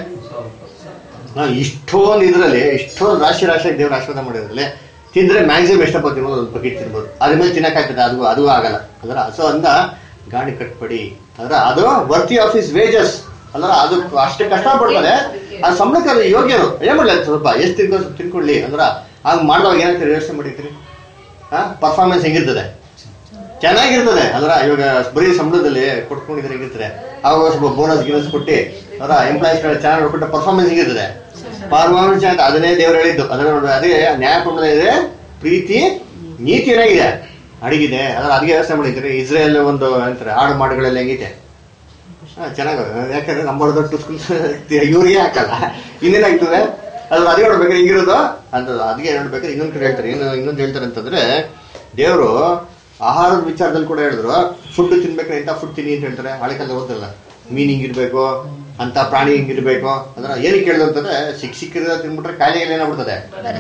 Speaker 2: ಹಾ, ಇಷ್ಟೊಂದು ಇದ್ರಲ್ಲಿ ಇಷ್ಟೊಂದು ರಾಶಿ ರಾಶಿ ದೇವ್ರ ಆಶೀರ್ವಾದ ಮಾಡಿದ್ರಲ್ಲಿ ತಿಂದ್ರೆ ಮ್ಯಾಕ್ಸಿಮಮ್ ಎಷ್ಟಪ್ಪ ತಿನ್ಬೋದು ಒಂದು ಬಕೆಟ್ ತಿನ್ಬೋದು ಅದ್ರ ಮೇಲೆ ತಿನ್ನಕ್ಕಾಗ್ತದೆ ಅದು ಅದು ಆಗಲ್ಲ ಅದರ ಹಸು ಅಂದ ಗಾಡಿ ಕಟ್ಬೇಡಿ ಅದರ ಅದು ವರ್ತಿ ಆಫೀಸ್ ವೇಜಸ್ ಅಂದ್ರೆ ಅದು ಅಷ್ಟೇ ಕಷ್ಟ ಪಡ್ತಾರೆ ಆ ಸಂಬಳಕ್ಕೆ ಅದು ಯೋಗ್ಯರು ಏನ್ ಮಾಡ್ಲಿ ಅದು ಸ್ವಲ್ಪ ಎಷ್ಟು ತಿನ್ಕೋ ಸ್ವಲ್ಪ ತಿನ್ಕೊಳ್ಳಿ ಅಂದ್ರ ಹಂಗ್ ಮಾಡುವಾಗ ಏನಾಗ್ತದೆ ಯೋಚನೆ ಮಾಡಿರ್ತೀರಿ ಹಾ ಪರ್ಫಾರ್ಮೆನ್ಸ್ ಹೆಂಗಿರ್ತದೆ ಚೆನ್ನಾಗಿರ್ತದೆ ಅದರ ಇವಾಗ ಬರೀ ಸಂಬಳದಲ್ಲಿ ಕೊಟ್ಕೊಂಡಿದ್ರೆ ಹೇಗಿರ್ತಾರೆ ಅವಾಗ ಸ್ವಲ್ಪ ಬೋನಸ್ ಗಿನಸ್ ಕೊಟ್ಟು ಅವರ ಎಂಪ್ಲಾಯೀಸ್ ಚೆನ್ನಾಗಿ ನೋಡ್ಬಿಟ್ಟು ಪರ್ಫಾರ್ಮೆನ್ಸ್ ಹೇಗಿರ್ತದೆ ಪರ್ಫಾರ್ಮೆನ್ಸ್ ಅಂತ ಅದನ್ನೇ ದೇವ್ರು ಹೇಳಿದ್ದು ಅದನ್ನ ನೋಡ್ಬೇಕು ಅದೇ ನ್ಯಾಯ ಪ್ರಮಾಣ ಇದೆ ಪ್ರೀತಿ ನೀತಿ ಏನಾಗಿದೆ ಅಡಗಿದೆ ಅದರ ಅದಕ್ಕೆ ವ್ಯವಸ್ಥೆ ಮಾಡಿದ್ರೆ ಇಸ್ರೇಲ್ ಒಂದು ಅಂತಾರೆ ಆಡು ಮಾಡುಗಳೆಲ್ಲ ಹೆಂಗೈತೆ ಹಾ, ಚೆನ್ನಾಗಿ ಯಾಕಂದ್ರೆ ನಮ್ಮ ದೊಡ್ಡ ಇವ್ರಿಗೆ ಹಾಕಲ್ಲ ಇನ್ನೇನಾಗ್ತದೆ ಅದ್ರ ಅದೇ ನೋಡ್ಬೇಕಾದ್ರೆ ಹಿಂಗಿರೋದು ಅಂತ ಅದಕ್ಕೆ ನೋಡ್ಬೇಕಾದ್ರೆ ಇನ್ನೊಂದು ಕಡೆ ಹೇಳ್ತಾರೆ ಏನು ಇನ್ನೊಂದು ಹೇಳ್ತಾರೆ ಅಂತಂದ್ರೆ ದೇವರು ಆಹಾರದ ವಿಚಾರದಲ್ಲಿ ಕೂಡ ಹೇಳಿದ್ರು ಫುಡ್ ತಿನ್ಬೇಕಾದ್ರೆ ಎಂತ ಫುಡ್ ತಿನ್ನಿ ಅಂತ ಹೇಳ್ತಾರೆ ಹಳೆ ಕಾಲದ ಓದಲ್ಲ ಮೀನ್ ಹಿಂಗಿರ್ಬೇಕು ಅಂತ ಪ್ರಾಣಿ ಹಿಂಗಿರ್ಬೇಕು ಅಂದ್ರೆ ಏನಕ್ಕೆ ಹೇಳಿದ್ರು ಅಂತಂದ್ರೆ ಸಿಕ್ ಸಿಕ್ಕಿರೋ ತಿನ್ಬಿಟ್ರೆ ಕಾಯಿಲೆ ಏನಾಗ್ಬಿಡ್ತದೆ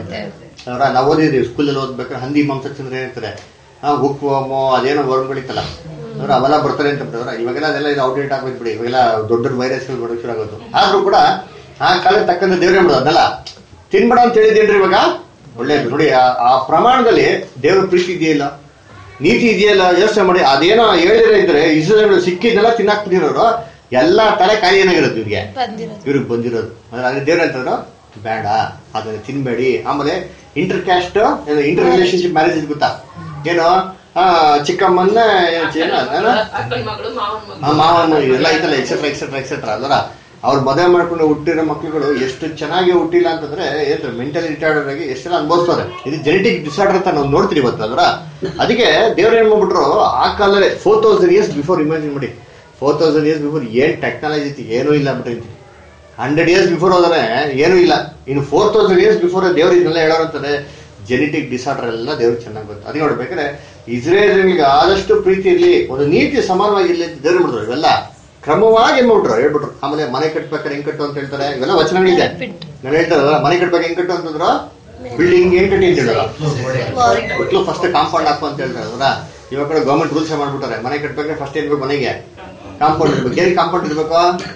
Speaker 2: ಅವರ ನಾವು ಓದಿದ್ವಿ ಸ್ಕೂಲಲ್ಲಿ ಓದ್ಬೇಕಾದ್ರೆ ಹಂದಿ ಮಾಂಸ ತಿಂದ್ರೆ ಏನಿರ್ತಾರೆ ಹಾ ಉಪ್ಪು ಮೋ ಅದೇನೋ ವರ್ಡ್ಗಳಿತ್ತಲ್ಲ ಅವ್ರು ಅವೆಲ್ಲ ಬರ್ತಾರೆ ಅಂತ ಬಿಟ್ಟವ್ರ ಇವಾಗೆಲ್ಲ ಅದೆಲ್ಲ ಇದು ಔಟ್ಡೇಟ್ ಆಗ್ಬೇಕು ಬಿಡಿ ಇವಾಗೆಲ್ಲ ದೊಡ್ಡ ದೊಡ್ಡ ವೈರಸ್ಗಳು ಬರೋಕೆ ಶುರು ಆಗೋದು ಆದ್ರೂ ಕೂಡ ಆ ಕಾಲಕ್ಕೆ ತಕ್ಕಂತೆ ದೇವ್ರೇ ಬಿಡೋದು ಅದಲ್ಲ ತಿನ್ಬೇಡ ಅಂತ ಹೇಳಿದೇನ್ರಿ ಇವಾಗ ಒಳ್ಳೇದು ನೋಡಿ ಆ- ಆ ಪ್ರಮಾಣದಲ್ಲಿ ದೇವ್ರ ಪ್ರೀತಿ ಇದೆಯಲ್ಲ ನೀತಿ ಇದೆಯಲ್ಲ ಯೋಚನೆ ಮಾಡಿ ಅದೇನೋ ಹೇಳಿದ್ರೆ ಇದ್ರೆ ಇಸ್ರೇಲ್ ಸಿಕ್ಕಿದ್ದೆಲ್ಲ ತಿನ್ನಾಕ್ ಬಿಟ್ಟಿರೋರು ಎಲ್ಲಾ ತಲೆ ಕಾಯಿ ಏನಾಗಿರೋದು ಇವ್ರಿಗೆ ಇವ್ರಿಗೆ ಬಂದಿರೋದು ಅಂದ್ರೆ ಅದೇ ದೇವ್ರ ಅಂತಂದ್ರು ಬೇಡ ಅದನ್ನ ತಿನ್ಬೇಡಿ ಆಮೇಲೆ inter caste inter relationship marriage ಇದು ಗೊತ್ತಾ ಏನು ಆ, ಚಿಕ್ಕಮ್ಮನ್ನ ಏನು ಏನು ಅದೇನೋ?
Speaker 5: ಅಕ್ಕನ ಮಗಳು ಮಾವನ ಮಗಳು
Speaker 2: ಆ ಮಾವನ ಎಲ್ಲ ಐತಲ್ಲ ಎಕ್ಸೆಟ್ರಾ ಎಕ್ಸೆಟ್ರಾ ಎಕ್ಸೆಟ್ರಾ ಅಲ್ವರ ಅವ್ರು ಮದುವೆ ಮಾಡ್ಕೊಂಡು ಹುಟ್ಟಿರೋ ಮಕ್ಳುಗಳು ಎಷ್ಟು ಚೆನ್ನಾಗಿ ಹುಟ್ಟಿಲ್ಲ ಅಂತಂದ್ರೆ ಏನು ಮೆಂಟಲಿ ರಿಟೈರ್ಡ್ ಆಗಿ ಎಷ್ಟೆಲ್ಲ ಅನುಭವಿಸ್ತಾರೆ ಇದು ಜೆನೆಟಿಕ್ ಡಿಸಾರ್ಡರ್ ಅಂತ ನಾವು ನೋಡ್ತೀವಿ ಇವತ್ತು ಅಲ್ವರ ಅದಕ್ಕೆ ದೇವ್ರು ಏನ್ ಮಾಡ್ಬಿಟ್ರು ಆ ಕಾಲದಲ್ಲಿ four thousand years before imagine ಮಾಡಿ ಫೋರ್ ತೌಸಂಡ್ ಇಯರ್ಸ್ ಬಿಫೋರ್ ಏನ್ ಟೆಕ್ನಾಲಜಿ ಇತ್ತು ಏನೂ ಇಲ್ಲ ಬಿಟ್ರಿ ಹಂಡ್ರೆಡ್ ಇಯರ್ಸ್ ಬಿಫೋರ್ ಹೋದ್ರೆ ಏನೂ ಇಲ್ಲ ಇನ್ನು ಫೋರ್ ತೌಸಂಡ್ ಇಯರ್ಸ್ ಬಿಫೋರ್ ದೇವ್ರು ಇದನ್ನೆಲ್ಲ ಹೇಳೋರು ಅಂತಾರೆ ಜೆನೆಟಿಕ್ ಡಿಸಾರ್ಡರ್ ಎಲ್ಲ ದೇವ್ರು ಚೆನ್ನಾಗಿ ಗೊತ್ತು ಅದಕ್ಕೆ ನೋಡ್ಬೇಕಾದ್ರೆ ಇಸ್ರೇಲ್ಗಳಿಗೆ ಆದಷ್ಟು ಪ್ರೀತಿ ಇರಲಿ ಒಂದು ನೀತಿ ಸಮಾನವಾಗಿರ್ಲಿ ಅಂತ ದೇವ್ರು ಮಾಡಿದ್ರು ಇವೆಲ್ಲ ಕ್ರಮವಾಗಿ ಏನ್ ಮಾಡ್ಬಿಟ್ರು ಹೇಳ್ಬಿಟ್ರು ಆಮೇಲೆ ಮನೆ ಕಟ್ಬೇಕಾದ್ರೆ ಹೆಂಗ್ ಕಟ್ಟು ಅಂತ ಹೇಳ್ತಾರೆ ಇವೆಲ್ಲ ವಚನಗಳಿದೆ ನಾನು ಹೇಳ್ತಾರಲ್ಲ ಮನೆ ಕಟ್ಬೇಕು ಹೆಂಗ್ ಕಟ್ಟು ಅಂತಂದ್ರು ಬಿಲ್ಡಿಂಗ್ ಏನ್ ಕಟ್ಟಿ ಅಂತ ಹೇಳಿದ್ರು ಮಕ್ಳು ಫಸ್ಟ್ ಕಾಂಪೌಂಡ್ ಹಾಕು ಅಂತ ಹೇಳ್ತಾರೆ ಅಲ್ವಾ ಇವಾಗ ಕೂಡ ಗೌರ್ಮೆಂಟ್ ರೂಲ್ಸ್ ಮಾಡ್ಬಿಟ್ಟಾರೆ ಮನೆ ಕಟ್ಬೇಕಾದ್ರೆ ಫಸ್ಟ್ ಏನ್ ಬೇಕು ಮನೆಗೆ ಕಾಂಪೌಂಡ್ ಇರ್ಬೇಕು ಏನ್ ಕಾಂಪೌಂಡ್ ಇರ್ಬೇಕು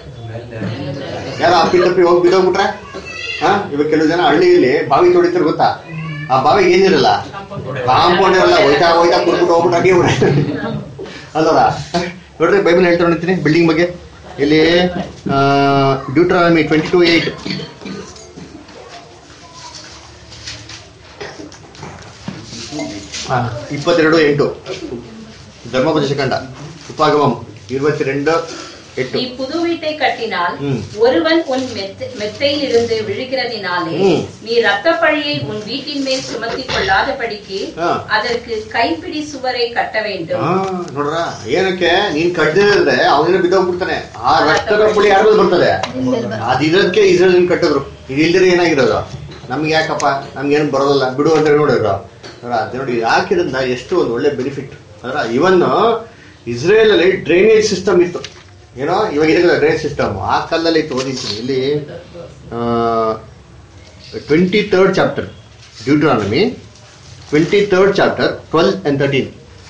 Speaker 2: ಯಾರೋ ಅಪ್ಪಿ ತಪ್ಪಿ ಹೋಗಿ ಬಿದ್ದೋಗ್ಬಿಟ್ರೆ ಹಾ ಇವಾಗ ಕೆಲವು ಜನ ಹಳ್ಳಿಯಲ್ಲಿ ಬಾವಿ ತೊಡಿತಾರೆ ಗೊತ್ತಾ ಆ ಬಾವಿಗೆ ಏನಿರಲ್ಲ ಕಾಂಪೌಂಡ್ ಇರಲ್ಲ ಹೋಯ್ತಾ ಹೋಯ್ತಾ ಕುಡ್ಬಿಟ್ಟು ಹೋಗ್ಬಿಟ್ಟು ಹಾಗೆ ಅಲ್ವರ ನೋಡ್ರಿ ಬೈಬಲ್ ಹೇಳ್ತಾ ನೋಡ್ತೀನಿ ಬಿಲ್ಡಿಂಗ್ ಬಗ್ಗೆ ಇಲ್ಲಿ ಡ್ಯೂಟ್ರಾನಮಿ ಟ್ವೆಂಟಿ ಟು ಏಟ್ ಇಪ್ಪತ್ತೆರಡು ಎಂಟು ಧರ್ಮೋಪದೇಶ ಕಂಡ உபாகமம் இருபத்தி ரெண்டு எட்டு
Speaker 3: நீ புது வீட்டை கட்டினால்
Speaker 2: ம்.
Speaker 3: ஒருவன் உன் மெத்த- மெத்தையில் இருந்து விழுகிறதினாலே
Speaker 2: ம்.
Speaker 3: நீ ரத்த பழியை உன் வீட்டின் மேல் சுமத்திக் கொள்ளாதபடிக்கு
Speaker 2: ஆ.
Speaker 3: அதற்கு கைப்பிடி சுவரை கட்ட வேண்டும்
Speaker 2: ಹಾ ನೋಡ್ರ ಏನಕ್ಕೆ ನೀನ್ ಕಡ್ದಿದ್ರೆ ಅವನೇನು ಬಿದ್ದೋಗ್ಬಿಡ್ತಾನೆ ಆ ರಕ್ತದ ಪುಳಿ ಯಾರು ಬರ್ತದೆ ಅದಿರೋದಕ್ಕೆ ಇಸ್ರೇಲ್ ಕಟ್ಟಿದ್ರು ಇದು ಇಲ್ದಿರ ಏನಾಗಿರೋದು ನಮ್ಗೆ ಯಾಕಪ್ಪ ನಮ್ಗೇನು ಬರೋದಿಲ್ಲ ಬಿಡು ಅಂತ ಹೇಳಿ ನೋಡಿದ್ರು ನೋಡ್ರ ಅದ್ ನೋಡಿ ಹಾಕಿದ್ರಿಂದ ಎಷ್ಟು ಒಂದು ಒಳ್ಳೆ ಬೆನಿಫಿಟ್ ಅದ್ರ ಇವನ್ ಇಸ್ರೇಲ್ ಅಲ್ಲಿ ಡ್ರೈನೇಜ್ ಸಿಸ್ಟಮ್ ಇತ್ತು ಏನೋ ಇವಾಗ ಇದೆ ಡ್ರೈನೇಜ್ ಸಿಸ್ಟಮ್ ಆ ಕಾಲದಲ್ಲಿ ಇತ್ತು ಓದಿದ್ದೀನಿ ಇಲ್ಲಿ twenty third chapter Deuteronomy twenty third chapter twelve and thirteen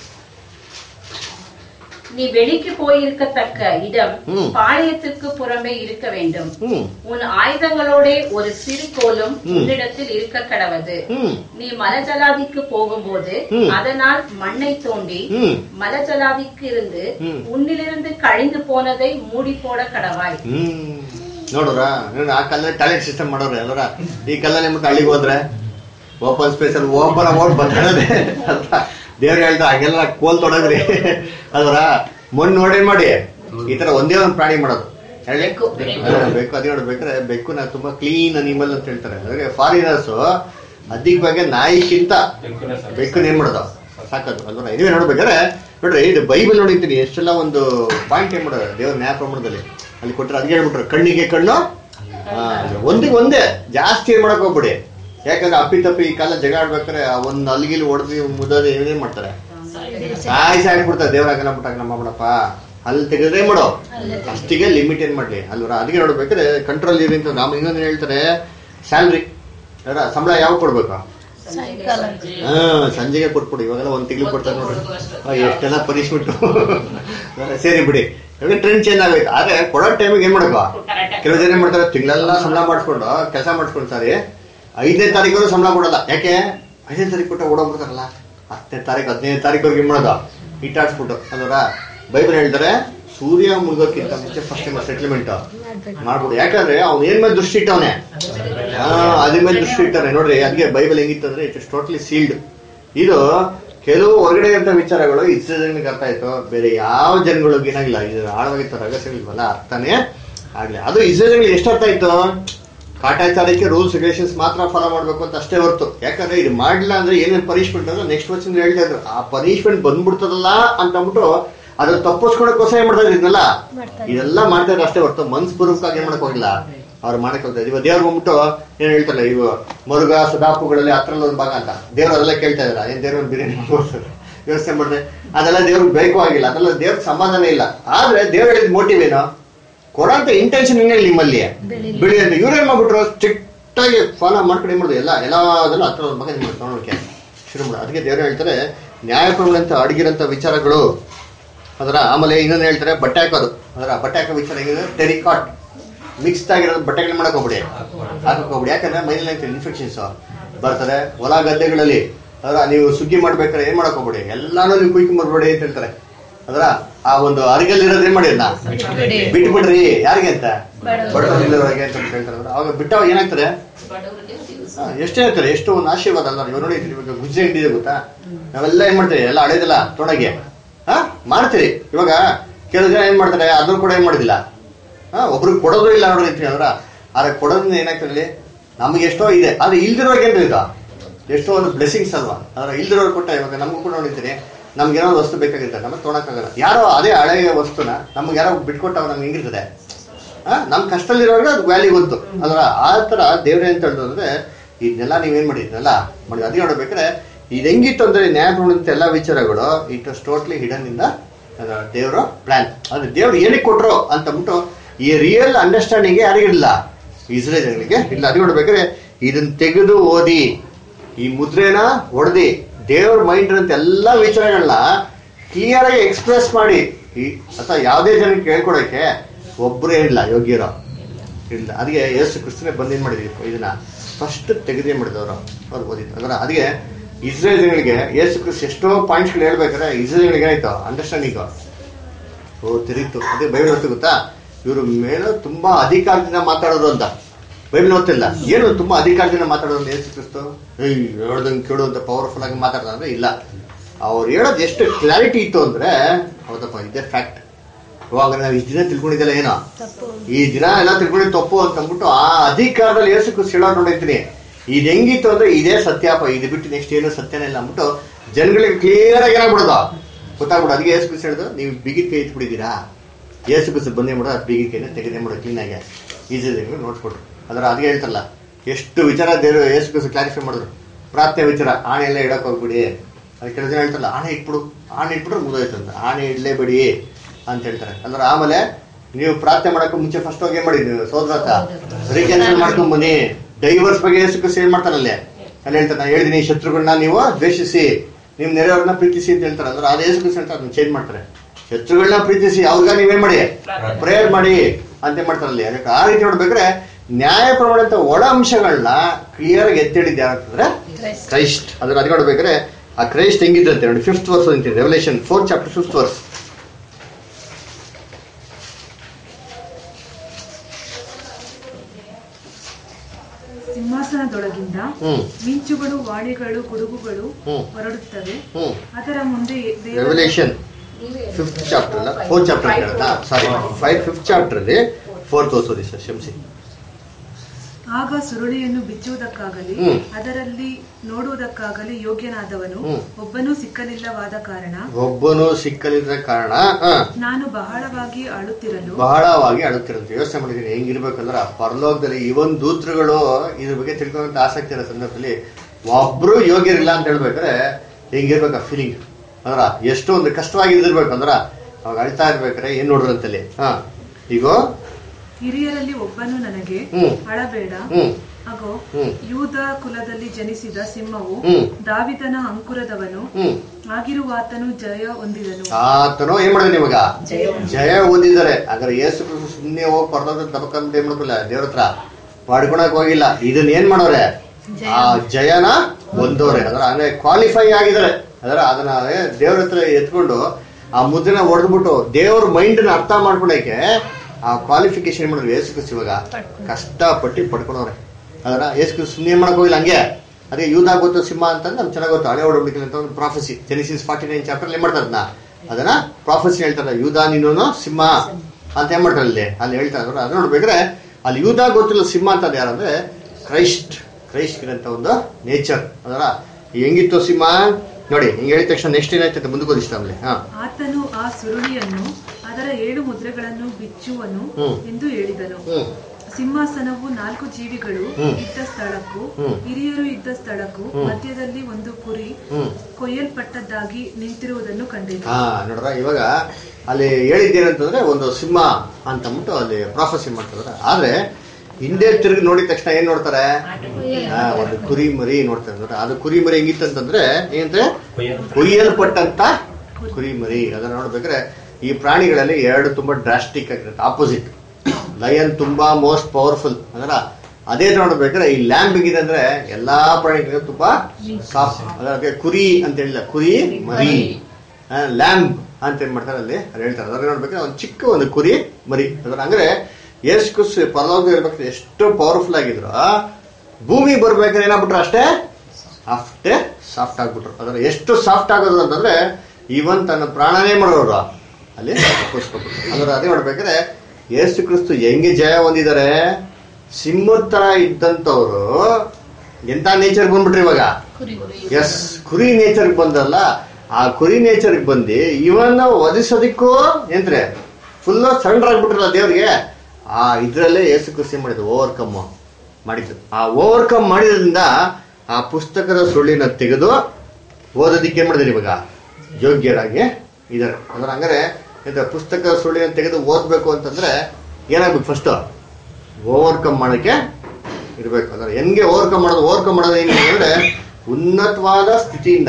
Speaker 3: நீ வெளிக்கு போயிருக்கத்தக்க இடம்
Speaker 2: ம்.
Speaker 3: பாளையத்துக்கு புறம்பே இருக்க வேண்டும்
Speaker 2: ಹ್ಮ್
Speaker 3: உன் ஆயுதங்களோட ஒரு சிறு கோலும்
Speaker 2: ம்.
Speaker 3: உன்னிடத்தில் இருக்க கடவது
Speaker 2: ಹ್ಮ್
Speaker 3: நீ மலஜலாதிக்கு போகும்போது
Speaker 2: ம்.
Speaker 3: அதனால் மண்ணை தோண்டி
Speaker 2: ಹ್ಮ್
Speaker 3: மலஜலாதிக்கு இருந்து
Speaker 2: ம்.
Speaker 3: உன்னிலிருந்து கழிந்து போனதை மூடி போட கடவாய்
Speaker 2: ಹ್ಮ್ ನೋಡ್ರ ನೋಡಿ ಆ ಕಾಲದಲ್ಲಿ ಟಾಯ್ಲೆಟ್ ಸಿಸ್ಟಮ್ ಮಾಡೋರು ಅಲ್ವರ ಈ ಕಾಲದಲ್ಲಿ ನಿಮ್ಗೆ ಹಳ್ಳಿಗೆ ಹೋದ್ರೆ ಓಪನ್ ಸ್ಪೇಸ್ ಅಲ್ಲಿ ಓಪನ್ ಓಡ್ ಬರ್ತಾನೆ ಅಂತ ದೇವ್ರು ಹೇಳ್ದ ಹಾಗೆಲ್ಲ ಕೋಲ್ ತೊಡಗ್ರಿ ಅಲ್ವರ ಮಣ್ಣು ನೋಡಿ ಮಾಡಿ ಈ ತರ ಒಂದೇ ಒಂದು ಪ್ರಾಣಿ ಮಾಡೋದು ಹೇಳಿ
Speaker 3: ಬೆಕ್ಕು.
Speaker 2: ಹಾ, ಬೆಕ್ಕು ಅದೇ ನೋಡ್ಬೇಕಾದ್ರೆ ಬೆಕ್ಕುನ ತುಂಬಾ ಕ್ಲೀನ್ ಅನಿಮಲ್ ಅಂತ ಹೇಳ್ತಾರೆ ಅಂದ್ರೆ ಫಾರಿನರ್ಸ್ ಅದಿಕ್ ಬಗ್ಗೆ ನಾಯಿಕ್ಕಿಂತ ಬೆಕ್ಕನ್ನ ಏನ್ ಮಾಡೋದು ಸಾಕೋದು ಅಲ್ವಾ ನೀವೇ ನೋಡ್ಬೇಕಾದ್ರೆ ನೋಡ್ರಿ ಇದು ಬೈಬಲ್ ನೋಡಿರ್ತೀನಿ ಎಷ್ಟೆಲ್ಲ ಒಂದು ಪಾಯಿಂಟ್ ಏನ್ ಮಾಡೋದು ದೇವ್ರ ನ್ಯಾಯ ಪ್ರಮಾಣದಲ್ಲಿ ಅಲ್ಲಿ ಕೊಟ್ಟರೆ ಅದಕ್ಕೆ ಹೇಳ್ಬಿಟ್ರು ಕಣ್ಣಿಗೆ ಕಣ್ಣು ಆ, ಒಂದಿಗೆ ಒಂದೇ ಜಾಸ್ತಿ ಏನ್ ಮಾಡಕ್ ಹೋಗ್ಬಿಡಿ ಯಾಕಂದ್ರೆ ಅಪ್ಪಿ ತಪ್ಪಿ ಈ ಕಾಲ ಜಗಳ ಆಡ್ಬೇಕಾದ್ರೆ ಆ ಒಂದ್ ಅಲ್ಗಿಲ್ ಹೊಡೆದು ಮುದೋದು ಏನೇನ್ ಮಾಡ್ತಾರೆ ಸಾಯಿಸಿ ಆಗ್ಬಿಡ್ತಾರೆ ದೇವ್ರ ಆಗಲ್ಲ ಬಿಟ್ಟಾಗ ನಮ್ಮ ಮಾಡಪ್ಪ ಅಲ್ಲಿ ತೆಗೆದ್ರೆ ಮಾಡೋ ಅಷ್ಟಿಗೆ ಲಿಮಿಟ್ ಏನ್ ಮಾಡ್ಲಿ ಅಲ್ವರ ಅದಕ್ಕೆ ನೋಡ್ಬೇಕಾದ್ರೆ ಕಂಟ್ರೋಲ್ ಇರಿ ಅಂತ ನಾವು ಇನ್ನೊಂದು ಹೇಳ್ತಾರೆ ಸ್ಯಾಲ್ರಿ ಅದರ ಸಂಬಳ ಯಾವಾಗ ಕೊಡ್ಬೇಕು ಹಾ ಸಂಜೆಗೆ ಕೊಟ್ಬಿಡಿ ಇವಾಗೆಲ್ಲ ಒಂದ್ ತಿಂಗಳು ಕೊಡ್ತಾರೆ ನೋಡ್ರಿ ಆ, ಎಷ್ಟೆಲ್ಲ ಪನಿಷ್ಮೆಂಟ್ ಸೇರಿ ಬಿಡಿ ಇವಾಗ ಟ್ರೆಂಡ್ ಚೇಂಜ್ ಆಗೈತೆ ಆದ್ರೆ ಕೊಡೋ ಟೈಮಿಗೆ ಏನ್ ಮಾಡಬೇಕು ಕೆಲವು ಜನ ಏನ್ ಮಾಡ್ತಾರೆ ತಿಂಗಳೆಲ್ಲ ಸಂಬಳ ಮಾಡಿಸ್ಕೊಂಡು ಕೆಲಸ ಮಾಡಿಸ್ಕೊಂಡು ಸಾರಿ ಐದನೇ ತಾರೀಕು ಸಂಬಳ ಕೊಡಲ್ಲ ಯಾಕೆ ಐದನೇ ತಾರೀಕು ಕೊಟ್ಟು ಓಡೋಗ್ಬಿಡ್ತಾರಲ್ಲ ಹತ್ತನೇ ತಾರೀಕು ಹದಿನೈದು ತಾರೀಕು ಏನ್ ಮಾಡೋದು ಇಟ್ಟಾಡ್ಸ್ಬಿಟ್ಟು ಅಲ್ವರ ಬೈಬಲ್ ಹೇಳ್ತಾರೆ ಸೂರ್ಯ ಮುಳುಗೋಕ್ಕಿಂತ ಮುಂಚೆ ಫಸ್ಟ್ ಸೆಟ್ಲ್ಮೆಂಟ್ ಮಾಡ್ಬಿಡು ಯಾಕಂದ್ರೆ ಅವ್ನು ಏನ್ ಮೇಲೆ ದೃಷ್ಟಿ ಇಟ್ಟವನೆ ಹಾ ಅದ್ರ ಮೇಲೆ ದೃಷ್ಟಿ ಇಟ್ಟಾರೆ ನೋಡ್ರಿ ಅದಕ್ಕೆ ಬೈಬಲ್ ಹೆಂಗಿತ್ತು ಅಂದ್ರೆ ಇಟ್ ಇಸ್ ಟೋಟಲಿ ಸೀಲ್ಡ್ ಇದು ಕೆಲವು ಹೊರಗಡೆ ಇರೋ ವಿಚಾರಗಳು ಇಸ್ರೇಲ್ ಜನಗಳಿಗೆ ಅರ್ಥ ಆಯ್ತು ಬೇರೆ ಯಾವ ಜನಗಳಿಗೆ ಏನಾಗಿಲ್ಲ ಇದು ಆಳವಾಗಿತ್ತು ರಹಸ್ಯಗಳಿಲ್ವಲ್ಲ ಅರ್ಥನೇ ಆಗ್ಲಿ ಅದು ಇಸ್ರೇಲ್ ಜನಗಳಿಗೆ ಎಷ್ಟು ಅರ್ಥ ಆಯ್ತು ಕಾಟಾಚಾರಕ್ಕೆ ರೂಲ್ಸ್ ರೆಗ್ಯುಲೇಷನ್ಸ್ ಮಾತ್ರ ಫಾಲೋ ಮಾಡ್ಬೇಕು ಅಂತ ಅಷ್ಟೇ ಹೊರ್ತು ಯಾಕಂದ್ರೆ ಇದು ಮಾಡ್ಲಿಲ್ಲ ಅಂದ್ರೆ ಏನೇನ್ ಪನಿಷ್ಮೆಂಟ್ ಅಂದ್ರೆ ನೆಕ್ಸ್ಟ್ ವರ್ಷ ಹೇಳ್ತಾ ಇದ್ರು ಆ ಪನಿಷ್ಮೆಂಟ್ ಬಂದ್ಬಿಡ್ತದಲ್ಲ ಅಂತ ಅಂದ್ಬಿಟ್ಟು ಅದ್ರ ತಪ್ಪಿಸ್ಕೊಳಕ್ಕೋಸ್ಕರ ಏನ್ ಮಾಡ್ತಾ ಇದ್ರಲ್ಲ ಇದೆಲ್ಲ ಮಾಡ್ತಾ ಇದ್ರು ಅಷ್ಟೇ ಹೊರ್ತು ಮನ್ಸ್ಪೂರ್ವಕವಾಗಿ ಏನ್ ಮಾಡಕ್ ಹೋಗಿಲ್ಲ ಅವ್ರು ಮಾಡಕ್ ಹೋಗ್ತಾ ಇವಾಗ ದೇವ್ರು ಬಂದ್ಬಿಟ್ಟು ಏನ್ ಹೇಳ್ತಾರಲ್ಲ ಇವು ಮರುಗ ಸದಾಪುಗಳಲ್ಲಿ ಹತ್ರಲ್ಲಿ ಒಂದು ಭಾಗ ಅಂತ ದೇವ್ರು ಅದೆಲ್ಲ ಕೇಳ್ತಾ ಇದಾರ ಏನ್ ದೇವ್ರ ಒಂದು ಬಿರಿಯಾನಿ ಮಾಡ್ಕೊಡ್ತಾರೆ ಯೋಚನೆ ಮಾಡಿದ್ರೆ ಅದೆಲ್ಲ ದೇವ್ರಿಗೆ ಬೇಕು ಆಗಿಲ್ಲ ಅದೆಲ್ಲ ದೇವ್ರ ಸಮಾಧಾನ ಇಲ್ಲ ಆದ್ರೆ ದೇವ್ರು ಹೇಳಿದ ಮೋಟಿವ್ ಏನು ಕೊಡೋಂತ ಇಂಟೆನ್ಷನ್ ಏನಿಲ್ಲ ನಿಮ್ಮಲ್ಲಿ ಬಿಳಿ ಅಂತ ಇವ್ರೇನ್ ಮಾಡ್ಬಿಟ್ರು ಸ್ಟ್ರಿಕ್ಟ್ ಆಗಿ ಫಾಲೋ ಮಾಡ್ಕೊಂಡು ಏನ್ ಮಾಡೋದು ಎಲ್ಲ ಎಲ್ಲದೆಲ್ಲ ಹತ್ರ ಒಂದು ಭಾಗ ಏನ್ ಮಾಡೋದು ತೊಗೊಳಕ್ಕೆ ಶುರು ಮಾಡೋದು ಅದಕ್ಕೆ ದೇವ್ರು ಹೇಳ್ತಾರೆ ನ್ಯಾಯಪ್ರಮಣಂತ ಅಡಗಿರಂತ ವಿಚಾರಗಳು ಅದರ ಆಮೇಲೆ ಇನ್ನೊಂದು ಹೇಳ್ತಾರೆ ಬಟ್ಟೆ ಹಾಕೋದು ಅದರ ಬಟ್ಟೆ ಹಾಕೋ ವಿಚಾರ ಹೆಂಗಿದೆ ಟೆರಿಕಾಟ್ ಮಿಕ್ಸ್ ಆಗಿರೋದು ಬಟ್ಟೆಗಳನ್ನ ಮಾಡಕ್ ಹೋಗ್ಬಿಡಿ ಹಾಕಕ್ ಹೋಗ್ಬಿಡಿ ಯಾಕಂದ್ರೆ ಮೈನಲ್ಲಿ ಇನ್ಫೆಕ್ಷನ್ಸ್ ಬರ್ತದೆ ಹೊಲ ಗದ್ದೆಗಳಲ್ಲಿ ಅದರ ನೀವು ಸುಗ್ಗಿ ಮಾಡ್ಬೇಕಾದ್ರೆ ಏನ್ ಮಾಡಕ್ ಹೋಗ್ಬಿಡಿ ಎಲ್ಲಾನು ನೀವು ಕುಯ್ಕೊಂಡ್ ಬರ್ಬೇಡಿ ಅಂತ ಹೇಳ್ತಾರೆ ಅದರ ಆ ಒಂದು ಅರಿಗಲ್ ಇರೋದು ಏನ್ ಮಾಡಿ ಅದನ್ನ ಬಿಟ್ಬಿಡ್ರಿ ಯಾರಿಗೆ ಅಂತ ಬಡವರಿಲ್ಲದವರಿಗೆ ಅಂತ ಹೇಳ್ತಾರೆ ಅಂದ್ರೆ ಅವಾಗ ಬಿಟ್ಟವಾಗ ಏನಾಗ್ತದೆ
Speaker 5: ಬಡವರಿಗೆ ದಿವಸ
Speaker 2: ಹಾ, ಎಷ್ಟೇ ಹೇಳ್ತಾರೆ ಎಷ್ಟು ಒಂದು ಆಶೀರ್ವಾದ ಅಲ್ಲ ಇವ್ರು ನೋಡಿ ಇವಾಗ ಗುಜ್ಜೆ ಅಂಗಡಿ ಇದೆ ಗೊತ್ತಾ ನಾವೆಲ್ಲ ಏನ್ ಮಾಡ್ತೀವಿ ಎಲ್ಲ ಹಳೇದಿಲ್ಲ ತೊಡಗೆ ಹಾ ಮಾಡ್ತೀರಿ ಇವಾಗ ಕೆಲವು ಜನ ಏನ್ ಮಾಡ್ತಾರೆ ಅದನ್ನು ಕೂಡ ಏನ್ ಮಾಡೋದಿಲ್ಲ ಹಾ ಒಬ್ರಿಗೆ ಕೊಡೋದು ಇಲ್ಲ ನೋಡ್ರಿ ಅಂತೀವಿ ಅಂದ್ರ ಆದ್ರೆ ಕೊಡೋದ್ರಿಂದ ಏನಾಗ್ತದೆ ಇಲ್ಲಿ? ನಮ್ಗೆ ಎಷ್ಟೋ ಇದೆ ಆದ್ರೆ ಇಲ್ದಿರೋರ್ಗೆ ಏನ್ರಿ ಇದು ಎಷ್ಟೋ ಒಂದು ಬ್ಲೆಸ್ಸಿಂಗ್ಸ್ ಅಲ್ವಾ ಆದ್ರೆ ಇಲ್ದಿರೋರು ಕೊಟ್ಟ ಇವಾಗ ನಮಗೂ ಕೂಡ ನೋಡಿದ್ದೀರಿ ನಮ್ಗೆ ಏನೋ ಒಂದು ವಸ್ತು ಬೇಕಾಗಿರ್ತದೆ ನಮಗೆ ತೊಗೊಳಕ್ಕಾಗಲ್ಲ ಯಾರೋ ಅದೇ ಹಳೆಯ ವಸ್ತುನ ನಮ್ಗೆ ಯಾರೋ ಬಿಟ್ಕೊಟ್ಟಾಗ ನಮ್ಗೆ ಹೆಂಗಿರ್ತದೆ ಆ, ನಮ್ ಕಷ್ಟದಲ್ಲಿರೋರ್ಗೆ ಅದು ವ್ಯಾಲ್ಯೂ ಗೊತ್ತು ಅದ್ರ ಆ ತರ ದೇವ್ರೆ ಅಂತ ಹೇಳಿದ್ರೆ ಇದನ್ನೆಲ್ಲ ನೀವೇನ್ ಮಾಡಿದ್ರಲ್ಲ ಮಾಡಿ ಅದೇ ನೋಡ್ಬೇಕಾದ್ರೆ ಇದು ಹೆಂಗಿತ್ತು ಅಂದ್ರೆ ನ್ಯಾಯಪ್ರಮಾಣಂತ ಎಲ್ಲಾ ವಿಚಾರಗಳು ಇಟ್ ವಾಸ್ ಟೋಟ್ಲಿ ಹಿಡನ್ ಇಂದ ದೇವರ ಪ್ಲಾನ್ ಅಂದ್ರೆ ದೇವ್ರು ಏನಕ್ಕೆ ಕೊಟ್ರು ಅಂತ ಅಂದ್ಬಿಟ್ಟು ಈ ರಿಯಲ್ ಅಂಡರ್ಸ್ಟ್ಯಾಂಡಿಂಗ್ ಯಾರಿಗಿಲ್ಲ ಇಸ್ರೇಲ್ ಜನಗಳಿಗೆ ಇಲ್ಲ ಅದು ನೋಡ್ಬೇಕಾದ್ರೆ ಇದನ್ನ ತೆಗೆದು ಓದಿ ಈ ಮುದ್ರೆನ ಹೊಡೆದಿ ದೇವ್ರ ಮೈಂಡ್ ಅಂತ ಎಲ್ಲಾ ವಿಚಾರಗಳನ್ನ ಕ್ಲಿಯರ್ ಆಗಿ ಎಕ್ಸ್ಪ್ರೆಸ್ ಮಾಡಿ ಈ ಅಥವಾ ಯಾವುದೇ ಜನಕ್ಕೆ ಕೇಳ್ಕೊಡಕ್ಕೆ ಒಬ್ರು ಏನಿಲ್ಲ ಯೋಗ್ಯರು ಇಲ್ಲ ಅದಕ್ಕೆ ಯೇಸು ಕ್ರಿಸ್ತನೇ ಬಂದು ಏನ್ ಮಾಡಿದ್ವಿ ಇದನ್ನ ಫಸ್ಟ್ ತೆಗೆದೇ ಮಾಡಿದವರು ಅವ್ರು ಓದಿದ್ದು ಅದರ ಅದಕ್ಕೆ ಇಸ್ರೇಲ್ ಜನಗಳಿಗೆ ಯೇಸು ಕ್ರಿಸ್ತ ಎಷ್ಟೋ ಪಾಯಿಂಟ್ಸ್ಗಳು ಹೇಳ್ಬೇಕಾದ್ರೆ ಇಸ್ರೇಲ್ ಜನಗಳಿಗೆ ಏನಾಯ್ತು ಅಂಡರ್ಸ್ಟ್ಯಾಂಡಿಂಗ್ ಓ ತಿರುಗಿತು ಅದೇ ಬೈಬಲ್ ಓದ್ತು ಗೊತ್ತಾ ಇವರು ಮೇಲೆ ತುಂಬಾ ಅಧಿಕಾರದಿಂದ ಮಾತಾಡೋದು ಅಂತ ಬೈಬಲ್ ಓದ್ತಿಲ್ಲ ಏನು ತುಂಬಾ ಅಧಿಕಾರದಿಂದ ಮಾತಾಡೋದು ಅಂತ ಯೇಸು ಕ್ರಿಸ್ತು ಏಯ್ ಹೇಳ್ದಂಗೆ ಕೇಳು ಅಂತ ಪವರ್ಫುಲ್ ಆಗಿ ಮಾತಾಡ್ತಾರೆ ಅಂದ್ರೆ ಇಲ್ಲ ಅವ್ರು ಹೇಳೋದು ಎಷ್ಟು ಕ್ಲಾರಿಟಿ ಇತ್ತು ಅಂದ್ರೆ ಹೌದಪ್ಪ ಇದೇ ಫ್ಯಾಕ್ಟ್ ಇವಾಗ ನಾವು ಇಷ್ಟು ದಿನ ತಿಳ್ಕೊಂಡಿದ್ದಲ್ಲ ಏನೋ ಈ ದಿನ ಎಲ್ಲ ತಿಳ್ಕೊಂಡಿದ್ದು ತಪ್ಪು ಅಂತ ಅಂದ್ಬಿಟ್ಟು ಆ ಅಧಿಕಾರದಲ್ಲಿ ಏಸು ಕ್ರಿಸ್ತ ಹೇಳೋದು ನೋಡಿರ್ತೀನಿ ಇದು ಹೆಂಗಿತ್ತು ಅಂದ್ರೆ ಇದೇ ಸತ್ಯಪ್ಪ ಇದು ಬಿಟ್ಟು ನೆಕ್ಸ್ಟ್ ಏನು ಸತ್ಯನೇ ಇಲ್ಲ ಅಂದ್ಬಿಟ್ಟು ಜನಗಳಿಗೆ ಕ್ಲಿಯರ್ ಆಗಿ ಏನಾಗ್ಬಿಡೋದು ಗೊತ್ತಾಗ್ಬಿಡು ಅದಕ್ಕೆ ಏಸು ಕ್ರಿಸ್ತ ಹೇಳಿದ್ರು ನೀವು ಬಿಗಿದ ಕೈ ಎತ್ಬಿಟ್ಟಿದ್ದೀರಾ ಏಸು ಕ್ರಿಸ್ತ ಬಂದೇ ಮಾಡೋ ಬಿಗಿದ ಕೈನ ತೆಗೆದೇ ಮಾಡೋ ಕ್ಲೀನಾಗಿ ಈಸಿ ನೋಡ್ಸ್ಕೊಟ್ರು ಅದರ ಅದಕ್ಕೆ ಹೇಳ್ತಾರಲ್ಲ ಎಷ್ಟು ವಿಚಾರ ದೇವರು ಏಸು ಕ್ರಿಸ್ತ ಕ್ಲಾರಿಫೈ ಮಾಡಿದ್ರು ಪ್ರಾರ್ಥನೆ ವಿಚಾರ ಆಣೆ ಎಲ್ಲ ಇಡಕ್ ಹೋಗ್ಬಿಡಿ ಅದು ಕೆಲವು ಜನ ಹೇಳ್ತಾರಲ್ಲ ಆಣೆ ಇಟ್ಬಿಡು ಆಣೆ ಇಟ್ಬಿಟ್ರೆ ಮುಗಿದೋಯ್ತು ಅಂತ ಆಣೆ ಇಡ್ಲೇಬೇಡಿ ಅಂತ ಹೇಳ್ತಾರೆ ಅಂದ್ರೆ ಆಮೇಲೆ ನೀವು ಪ್ರಾರ್ಥನೆ ಮಾಡಕ್ಕೆ ಮುಂಚೆ ಫಸ್ಟ್ ಹೋಗಿ ಏನ್ ಮಾಡಿ ನೀವು ಸೋದರ ಹತ್ರ ರೀಕ್ಯಾನ್ಸಲ್ ಮಾಡ್ಕೊಂಡ್ ಬನ್ನಿ ಡೈವರ್ಸ್ ಬಗ್ಗೆ ಯೇಸು ಕ್ರಿಸ್ತ ಏನ್ ಮಾಡ್ತಾರಲ್ಲೇ ಅಲ್ಲಿ ಹೇಳ್ತಾರೆ ನಾನು ಹೇಳಿದೀನಿ ಶತ್ರುಗಳನ್ನ ನೀವು ದ್ವೇಷಿಸಿ ನಿಮ್ ನೆರೆಯವ್ರನ್ನ ಪ್ರೀತಿಸಿ ಅಂತ ಹೇಳ್ತಾರೆ ಅಂದ್ರೆ ಅದೇ ಯೇಸು ಕ್ರಿಸ್ತ ಹೇಳ್ತಾರೆ ಅದನ್ನ ಚೇಂಜ್ ಮಾಡ್ತಾರೆ ಶತ್ರುಗಳನ್ನ ಪ್ರೀತಿಸಿ ಅವ್ರಿಗ ನೀವೇನ್ ಮಾಡಿ ಪ್ರೇಯರ್ ಮಾಡಿ ಅಂತ ಮಾಡ್ತಾರಲ್ಲಿ ಅದಕ್ಕೆ ಆ ರೀತಿ ನೋಡ್ಬೇಕಾದ್ರೆ ನ್ಯಾಯ ಪ್ರಮಾಣದ ಒಳ ಅಂಶಗಳನ್ನ ಕ್ಲಿಯರ್ ಆಗಿ ಎತ್ತಿಡಿದ್ದು ಯಾರಂತಂದ್ರೆ ಕ್ರೈಸ್ಟ್ ಅದ್ರ ಅದು ನೋಡ್ಬೇಕಾದ್ರೆ ಆ ಕ್ರೈಸ್ಟ್ ಹೆಂಗಿದ್ರಂತೆ ನೋಡಿ ಫಿಫ್ತ್ ವರ್ಸ್ ಅಂತೀನಿ Revelation fourth chapter fifth verse
Speaker 4: ಸಿಂಹಾಸನದೊಳಗಿಂದ
Speaker 2: ಹ್ಮ್
Speaker 4: ಮಿಂಚುಗಳು ವಾಣಿಗಳು ಗುಡುಗುಗಳು
Speaker 2: ಹ್ಮ್.
Speaker 4: ಹೊರಡುತ್ತವೆ
Speaker 2: ಹ್ಮ್
Speaker 4: ಅದರ ಮುಂದೆ ದೇವರ
Speaker 2: ರೆವಲ್ಯೂಷನ್ ಫಿಫ್ತ್ ಚಾಪ್ಟರ್ ಅಲ್ಲ ಫೋರ್ತ್ ಚಾಪ್ಟರ್ ಅಂತ ಹೇಳೋದಾ ಸಾರಿ ಫೈವ್ ಫಿಫ್ತ್ ಚಾಪ್ಟರ್ ಅಲ್ಲಿ ಫೋರ್ತ್ ಓದಿಸೋದಿ ಸರ್ ಕ್ಷಮಿಸಿ
Speaker 4: ಆಗ ಸುರುಳಿಯನ್ನು ಬಿಚ್ಚುವುದಕ್ಕಾಗಲಿ
Speaker 2: ಹ್ಮ್.
Speaker 4: ಅದರಲ್ಲಿ ನೋಡುವುದಕ್ಕಾಗಲಿ ಯೋಗ್ಯನಾದವನು
Speaker 2: ಹ್ಮ್.
Speaker 4: ಒಬ್ಬನೂ ಸಿಕ್ಕಲಿಲ್ಲವಾದ ಕಾರಣ
Speaker 2: ಒಬ್ಬನು ಸಿಕ್ಕಲಿದ್ದ ಕಾರಣ ಹ,
Speaker 4: ನಾನು ಬಹಳವಾಗಿ ಅಳುತ್ತಿರಲು
Speaker 2: ಬಹಳವಾಗಿ ಅಳುತ್ತಿರಂತೆ ಯೋಚನೆ ಮಾಡಿದ್ದೀನಿ ಹೆಂಗಿರ್ಬೇಕಂದ್ರ ಪರಲೋಕದಲ್ಲಿ ಇವನ್ ದೂತರುಗಳು ಇದ್ರ ಬಗ್ಗೆ ತಿಳ್ಕೊಂತ ಆಸಕ್ತಿ ಇರೋ ಸಂದರ್ಭದಲ್ಲಿ ಒಬ್ರು ಯೋಗ್ಯರಿಲ್ಲ ಅಂತ ಹೇಳ್ಬೇಕಾದ್ರೆ ಹೆಂಗಿರ್ಬೇಕು ಆ ಫೀಲಿಂಗ್ ಅಂದ್ರ ಎಷ್ಟು ಒಂದು ಕಷ್ಟವಾಗಿದ್ದಿರ್ಬೇಕಂದ್ರ ಅವಾಗ ಅಳ್ತಾ ಇರ್ಬೇಕಾದ್ರೆ ಏನ್ ನೋಡ್ರಂತಲ್ಲಿ ಹಾ ಈಗ
Speaker 4: ಹಿರಿಯರಲ್ಲಿ ಒಬ್ಬನು ನನಗೆ
Speaker 2: ಹ್ಮ್.
Speaker 4: ಅಳಬೇಡ
Speaker 2: ಹ್ಮ್
Speaker 4: ಅಗೋ
Speaker 2: ಹ್ಮ್.
Speaker 4: ಯೂದ ಕುಲದಲ್ಲಿ ಜನಿಸಿದ ಸಿಂಹವು
Speaker 2: ಹ್ಮ್.
Speaker 4: ದಾವಿದನ ಅಂಕುರದವನು
Speaker 2: ಹ್ಮ್
Speaker 4: ಆಗಿರುವಾತನು ಜಯ ಹೊಂದಿದನು
Speaker 2: ಆತನು ಏನ್ ಮಾಡಿದ ನಿಮಗ ಜಯ ಓದಿದ್ದಾರೆ ಹಾಗಾದ್ರೆ ಯೇಸು ಕ್ರಿಸ್ತ ಸುಮ್ಮನೆ ಹೋಗಿ ಪರಲೋಕ ತಬಕಂತ ಏನ್ ಮಾಡ್ಕೊಲ್ಲ ದೇವ್ರ ಹತ್ರ ಮಾಡ್ಕೊಳಕ್ ಹೋಗಿಲ್ಲ ಇದನ್ನ ಏನ್ ಮಾಡೋರೆ ಆ ಜಯನ ಒಂದೋರೆ ಅದರ ಅಂದ್ರೆ ಕ್ವಾಲಿಫೈ ಆಗಿದ್ದಾರೆ ಅದರ ಅದನ್ನ ದೇವ್ರ ಹತ್ರ ಎತ್ಕೊಂಡು ಆ ಮುದ್ರೆನ ಹೊಡೆದ್ಬಿಟ್ಟು ದೇವ್ರ ಮೈಂಡ್ ನ ಅರ್ಥ ಮಾಡ್ಕೊಳಕ್ಕೆ ಆ ಕ್ವಾಲಿಫಿಕೇಶನ್ ಏನ್ ಮಾಡಿದ್ರು ಯೇಸು ಕ್ರಿಸ್ತ ಇವಾಗ ಕಷ್ಟಪಟ್ಟು ಪಡ್ಕೊಂಡವ್ರೆ ಅದರ ಯೇಸು ಕ್ರಿಸ್ತ ಸುಮ್ಮನೆ ಮಾಡಕ್ ಹೋಗಿಲ್ಲ ಹಂಗೆ ಅದೇ ಯೂದ ಗೊತ್ತು ಸಿಂಹ ಅಂತಂದ್ರೆ ನಮ್ಗೆ ಚೆನ್ನಾಗಿ ಗೊತ್ತು ಹಳೆ ಒಡಂಬಡಿಕೆ ಅಂತ ಒಂದು prophecy Genesis forty nine chapter ಏನ್ ಮಾಡ್ತಾರೆ ಅದನ್ನ ಅದನ್ನ ಪ್ರಾಫೆಸಿ ಹೇಳ್ತಾರೆ ಯೂದ ನೀನು ಸಿಂಹ ಅಂತ ಏನ್ ಮಾಡ್ತಾರೆ ಅಲ್ಲಿ ಅಲ್ಲಿ ಹೇಳ್ತಾರೆ ಅಂದ್ರೆ ಅದು ನೋಡ್ಬೇಕಾದ್ರೆ ಅಲ್ಲಿ ಯೂದ ಗೊತ್ತಿಲ್ಲ ಸಿಂಹ ಅಂತ ಯಾರಂದ್ರೆ ಕ್ರೈಸ್ಟ್ ಕ್ರೈಸ್ಟ್ ಇರೋಂಥ ಒಂದು ನೇಚರ್ ಅದರ ಹೆಂಗಿತ್ತು ಸಿಂಹ ನೋಡಿ ಹಿಂಗೆ ಹೇಳಿದ ತಕ್ಷಣ ನೆಕ್ಸ್ಟ್ ಏನಾಯ್ತದೆ ಮುಂದೆ ಓದಿಸ್ತಾ ಆಮೇಲೆ ಹಾ
Speaker 4: ಆತನು ಆ ಸುರುಳಿಯನ್ನು ಅದರ ಏಳು ಮುದ್ರೆಗಳನ್ನು ಬಿಚ್ಚುವನು
Speaker 2: ಹ್ಮ್.
Speaker 4: ಎಂದು ಹೇಳಿದನು
Speaker 2: ಹ್ಮ್
Speaker 4: ಸಿಂಹಾಸನವು ನಾಲ್ಕು ಜೀವಿಗಳು
Speaker 2: ಹ್ಮ್.
Speaker 4: ಇದ್ದ ಸ್ಥಳಕ್ಕೂ
Speaker 2: ಹ್ಮ್.
Speaker 4: ಹಿರಿಯರು ಇದ್ದ ಸ್ಥಳಕ್ಕೂ ಮಧ್ಯದಲ್ಲಿ ಒಂದು ಕುರಿ
Speaker 2: ಹ್ಮ್
Speaker 4: ಕೊಯ್ಯಲ್ಪಟ್ಟದ್ದಾಗಿ ನಿಂತಿರುವುದನ್ನು ಕಂಡೆನು
Speaker 2: ಹಾ ನೋಡ್ರ ಇವಾಗ ಅಲ್ಲಿ ಹೇಳಿದ್ದೇನಂತಂದ್ರೆ ಒಂದು ಸಿಂಹ ಅಂತ ಅಂದ್ಬಿಟ್ಟು ಅಲ್ಲಿ ಪ್ರಾಫೆಸಿ ಮಾಡ್ತಾರೆ ಆದ್ರೆ ಹಿಂದೆ ತಿರುಗಿ ನೋಡಿದ ತಕ್ಷಣ ಏನ್ ನೋಡ್ತಾರೆ ಹಾ, ಒಂದು ಕುರಿ ಮರಿ ನೋಡ್ತಾರೆ ನೋಡ್ರಿ ಅದು ಕುರಿ ಮರಿ ಹೆಂಗಿತ್ತು ಅಂತಂದ್ರೆ ಏನಂದ್ರೆ ಕೊಯ್ಯಲ್ಪಟ್ಟಂತ ಕುರಿ ಮರಿ ಅದನ್ನ ನೋಡ್ಬೇಕಾದ್ರೆ ಈ ಪ್ರಾಣಿಗಳಲ್ಲಿ ಎರಡು ತುಂಬಾ ಡ್ರಾಸ್ಟಿಕ್ ಆಗಿರುತ್ತೆ ಆಪೋಸಿಟ್ ಲಯನ್ ತುಂಬಾ ಮೋಸ್ಟ್ ಪವರ್ಫುಲ್ ಅಂದ್ರ ಅದೇ ನೋಡ್ಬೇಕಾದ್ರೆ ಈ ಲ್ಯಾಂಬ್ ಹೇಗಿದೆ ಅಂದ್ರೆ ಎಲ್ಲಾ ಪ್ರಾಣಿಗಳಿಗೂ ತುಂಬಾ ಸಾಫ್ಟ್ ಅದಕ್ಕೆ ಕುರಿ ಅಂತ ಹೇಳಿಲ್ಲ ಕುರಿ ಮರಿ ಲ್ಯಾಂಬ್ ಅಂತ ಏನ್ ಮಾಡ್ತಾರೆ ಅಲ್ಲಿ ಅಲ್ಲಿ ಹೇಳ್ತಾರೆ ಅದ್ರ ನೋಡ್ಬೇಕಾದ್ರೆ ಒಂದು ಚಿಕ್ಕ ಒಂದು ಕುರಿ ಮರಿ ಅದ್ರ ಅಂದ್ರೆ ಯೇಸು ಕ್ರಿಸ್ತು ಪರಲೋಕ ಇರ್ಬೇಕಾದ್ರೆ ಎಷ್ಟು ಪವರ್ಫುಲ್ ಆಗಿದ್ರು ಭೂಮಿ ಬರ್ಬೇಕಾದ್ರೆ ಏನಾಗ್ಬಿಟ್ರು ಅಷ್ಟೇ ಅಷ್ಟೇ ಸಾಫ್ಟ್ ಆಗ್ಬಿಟ್ರು ಅದ್ರ ಎಷ್ಟು ಸಾಫ್ಟ್ ಆಗೋದು ಅಂತಂದ್ರೆ ಈವನ್ ತನ್ನ ಪ್ರಾಣನೇ ಮಾಡೋರು ಅಲ್ಲಿ ತಪ್ಪಿಸ್ಕೊಬಿಟ್ರು ಅಂದ್ರೆ ಅದೇ ನೋಡ್ಬೇಕಾದ್ರೆ ಯೇಸು ಕ್ರಿಸ್ತು ಹೆಂಗೆ ಜಯ ಹೊಂದಿದ್ದಾರೆ ಸಿಂಹದ ತರ ಇದ್ದಂತವ್ರು ಎಂತ ನೇಚರ್ ಬಂದ್ಬಿಟ್ರಿ ಇವಾಗ ಎಸ್ ಕುರಿ ನೇಚರ್ ಬಂದಲ್ಲ ಆ ಕುರಿ ನೇಚರ್ ಬಂದು ಇವನ್ನ ವಧಿಸೋದಿಕ್ಕೂ ಏನ್ರೆ ಫುಲ್ ಸರೆಂಡರ್ ಆಗ್ಬಿಟ್ರಲ್ಲ ದೇವ್ರಿಗೆ ಆ ಇದ್ರಲ್ಲೇ ಯೇಸು ಕ್ರಿಸ್ತಿ ಮಾಡಿದ್ದು ಓವರ್ಕಮ್ ಮಾಡಿದ್ದು ಆ ಓವರ್ಕಮ್ ಮಾಡಿದ್ರಿಂದ ಆ ಪುಸ್ತಕದ ಸುಳ್ಳಿನ ತೆಗೆದು ಓದೋದಿಕ್ಕೆ ಏನ್ ಮಾಡಿದ್ರು ಇವಾಗ ಯೋಗ್ಯರಾಗಿ ಇದಾರೆ ಅಂದ್ರೆ ಹಂಗಾರೆ ಎಂತ ಪುಸ್ತಕದ ಸುಳ್ಳಿನ ತೆಗೆದು ಓದ್ಬೇಕು ಅಂತಂದ್ರೆ ಏನಾಗ್ಬೇಕು ಫಸ್ಟ್ ಓವರ್ಕಮ್ ಮಾಡಕ್ಕೆ ಇರ್ಬೇಕು ಅಂದ್ರೆ ಹೆಂಗೆ ಓವರ್ಕಮ್ ಮಾಡೋದು ಓವರ್ಕಮ್ ಮಾಡೋದು ಹೆಂಗೆ ಅಂದ್ರೆ ಉನ್ನತವಾದ ಸ್ಥಿತಿಯಿಂದ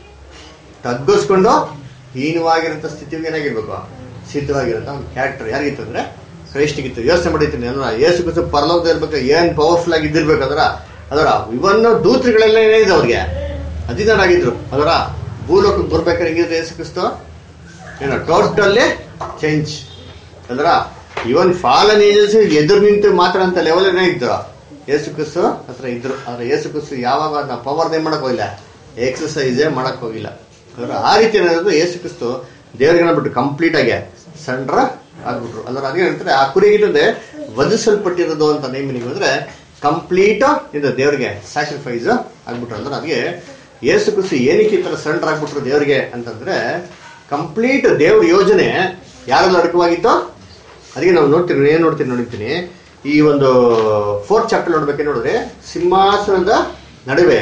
Speaker 2: ತಗ್ಗಿಸ್ಕೊಂಡು ಹೀನವಾಗಿರಂತ ಸ್ಥಿತಿಗೆ ಏನಾಗಿರ್ಬೇಕು ಸಿದ್ಧವಾಗಿರಂತ ಒಂದು ಕ್ಯಾರೆಕ್ಟರ್ ಯಾರಿಗಿತ್ತು ಅಂದ್ರೆ ಕ್ರೈಸ್ಟಿಗಿತ್ತು ಯೋಚನೆ ಮಾಡಿರ್ತೀನಿ ಅಂದ್ರೆ ಯೇಸು ಕ್ರಿಸ್ತು ಪರಲೋಕದ ಇರ್ಬೇಕು ಏನ್ ಪವರ್ಫುಲ್ ಆಗಿ ಇದ್ದಿರ್ಬೇಕಂದ್ರ ಅದರ ಇವನ್ ದೂತರುಗಳೆಲ್ಲ ಏನಿದೆ ಅವ್ರಿಗೆ ಅಧೀನರಾಗಿದ್ರು ಅದರ ಭೂಲೋಕಕ್ಕೆ ಬರ್ಬೇಕಾದ್ರೆ ಹೆಂಗಿದ್ರು ಯೇಸು ಕ್ರಿಸ್ತು ಏನೋ ಟೋಟಲ್ಲಿ ಚೇಂಜ್ ಅಂದ್ರ ಇವನ್ ಫಾಲನ್ ಏಜೆನ್ಸ್ ಎದುರು ನಿಂತು ಮಾತ್ರ ಅಂತ ಲೆವೆಲ್ ಇದ್ರು ಯೇಸು ಕ್ರಿಸ್ತು ಹತ್ರ ಇದ್ರು ಆದ್ರೆ ಯೇಸು ಕ್ರಿಸ್ತು ಯಾವಾಗ ಅದನ್ನ ಪವರ್ ಏನ್ ಮಾಡಕ್ ಹೋಗಿಲ್ಲ ಎಕ್ಸಸೈಸೇ ಮಾಡಕ್ ಹೋಗಿಲ್ಲ ಅಂದ್ರೆ ಆ ರೀತಿ ಏನಾದ್ರು ಯೇಸು ಕ್ರಿಸ್ತು ದೇವ್ರಿಗೆ ಬಿಟ್ಟು ಕಂಪ್ಲೀಟ್ ಆಗಿ ಸಣ್ಣ ಆಗ್ಬಿಟ್ರು ಅಂದ್ರೆ ಅದೇ ಹೇಳ್ತಾರೆ ಆ ಕುರಿಗಿಲ್ಲದೆ ವಧಿಸಲ್ಪಟ್ಟಿರೋದು ಅಂತ ನೇಮಿನಿಗೆ ಅಂದ್ರೆ ಕಂಪ್ಲೀಟ್ ಇದು ದೇವ್ರಿಗೆ ಸ್ಯಾಕ್ರಿಫೈಸ್ ಆಗ್ಬಿಟ್ರು ಅಂದ್ರೆ ಅದಕ್ಕೆ ಯೇಸು ಕ್ರಿಸ್ತು ಏನಕ್ಕೆ ಈ ತರ ಸಣ್ಣ ಆಗ್ಬಿಟ್ರು ದೇವ್ರಿಗೆ ಅಂತಂದ್ರೆ ಕಂಪ್ಲೀಟ್ ದೇವ್ರ ಯೋಜನೆ ಯಾರೆಲ್ಲ ಅಡಕವಾಗಿತ್ತು ಅದಕ್ಕೆ ನಾವು ನೋಡ್ತೀವಿ ಏನ್ ನೋಡ್ತೀನಿ ನೋಡಿರ್ತೀನಿ ಈ ಒಂದು ಫೋರ್ತ್ ಚಾಪ್ಟರ್ ನೋಡ್ಬೇಕೆ ನೋಡಿದ್ರೆ ಸಿಂಹಾಸನದ ನಡುವೆ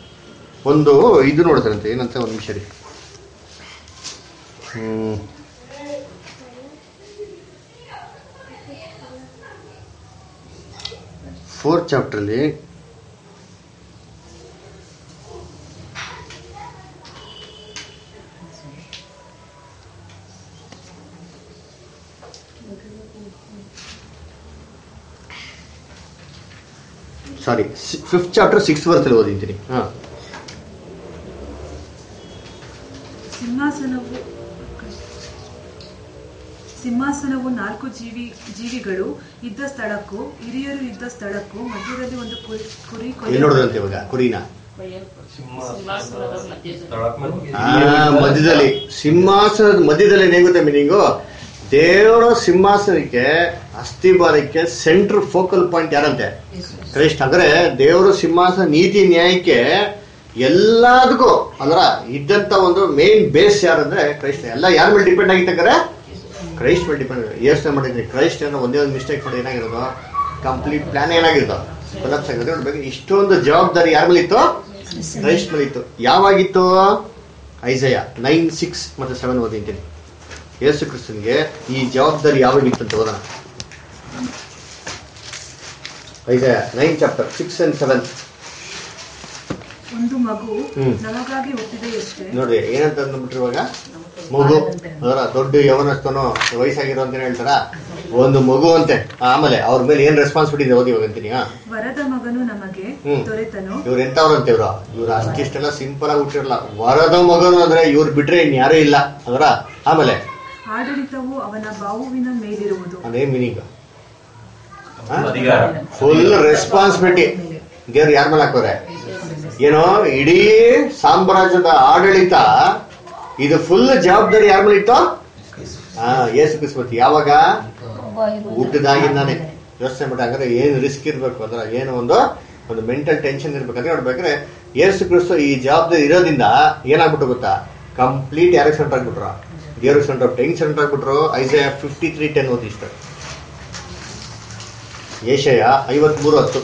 Speaker 2: ಒಂದು ಇದು ನೋಡ್ತಾರಂತೆ ಏನಂತ ಒಂದು ನಿಮಿಷ ರೀ ಹ್ಮ್ ಫೋರ್ತ್ ಚಾಪ್ಟರ್ಲಿ ಸಾರಿ ಫಿಫ್ತ್ ಚಾಪ್ಟರ್ ಸಿಕ್ಸ್ ವರ್ಸಲ್ಲಿ ಓದಿದ್ದೀನಿ ಹಾ
Speaker 4: ಸಿಂಹಾಸನವು ಸಿಂಹಾಸನವು ನಾಲ್ಕು ಜೀವಿ ಜೀವಿಗಳು ಇದ್ದ ಸ್ಥಳಕ್ಕೂ ಹಿರಿಯರು ಇದ್ದ ಸ್ಥಳಕ್ಕೂ ಮಧ್ಯದಲ್ಲಿ ಒಂದು ಕುರಿ ಕುರಿ
Speaker 2: ಎಲ್ಲಿ
Speaker 4: ಕೊಯ್ಯಲ್ಪಟ್ಟ-
Speaker 2: ನೋಡಿದ್ರಂತೆ ಇವಾಗ ಕುರಿನ
Speaker 5: ಸಿಂಹಾಸನದ ಮಧ್ಯದಲ್ಲಿ
Speaker 2: ಆ, ಮಧ್ಯದಲ್ಲಿ ಸಿಂಹಾಸನದ ಮಧ್ಯದಲ್ಲಿ ಏನಾಗುತ್ತೆ ಮೀನಿಂಗು ದೇವರ ಸಿಂಹಾಸನಕ್ಕೆ ಅಸ್ಥಿಬಾರಕ್ಕೆ ಸೆಂಟ್ರ್ ಫೋಕಲ್ ಪಾಯಿಂಟ್ ಯಾರಂತೆ ಕ್ರೈಸ್ಟ್ ಅಂದ್ರೆ ದೇವರ ಸಿಂಹಾಸನ ನೀತಿ ನ್ಯಾಯಕ್ಕೆ ಎಲ್ಲದಕ್ಕೂ ಅಂದ್ರ ಇದ್ದಂತ ಒಂದು ಮೇನ್ ಬೇಸ್ ಯಾರಂದ್ರೆ ಕ್ರೈಸ್ಟ್ ಎಲ್ಲ ಯಾರ ಮೇಲೆ ಡಿಪೆಂಡ್ ಆಗಿತ್ತಂದ್ರೆ ಕ್ರೈಸ್ಟ್ ಮೇಲೆ ಡಿಪೆಂಡ್ ಯೋಚನೆ ಮಾಡಿದ್ರಿ ಕ್ರೈಸ್ಟ್ ಏನೋ ಒಂದೇ ಒಂದು ಮಿಸ್ಟೇಕ್ ಮಾಡಿ ಏನಾಗಿರೋದು ಕಂಪ್ಲೀಟ್ ಪ್ಲಾನ್ ಏನಾಗಿರೋದು ಕೊಲಾಪ್ಸ್ ಆಗಿರೋದು ನೋಡ್ಬೇಕು ಇಷ್ಟೊಂದು ಜವಾಬ್ದಾರಿ ಯಾರ ಮೇಲೆ ಇತ್ತು ಕ್ರೈಸ್ಟ್ ಮೇಲೆ ಇತ್ತು ಯಾವಾಗಿತ್ತು ಐಸಯ ನೈನ್ ಸಿಕ್ಸ್ ಮತ್ತೆ ಸೆವೆನ್ ಓದಿದ್ದೀನಿ ಯೇಸು ಕ್ರಿಸ್ತನ್ಗೆ ಈ ಜವಾಬ್ದಾರಿ ಯಾವಾಗಿತ್ತು ಅಂತ ಓದೋಣ Isaiah nine chapter six and seven
Speaker 4: ಒಂದು ಮಗು
Speaker 2: ಹ್ಮ್.
Speaker 4: ನಮಗಾಗಿ ಹುಟ್ಟಿದೆಯಷ್ಟೇ
Speaker 2: ನೋಡ್ರಿ ಏನಂತ ಅಂದ್ಬಿಟ್ರು ಇವಾಗ ಮಗು ಅದರ ದೊಡ್ಡ ಯವನಸ್ಥನು ವಯಸ್ಸಾಗಿರೋ ಅಂತ ಹೇಳ್ತಾರ ಒಂದು ಮಗು ಅಂತೆ ಆಮೇಲೆ ಅವ್ರ ಮೇಲೆ ಏನ್ ರೆಸ್ಪಾನ್ಸಿಬಿಲಿಟಿ ಓದಿ ಇವಾಗ ಅಂತೀನಿ ಹಾ
Speaker 4: ವರದ ಮಗನು ನಮಗೆ
Speaker 2: ಹ್ಮ್.
Speaker 4: ದೊರೆತನು
Speaker 2: ಇವ್ರು ಎಂತವ್ರಂತೆ ಇವ್ರು ಇವ್ರು ಅಷ್ಟಿಷ್ಟೆಲ್ಲ ಸಿಂಪಲ್ ಆಗಿ ಹುಟ್ಟಿರಲ್ಲ ವರದ ಮಗನು ಅಂದ್ರೆ ಇವ್ರು ಬಿಟ್ರೆ ಇನ್ ಯಾರೂ ಇಲ್ಲ ಅದರ ಆಮೇಲೆ
Speaker 4: ಆಡಳಿತವು ಅವನ ಬಾಹುವಿನ ಮೇಲಿರುವುದು
Speaker 2: ಅದೇ ಮೀನಿಂಗ್
Speaker 7: ಅಧಿಕಾರ
Speaker 2: ಫುಲ್ ರೆಸ್ಪಾನ್ಸಿಬಿಲಿಟಿ ದೇವ್ರು ಯಾರ ಮೇಲೆ ಹಾಕೋರೆ ಏನೋ ಇಡೀ ಸಾಮ್ರಾಜ್ಯದ ಆಡಳಿತ ಇದು ಫುಲ್ ಜವಾಬ್ದಾರಿ ಯಾರ ಮೇಲೆ ಇತ್ತು ಹಾ ಯೇಸು ಕ್ರಿಸ್ಮತಿ ಯಾವಾಗ ಹುಟ್ಟಿದಾಗಿಂದಾನೆ ಯೋಚನೆ ಮಾಡಿ ಹಂಗಾದ್ರೆ ಏನು ರಿಸ್ಕ್ ಇರ್ಬೇಕು ಅದ್ರ ಏನು ಒಂದು ಒಂದು ಮೆಂಟಲ್ ಟೆನ್ಷನ್ ಇರ್ಬೇಕಂದ್ರೆ ನೋಡ್ಬೇಕಾದ್ರೆ ಯೇಸು ಕ್ರಿಸ್ತು ಈ ಜವಾಬ್ದಾರಿ ಇರೋದ್ರಿಂದ ಏನಾಗ್ಬಿಟ್ಟು ಗೊತ್ತಾ ಕಂಪ್ಲೀಟ್ ಯಾರಿಗೆ ಸೆಂಟರ್ ಆಗ್ಬಿಟ್ರು ದೇವ್ರಿಗೆ ಸೆಂಟರ್ ಹೆಂಗ್ ಸೆಂಟರ್ ಆಗ್ಬಿಟ್ರು ಐಸಯ ಫಿಫ್ಟಿ ತ್ರೀ ಟೆನ್ ಓದಿ ಇಷ್ಟ ಏಷಯ ಐವತ್ಮೂರು ಹತ್ತು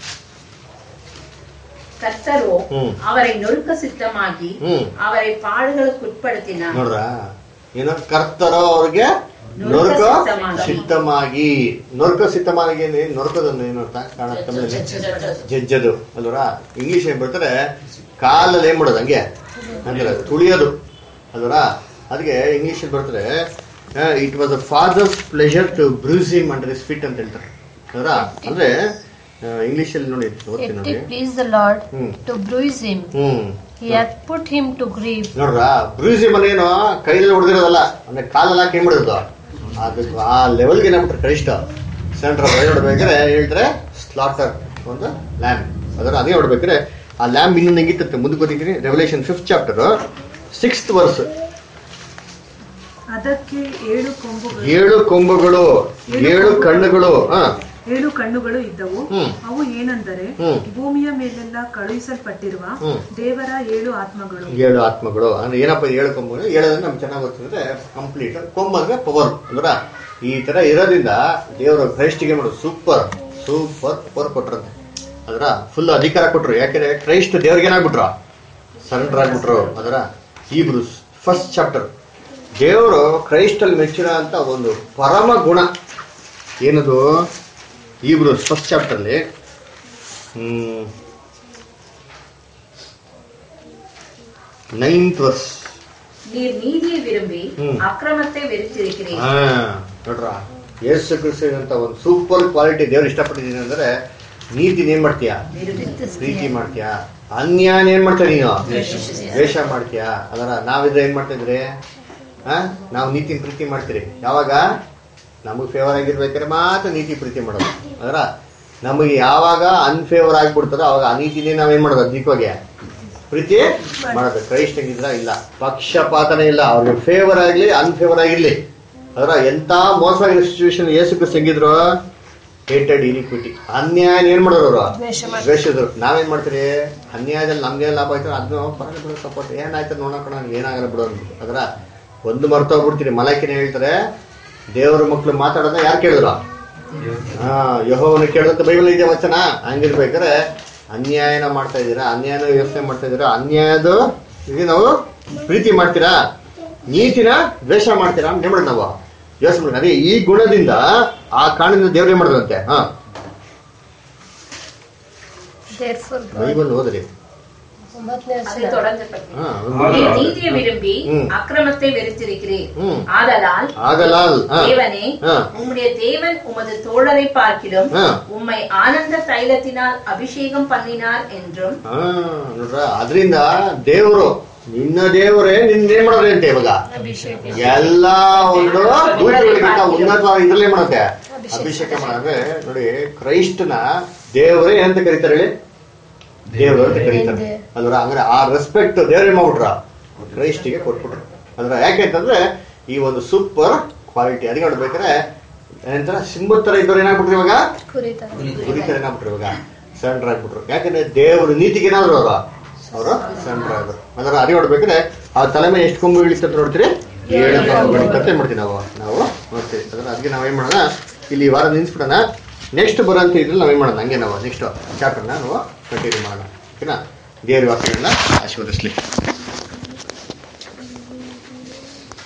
Speaker 3: கர்த்தரோ
Speaker 2: ம்.
Speaker 3: அவரை நொறுக்க சித்தமாகி
Speaker 2: ம்.
Speaker 3: அவரை பாடுகளுக்கு உட்படுத்தினார்
Speaker 2: ನೋಡ್ರ ಏನೋ ಕರ್ತರೋ ಅವ್ರಿಗೆ ನೊರಕ ಸಿದ್ಧಮಾಗಿ ನೊರಕ ಸಿದ್ಧಮಾಗಿ ನೊರಕದನ್ನು ಏನು ಅರ್ಥ ಕಾಣುತ್ತೆ ತಮಿಳಲ್ಲಿ ಜಜ್ಜದು ಅಲ್ವರ ಇಂಗ್ಲಿಷ್ ಏನ್ ಬರ್ತಾರೆ ಕಾಲಲ್ಲಿ ಏನ್ ಮಾಡೋದು ಹಂಗೆ ಅಂದ್ರೆ ತುಳಿಯೋದು ಅಲ್ವರ ಅದಕ್ಕೆ ಇಂಗ್ಲಿಷ್ ಬರ್ತಾರೆ it was a father's pleasure to bruise him under is fit ಅಂತ ಹೇಳ್ತಾರೆ ಅಲ್ವರ ಅಂದ್ರೆ ಇಂಗ್ಲಿಷ್ ಅಲ್ಲಿ ನೋಡಿ ಓದ್ತೀನಿ
Speaker 8: It
Speaker 2: ನೋಡಿ
Speaker 8: did please the Lord
Speaker 2: Hmm.
Speaker 8: to bruise him.
Speaker 2: Hmm
Speaker 8: He hath put him to grief.
Speaker 2: ನೋಡ್ರ ಬ್ರೂಸಿ ಮನೇನು ಕೈಯಲ್ಲಿ ಹೊಡೆದಿರೋದಲ್ಲ ಅಂದ್ರೆ ಕಾಲಲ್ಲಿ ಹಾಕಿ ಮಾಡಿರೋದು ಅದು ಆ ಲೆವೆಲ್ಗೆ ಏನಾಗ್ಬಿಟ್ರೆ ಕನಿಷ್ಠ ಸೆಂಟ್ರ್ ನೋಡ್ಬೇಕಾದ್ರೆ ಹೇಳ್ತಾರೆ ಸ್ಲಾಟರ್ ಒಂದು ಲ್ಯಾಂಬ್ ಅದರ ಅದೇ ನೋಡ್ಬೇಕಾದ್ರೆ ಆ ಲ್ಯಾಂಬ್ ಇನ್ನೊಂದು ಹೆಂಗಿತ್ತು ಮುಂದಕ್ಕೆ ಗೊತ್ತಿದ್ದೀನಿ Revelation fifth chapter sixth verse
Speaker 4: ಅದಕ್ಕೆ ಏಳು ಕೊಂಬುಗಳು
Speaker 2: ಏಳು ಕೊಂಬುಗಳು ಏಳು ಕಣ್ಣುಗಳು ಹಾ
Speaker 4: ಏಳು ಕಣ್ಣುಗಳು ಇದ್ದವು
Speaker 2: ಹ್ಮ್.
Speaker 4: ಅವು ಏನೆಂದರೆ
Speaker 2: ಹ್ಮ್.
Speaker 4: ಭೂಮಿಯ ಮೇಲೆಲ್ಲ ಕಳುಹಿಸಲ್ಪಟ್ಟಿರುವ
Speaker 2: ಹ್ಮ್.
Speaker 4: ದೇವರ ಏಳು ಆತ್ಮಗಳು
Speaker 2: ಏಳು ಆತ್ಮಗಳು ಅಂದ್ರೆ ಏನಪ್ಪ ಇದು ಏಳು ಕೊಂಬುಗಳು ಏಳೋದ್ರೆ ನಮ್ಗೆ ಚೆನ್ನಾಗಿ ಗೊತ್ತಿದ್ರೆ ಕಂಪ್ಲೀಟ್ ಕೊಂಬ ಅಂದ್ರೆ ಪವರ್ ಅಂದ್ರ ಈ ತರ ಇರೋದ್ರಿಂದ ದೇವರು ಕ್ರೈಸ್ಟಿಗೆ ಮಾಡೋದು ಸೂಪರ್ ಸೂಪರ್ ಪವರ್ ಕೊಟ್ರಂತೆ ಅದರ ಫುಲ್ ಅಧಿಕಾರ ಕೊಟ್ರು ಯಾಕೆಂದ್ರೆ ಕ್ರೈಸ್ಟ್ ದೇವ್ರಿಗೆ ಏನಾಗ್ಬಿಟ್ರು ಸರೆಂಡರ್ ಆಗ್ಬಿಟ್ರು ಅದರ ಈಬ್ರೂಸ್ ಫಸ್ಟ್ ಚಾಪ್ಟರ್ ದೇವರು ಕ್ರೈಸ್ಟಲ್ಲಿ ಮೆಚ್ಚಿರೋ ಅಂತ ಒಂದು ಪರಮ ಗುಣ ಏನದು ಈಬ್ರೂಸ್ ಫಸ್ಟ್ ಚಾಪ್ಟರ್ಲಿ ಹ್ಮ್ ನೈನ್ತ್ ವರ್ಸ್
Speaker 3: நீர் நீதியை விரும்பி
Speaker 2: ம்.
Speaker 3: அக்கிரமத்தை வெறுத்திருக்கிறீர்
Speaker 2: ಹಾ ನೋಡ್ರ ಯೇಸು ಕ್ರಿಸ್ತ ಅಂತ ಒಂದು ಸೂಪರ್ ಕ್ವಾಲಿಟಿ ದೇವ್ರು ಇಷ್ಟಪಟ್ಟಿದ್ದೀನಿ ಅಂದ್ರೆ ನೀತಿನ ಏನ್ ಮಾಡ್ತೀಯಾ ಪ್ರೀತಿ ಮಾಡ್ತೀಯಾ ಅನ್ಯಾನ ಏನ್ ಮಾಡ್ತೀಯ ನೀನು ದ್ವೇಷ ಮಾಡ್ತೀಯಾ ಅದರ ನಾವಿದ್ರೆ ಏನ್ ಮಾಡ್ತಾ ಇದ್ರಿ ಆ ನಾವು ನೀತಿ ಪ್ರೀತಿ ಮಾಡ್ತೀರಿ ಯಾವಾಗ ನಮಗ್ ಫೇವರ್ ಆಗಿರ್ಬೇಕಾದ್ರೆ ಮಾತ್ರ ನೀತಿ ಪ್ರೀತಿ ಮಾಡೋದು ಅದರ ನಮಗೆ ಯಾವಾಗ ಅನ್ಫೇವರ್ ಆಗ್ಬಿಡ್ತದೋ ಅವಾಗ ಅನೀತಿನೇ ನಾವೇನ್ ಮಾಡೋದು ಅಧಿಕವಾಗಿ ಪ್ರೀತಿ ಮಾಡೋದು ಕ್ರೈಸ್ಟ್ ಹೆಂಗಿದ್ರ ಇಲ್ಲ ಪಕ್ಷಪಾತನೇ ಇಲ್ಲ ಅವ್ರಿಗೆ ಫೇವರ್ ಆಗ್ಲಿ ಅನ್ಫೇವರ್ ಆಗಿರ್ಲಿ ಅದರ ಎಂತ ಮೋಸವಾಗಿರೋ ಸಿಚುವೇಶನ್ ಏಸು ಕ್ರಿಸ್ತ ಹೆಂಗಿದ್ರು ಹೇಟೆಡ್ ಇನಿಕ್ವಿಟಿ ಅನ್ಯಾಯ ಏನ್ ಮಾಡೋರು ಅವರು ದ್ವೇಷದ್ರು ನಾವೇನ್ ಮಾಡ್ತೀರಿ ಅನ್ಯಾಯದಲ್ಲಿ ನಮ್ಗೆ ಲಾಭ ಆಯ್ತು ಅದನ್ನ ಪರವಾಗಿಲ್ಲ ಬಿಡು ಸಪೋರ್ಟ್ ಏನಾಯ್ತು ನೋಡೋಣ ಏನಾಗಲ್ಲ ಬಿಡು ಅಂದ್ಬಿಟ್ಟು ಅದರ ಒಂದು ಮರ್ತೋಗ್ಬಿಡ್ತೀರಿ ಮಲಕಿನ ಹೇಳ್ತಾರೆ ದೇವರ ಮಕ್ಳು ಮಾತಾಡೋದ ಯಾರು ಕೇಳಿದ್ರು ಹಾ ಯಹೋವನ ಕೇಳೋದಂತ ಬೈಬಲ್ ಇದೆ ವಚನ ಹಂಗಿರ್ಬೇಕಾದ್ರೆ ಅನ್ಯಾಯನ ಮಾಡ್ತಾ ಇದ್ದೀರಾ ಅನ್ಯಾಯನ ಯೋಚನೆ ಮಾಡ್ತಾ ಇದ್ದೀರಾ ಅನ್ಯಾಯದ ಈಗ ನಾವು ಪ್ರೀತಿ ಮಾಡ್ತೀರಾ ನೀತಿನ ದ್ವೇಷ ಮಾಡ್ತೀರಾ ಅಂತ ಹೇಳ್ಬಿಡಿ ನಾವು ಯೋಚನೆ ಮಾಡಿ ಅದೇ ಈ ಗುಣದಿಂದ ಆ ಕಾರಣದಿಂದ ದೇವ್ರು ಏನ್ ಮಾಡಿದ್ರಂತೆ ಹಾ
Speaker 8: Therefore, God,
Speaker 2: ಬೈಬಲ್ ಓದ್ರಿ
Speaker 8: ಒಂಬತ್ತನೇ
Speaker 3: அதை
Speaker 8: ವಚನ.
Speaker 3: தொடர்ந்து படிக்கிறேன்.
Speaker 2: ಹಾ
Speaker 3: நீர் நீதியை விரும்பி
Speaker 2: ம்.
Speaker 3: அக்கிரமத்தை வெறுத்திருக்கிறீர்
Speaker 2: ம்.
Speaker 3: ஆதலால்
Speaker 2: ಆಗಲಾಲ್ ಹಾ
Speaker 3: தேவனே
Speaker 2: ಹಾ
Speaker 3: உம்முடைய தேவன் உமது தோழரை பார்க்கிலும்
Speaker 2: ಹಾ
Speaker 3: உம்மை ஆனந்த தைலத்தினால் அபிஷேகம் பண்ணினார் என்றும்
Speaker 2: ಹಾ ನೋಡ್ರ ಅದರಿಂದ ದೇವರು ನಿನ್ನ ದೇವರೇ ನಿನ್ನ ಏನ್ ಮಾಡೋದು ಅಂತೆ ಇವಾಗ
Speaker 8: ಅಭಿಷೇಕ
Speaker 2: ಎಲ್ಲಾ ಒಂದು ದೂತಗಳಿಗಿಂತ ಉನ್ನತವಾಗಿ ಇದ್ರಲ್ಲೇ ಮಾಡುತ್ತೆ ಅಭಿಷೇಕ ಮಾಡಿದ್ರೆ ನೋಡಿ ಕ್ರೈಸ್ತನ ದೇವರೇ ಅಂತ ಕರೀತಾರೆ ಹೇಳಿ ದೇವರು ಅಂತ ಕರೀತಾರೆ ಅಲ್ರ ಹಂಗಾರೆ ಆ ರೆಸ್ಪೆಕ್ಟ್ ದೇವರೇ ಮಾಡ್ಬಿಟ್ರ ಕ್ರೈಸ್ಟಿಗೆ ಕೊಟ್ಬಿಟ್ರು ಅಂದ್ರೆ ಯಾಕೆ ಅಂತಂದ್ರೆ ಈ ಒಂದು ಸೂಪರ್ ಕ್ವಾಲಿಟಿ ಅದಕ್ಕೆ ನೋಡ್ಬೇಕಾದ್ರೆ ಏನಂತಾರ ಸಿಂಹದ ತರ ಇದ್ದವ್ರು ಏನಾಗ್ಬಿಟ್ರು ಇವಾಗ
Speaker 8: ಕುರಿತ
Speaker 2: ಕುರಿತಾರೆ ಏನಾಗ್ಬಿಟ್ರು ಇವಾಗ ಸರೆಂಡರ್ ಆಗ್ಬಿಟ್ರು ಯಾಕಂದ್ರೆ ದೇವರು ನೀತಿಗೆ ಏನಾದ್ರು ಅವರು ಅವರು ಸರೆಂಡರ್ ಆದ್ರು ಅದರ ಅರಿ ನೋಡ್ಬೇಕಾದ್ರೆ ಆ ತಲೆ ಮೇಲೆ ಎಷ್ಟು ಕೊಂಬು ಇಳಿಸ್ತಂತ ನೋಡ್ತೀರಿ ಏಳು ಕೊಂಬುಗಳು ಕತೆ ಮಾಡ್ತೀವಿ ನಾವು ನಾವು ನೋಡ್ತೀವಿ ಅದನ್ನ ಅದಕ್ಕೆ ನಾವೇನ್ ಮಾಡೋಣ ಇಲ್ಲಿ ಈ ವಾರ ನಿಲ್ಸ್ಬಿಡೋಣ ನೆಕ್ಸ್ಟ್ ಬರೋಂತ ಇದ್ರಲ್ಲಿ ನಾವೇನ್ ಮಾಡೋಣ ಹಂಗೆ ನಾವು ನೆಕ್ಸ್ಟ್ ಚಾಪ್ಟರ್ನ ನಾವು ಕಂಟಿನ್ಯೂ ಮಾಡೋಣ ಓಕೆನಾ ದೇವ್ರ ವಾಕ್ಯಗಳನ್ನ ಆಶೀರ್ವದಿಸ್ಲಿ